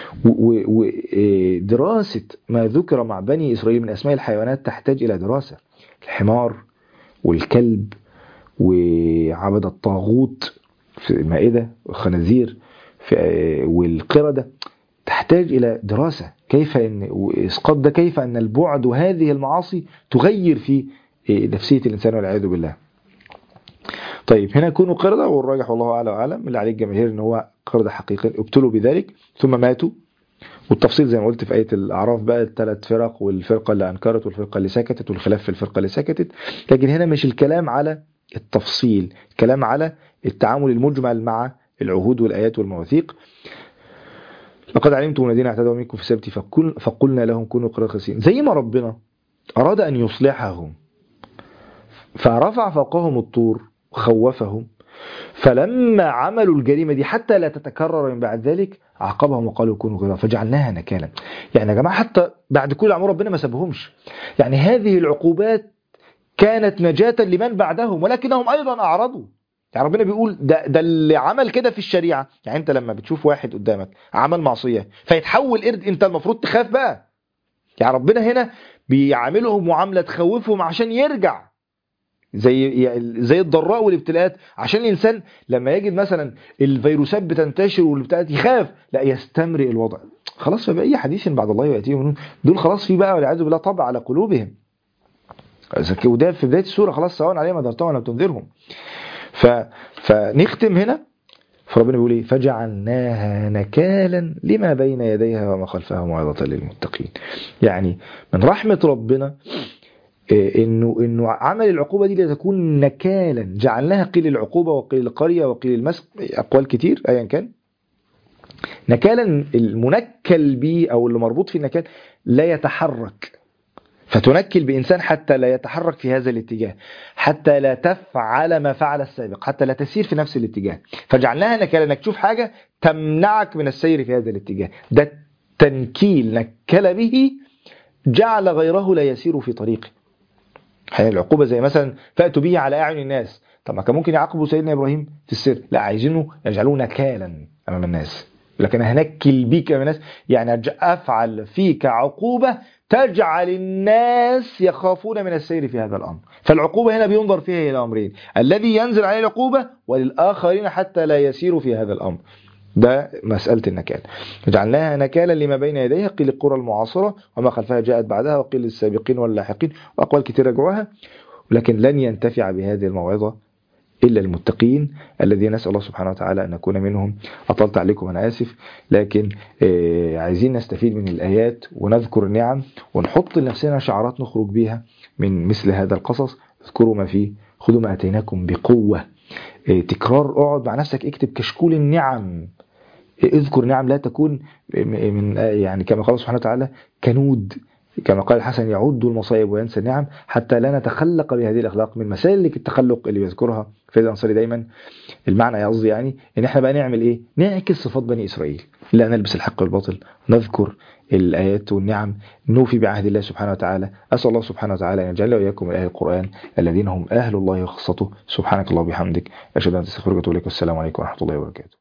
ودراسة ما ذكر مع بني إسرائيل من أسماء الحيوانات تحتاج إلى دراسة الحمار والكلب وعبد الطاغوت في المائدة والخنازير في والقردة تحتاج إلى دراسة كيف أن وإسقاط ده كيف أن البعد وهذه المعاصي تغير في نفسية الإنسان والعياذ بالله طيب هنا يكونوا قردة والراجح والله أعلى وأعلم اللي عليه الجماهير أن هو قردة حقيقي ابتلوا بذلك ثم ماتوا والتفصيل زي ما قلت في آية الأعراف بقى الثلاث فرق والفرقة اللي أنكرت والفرقة اللي سكتت والخلاف في الفرقة اللي سكتت لكن هنا مش الكلام على التفصيل الكلام على التعامل المجمل مع العهود والآيات والمواثيق لقد علمتم الذين اعتدوا منكم في السبت فقل فقلنا لهم كونوا قردة خاسئين زي ما ربنا أراد أن يصلحهم فرفع فوقهم الطور خوفهم فلما عملوا الجريمة دي حتى لا تتكرر من بعد ذلك عاقبهم وقالوا كونوا قردة فجعلناها نكالا يعني يا جماعة حتى بعد كل عمر ربنا ما سابهمش يعني هذه العقوبات كانت نجاة لمن بعدهم ولكنهم أيضا أعرضوا يعني ربنا بيقول ده, ده اللي عمل كده في الشريعة يعني انت لما بتشوف واحد قدامك عمل معصية فيتحول قرد انت المفروض تخاف بقى يعني ربنا هنا بيعاملهم معاملة تخوفهم عشان يرجع زي يعني زي الضراء والابتلاءات عشان الانسان لما يجد مثلا الفيروسات بتنتشر والابتلاءات يخاف لا يستمرئ الوضع خلاص فبأي حديث بعد الله يأتيهم دول خلاص في بقى والعياذ بالله طبع على قلوبهم وده في بداية السورة خلاص سواء عليهم أدرتهم ولا تنذرهم ف... فنختم هنا فربنا بيقول ايه فجعلناها نكالا لما بين يديها وما خلفها موعظة للمتقين يعني من رحمة ربنا انه انه عمل العقوبه دي لتكون نكالا جعلناها قيل العقوبه وقيل القريه وقيل المسك اقوال كتير ايا كان نكالا المنكل به او اللي مربوط في النكال لا يتحرك فتنكل بإنسان حتى لا يتحرك في هذا الاتجاه حتى لا تفعل ما فعل السابق حتى لا تسير في نفس الاتجاه فجعلناها نكالا انك تشوف حاجة تمنعك من السير في هذا الاتجاه ده تنكيل نكل به جعل غيره لا يسير في طريقه هي العقوبة زي مثلا فأتوا به على أعين الناس طب ما كان ممكن يعاقبوا سيدنا إبراهيم في السر لا عايزينه يجعلوه نكالا أمام الناس لكن هنكل بيك أمام الناس يعني أفعل فيك عقوبة تجعل الناس يخافون من السير في هذا الأمر فالعقوبة هنا بينظر فيها إلى أمرين الذي ينزل عليه العقوبة وللآخرين حتى لا يسيروا في هذا الأمر ده مسألة النكال جعلناها نكالا لما بين يديها قيل القرى المعاصرة وما خلفها جاءت بعدها وقيل السابقين واللاحقين وأقوال كتير رجعوها ولكن لن ينتفع بهذه الموعظة إلا المتقين الذين نسأل الله سبحانه وتعالى أن نكون منهم أطلت عليكم أنا آسف لكن عايزين نستفيد من الآيات ونذكر النعم ونحط لنفسنا شعارات نخرج بيها من مثل هذا القصص اذكروا ما فيه خذوا ما أتيناكم بقوة تكرار اقعد مع نفسك اكتب كشكول النعم اذكر نعم لا تكون من يعني كما قال سبحانه وتعالى كنود كما قال الحسن يعد المصائب وينسى النعم حتى لا نتخلق بهذه الاخلاق من مسالك التخلق اللي بيذكرها في الانصاري دايما المعنى قصدي يعني ان احنا بقى نعمل ايه؟ نعكس صفات بني اسرائيل لا نلبس الحق والباطل نذكر الايات والنعم نوفي بعهد الله سبحانه وتعالى اسال الله سبحانه وتعالى ان يجعلنا واياكم من اهل القران الذين هم اهل الله وخاصته سبحانك اللهم وبحمدك اشهد ان لا اله الا انت استغفرك واتوب اليك والسلام عليكم ورحمه الله وبركاته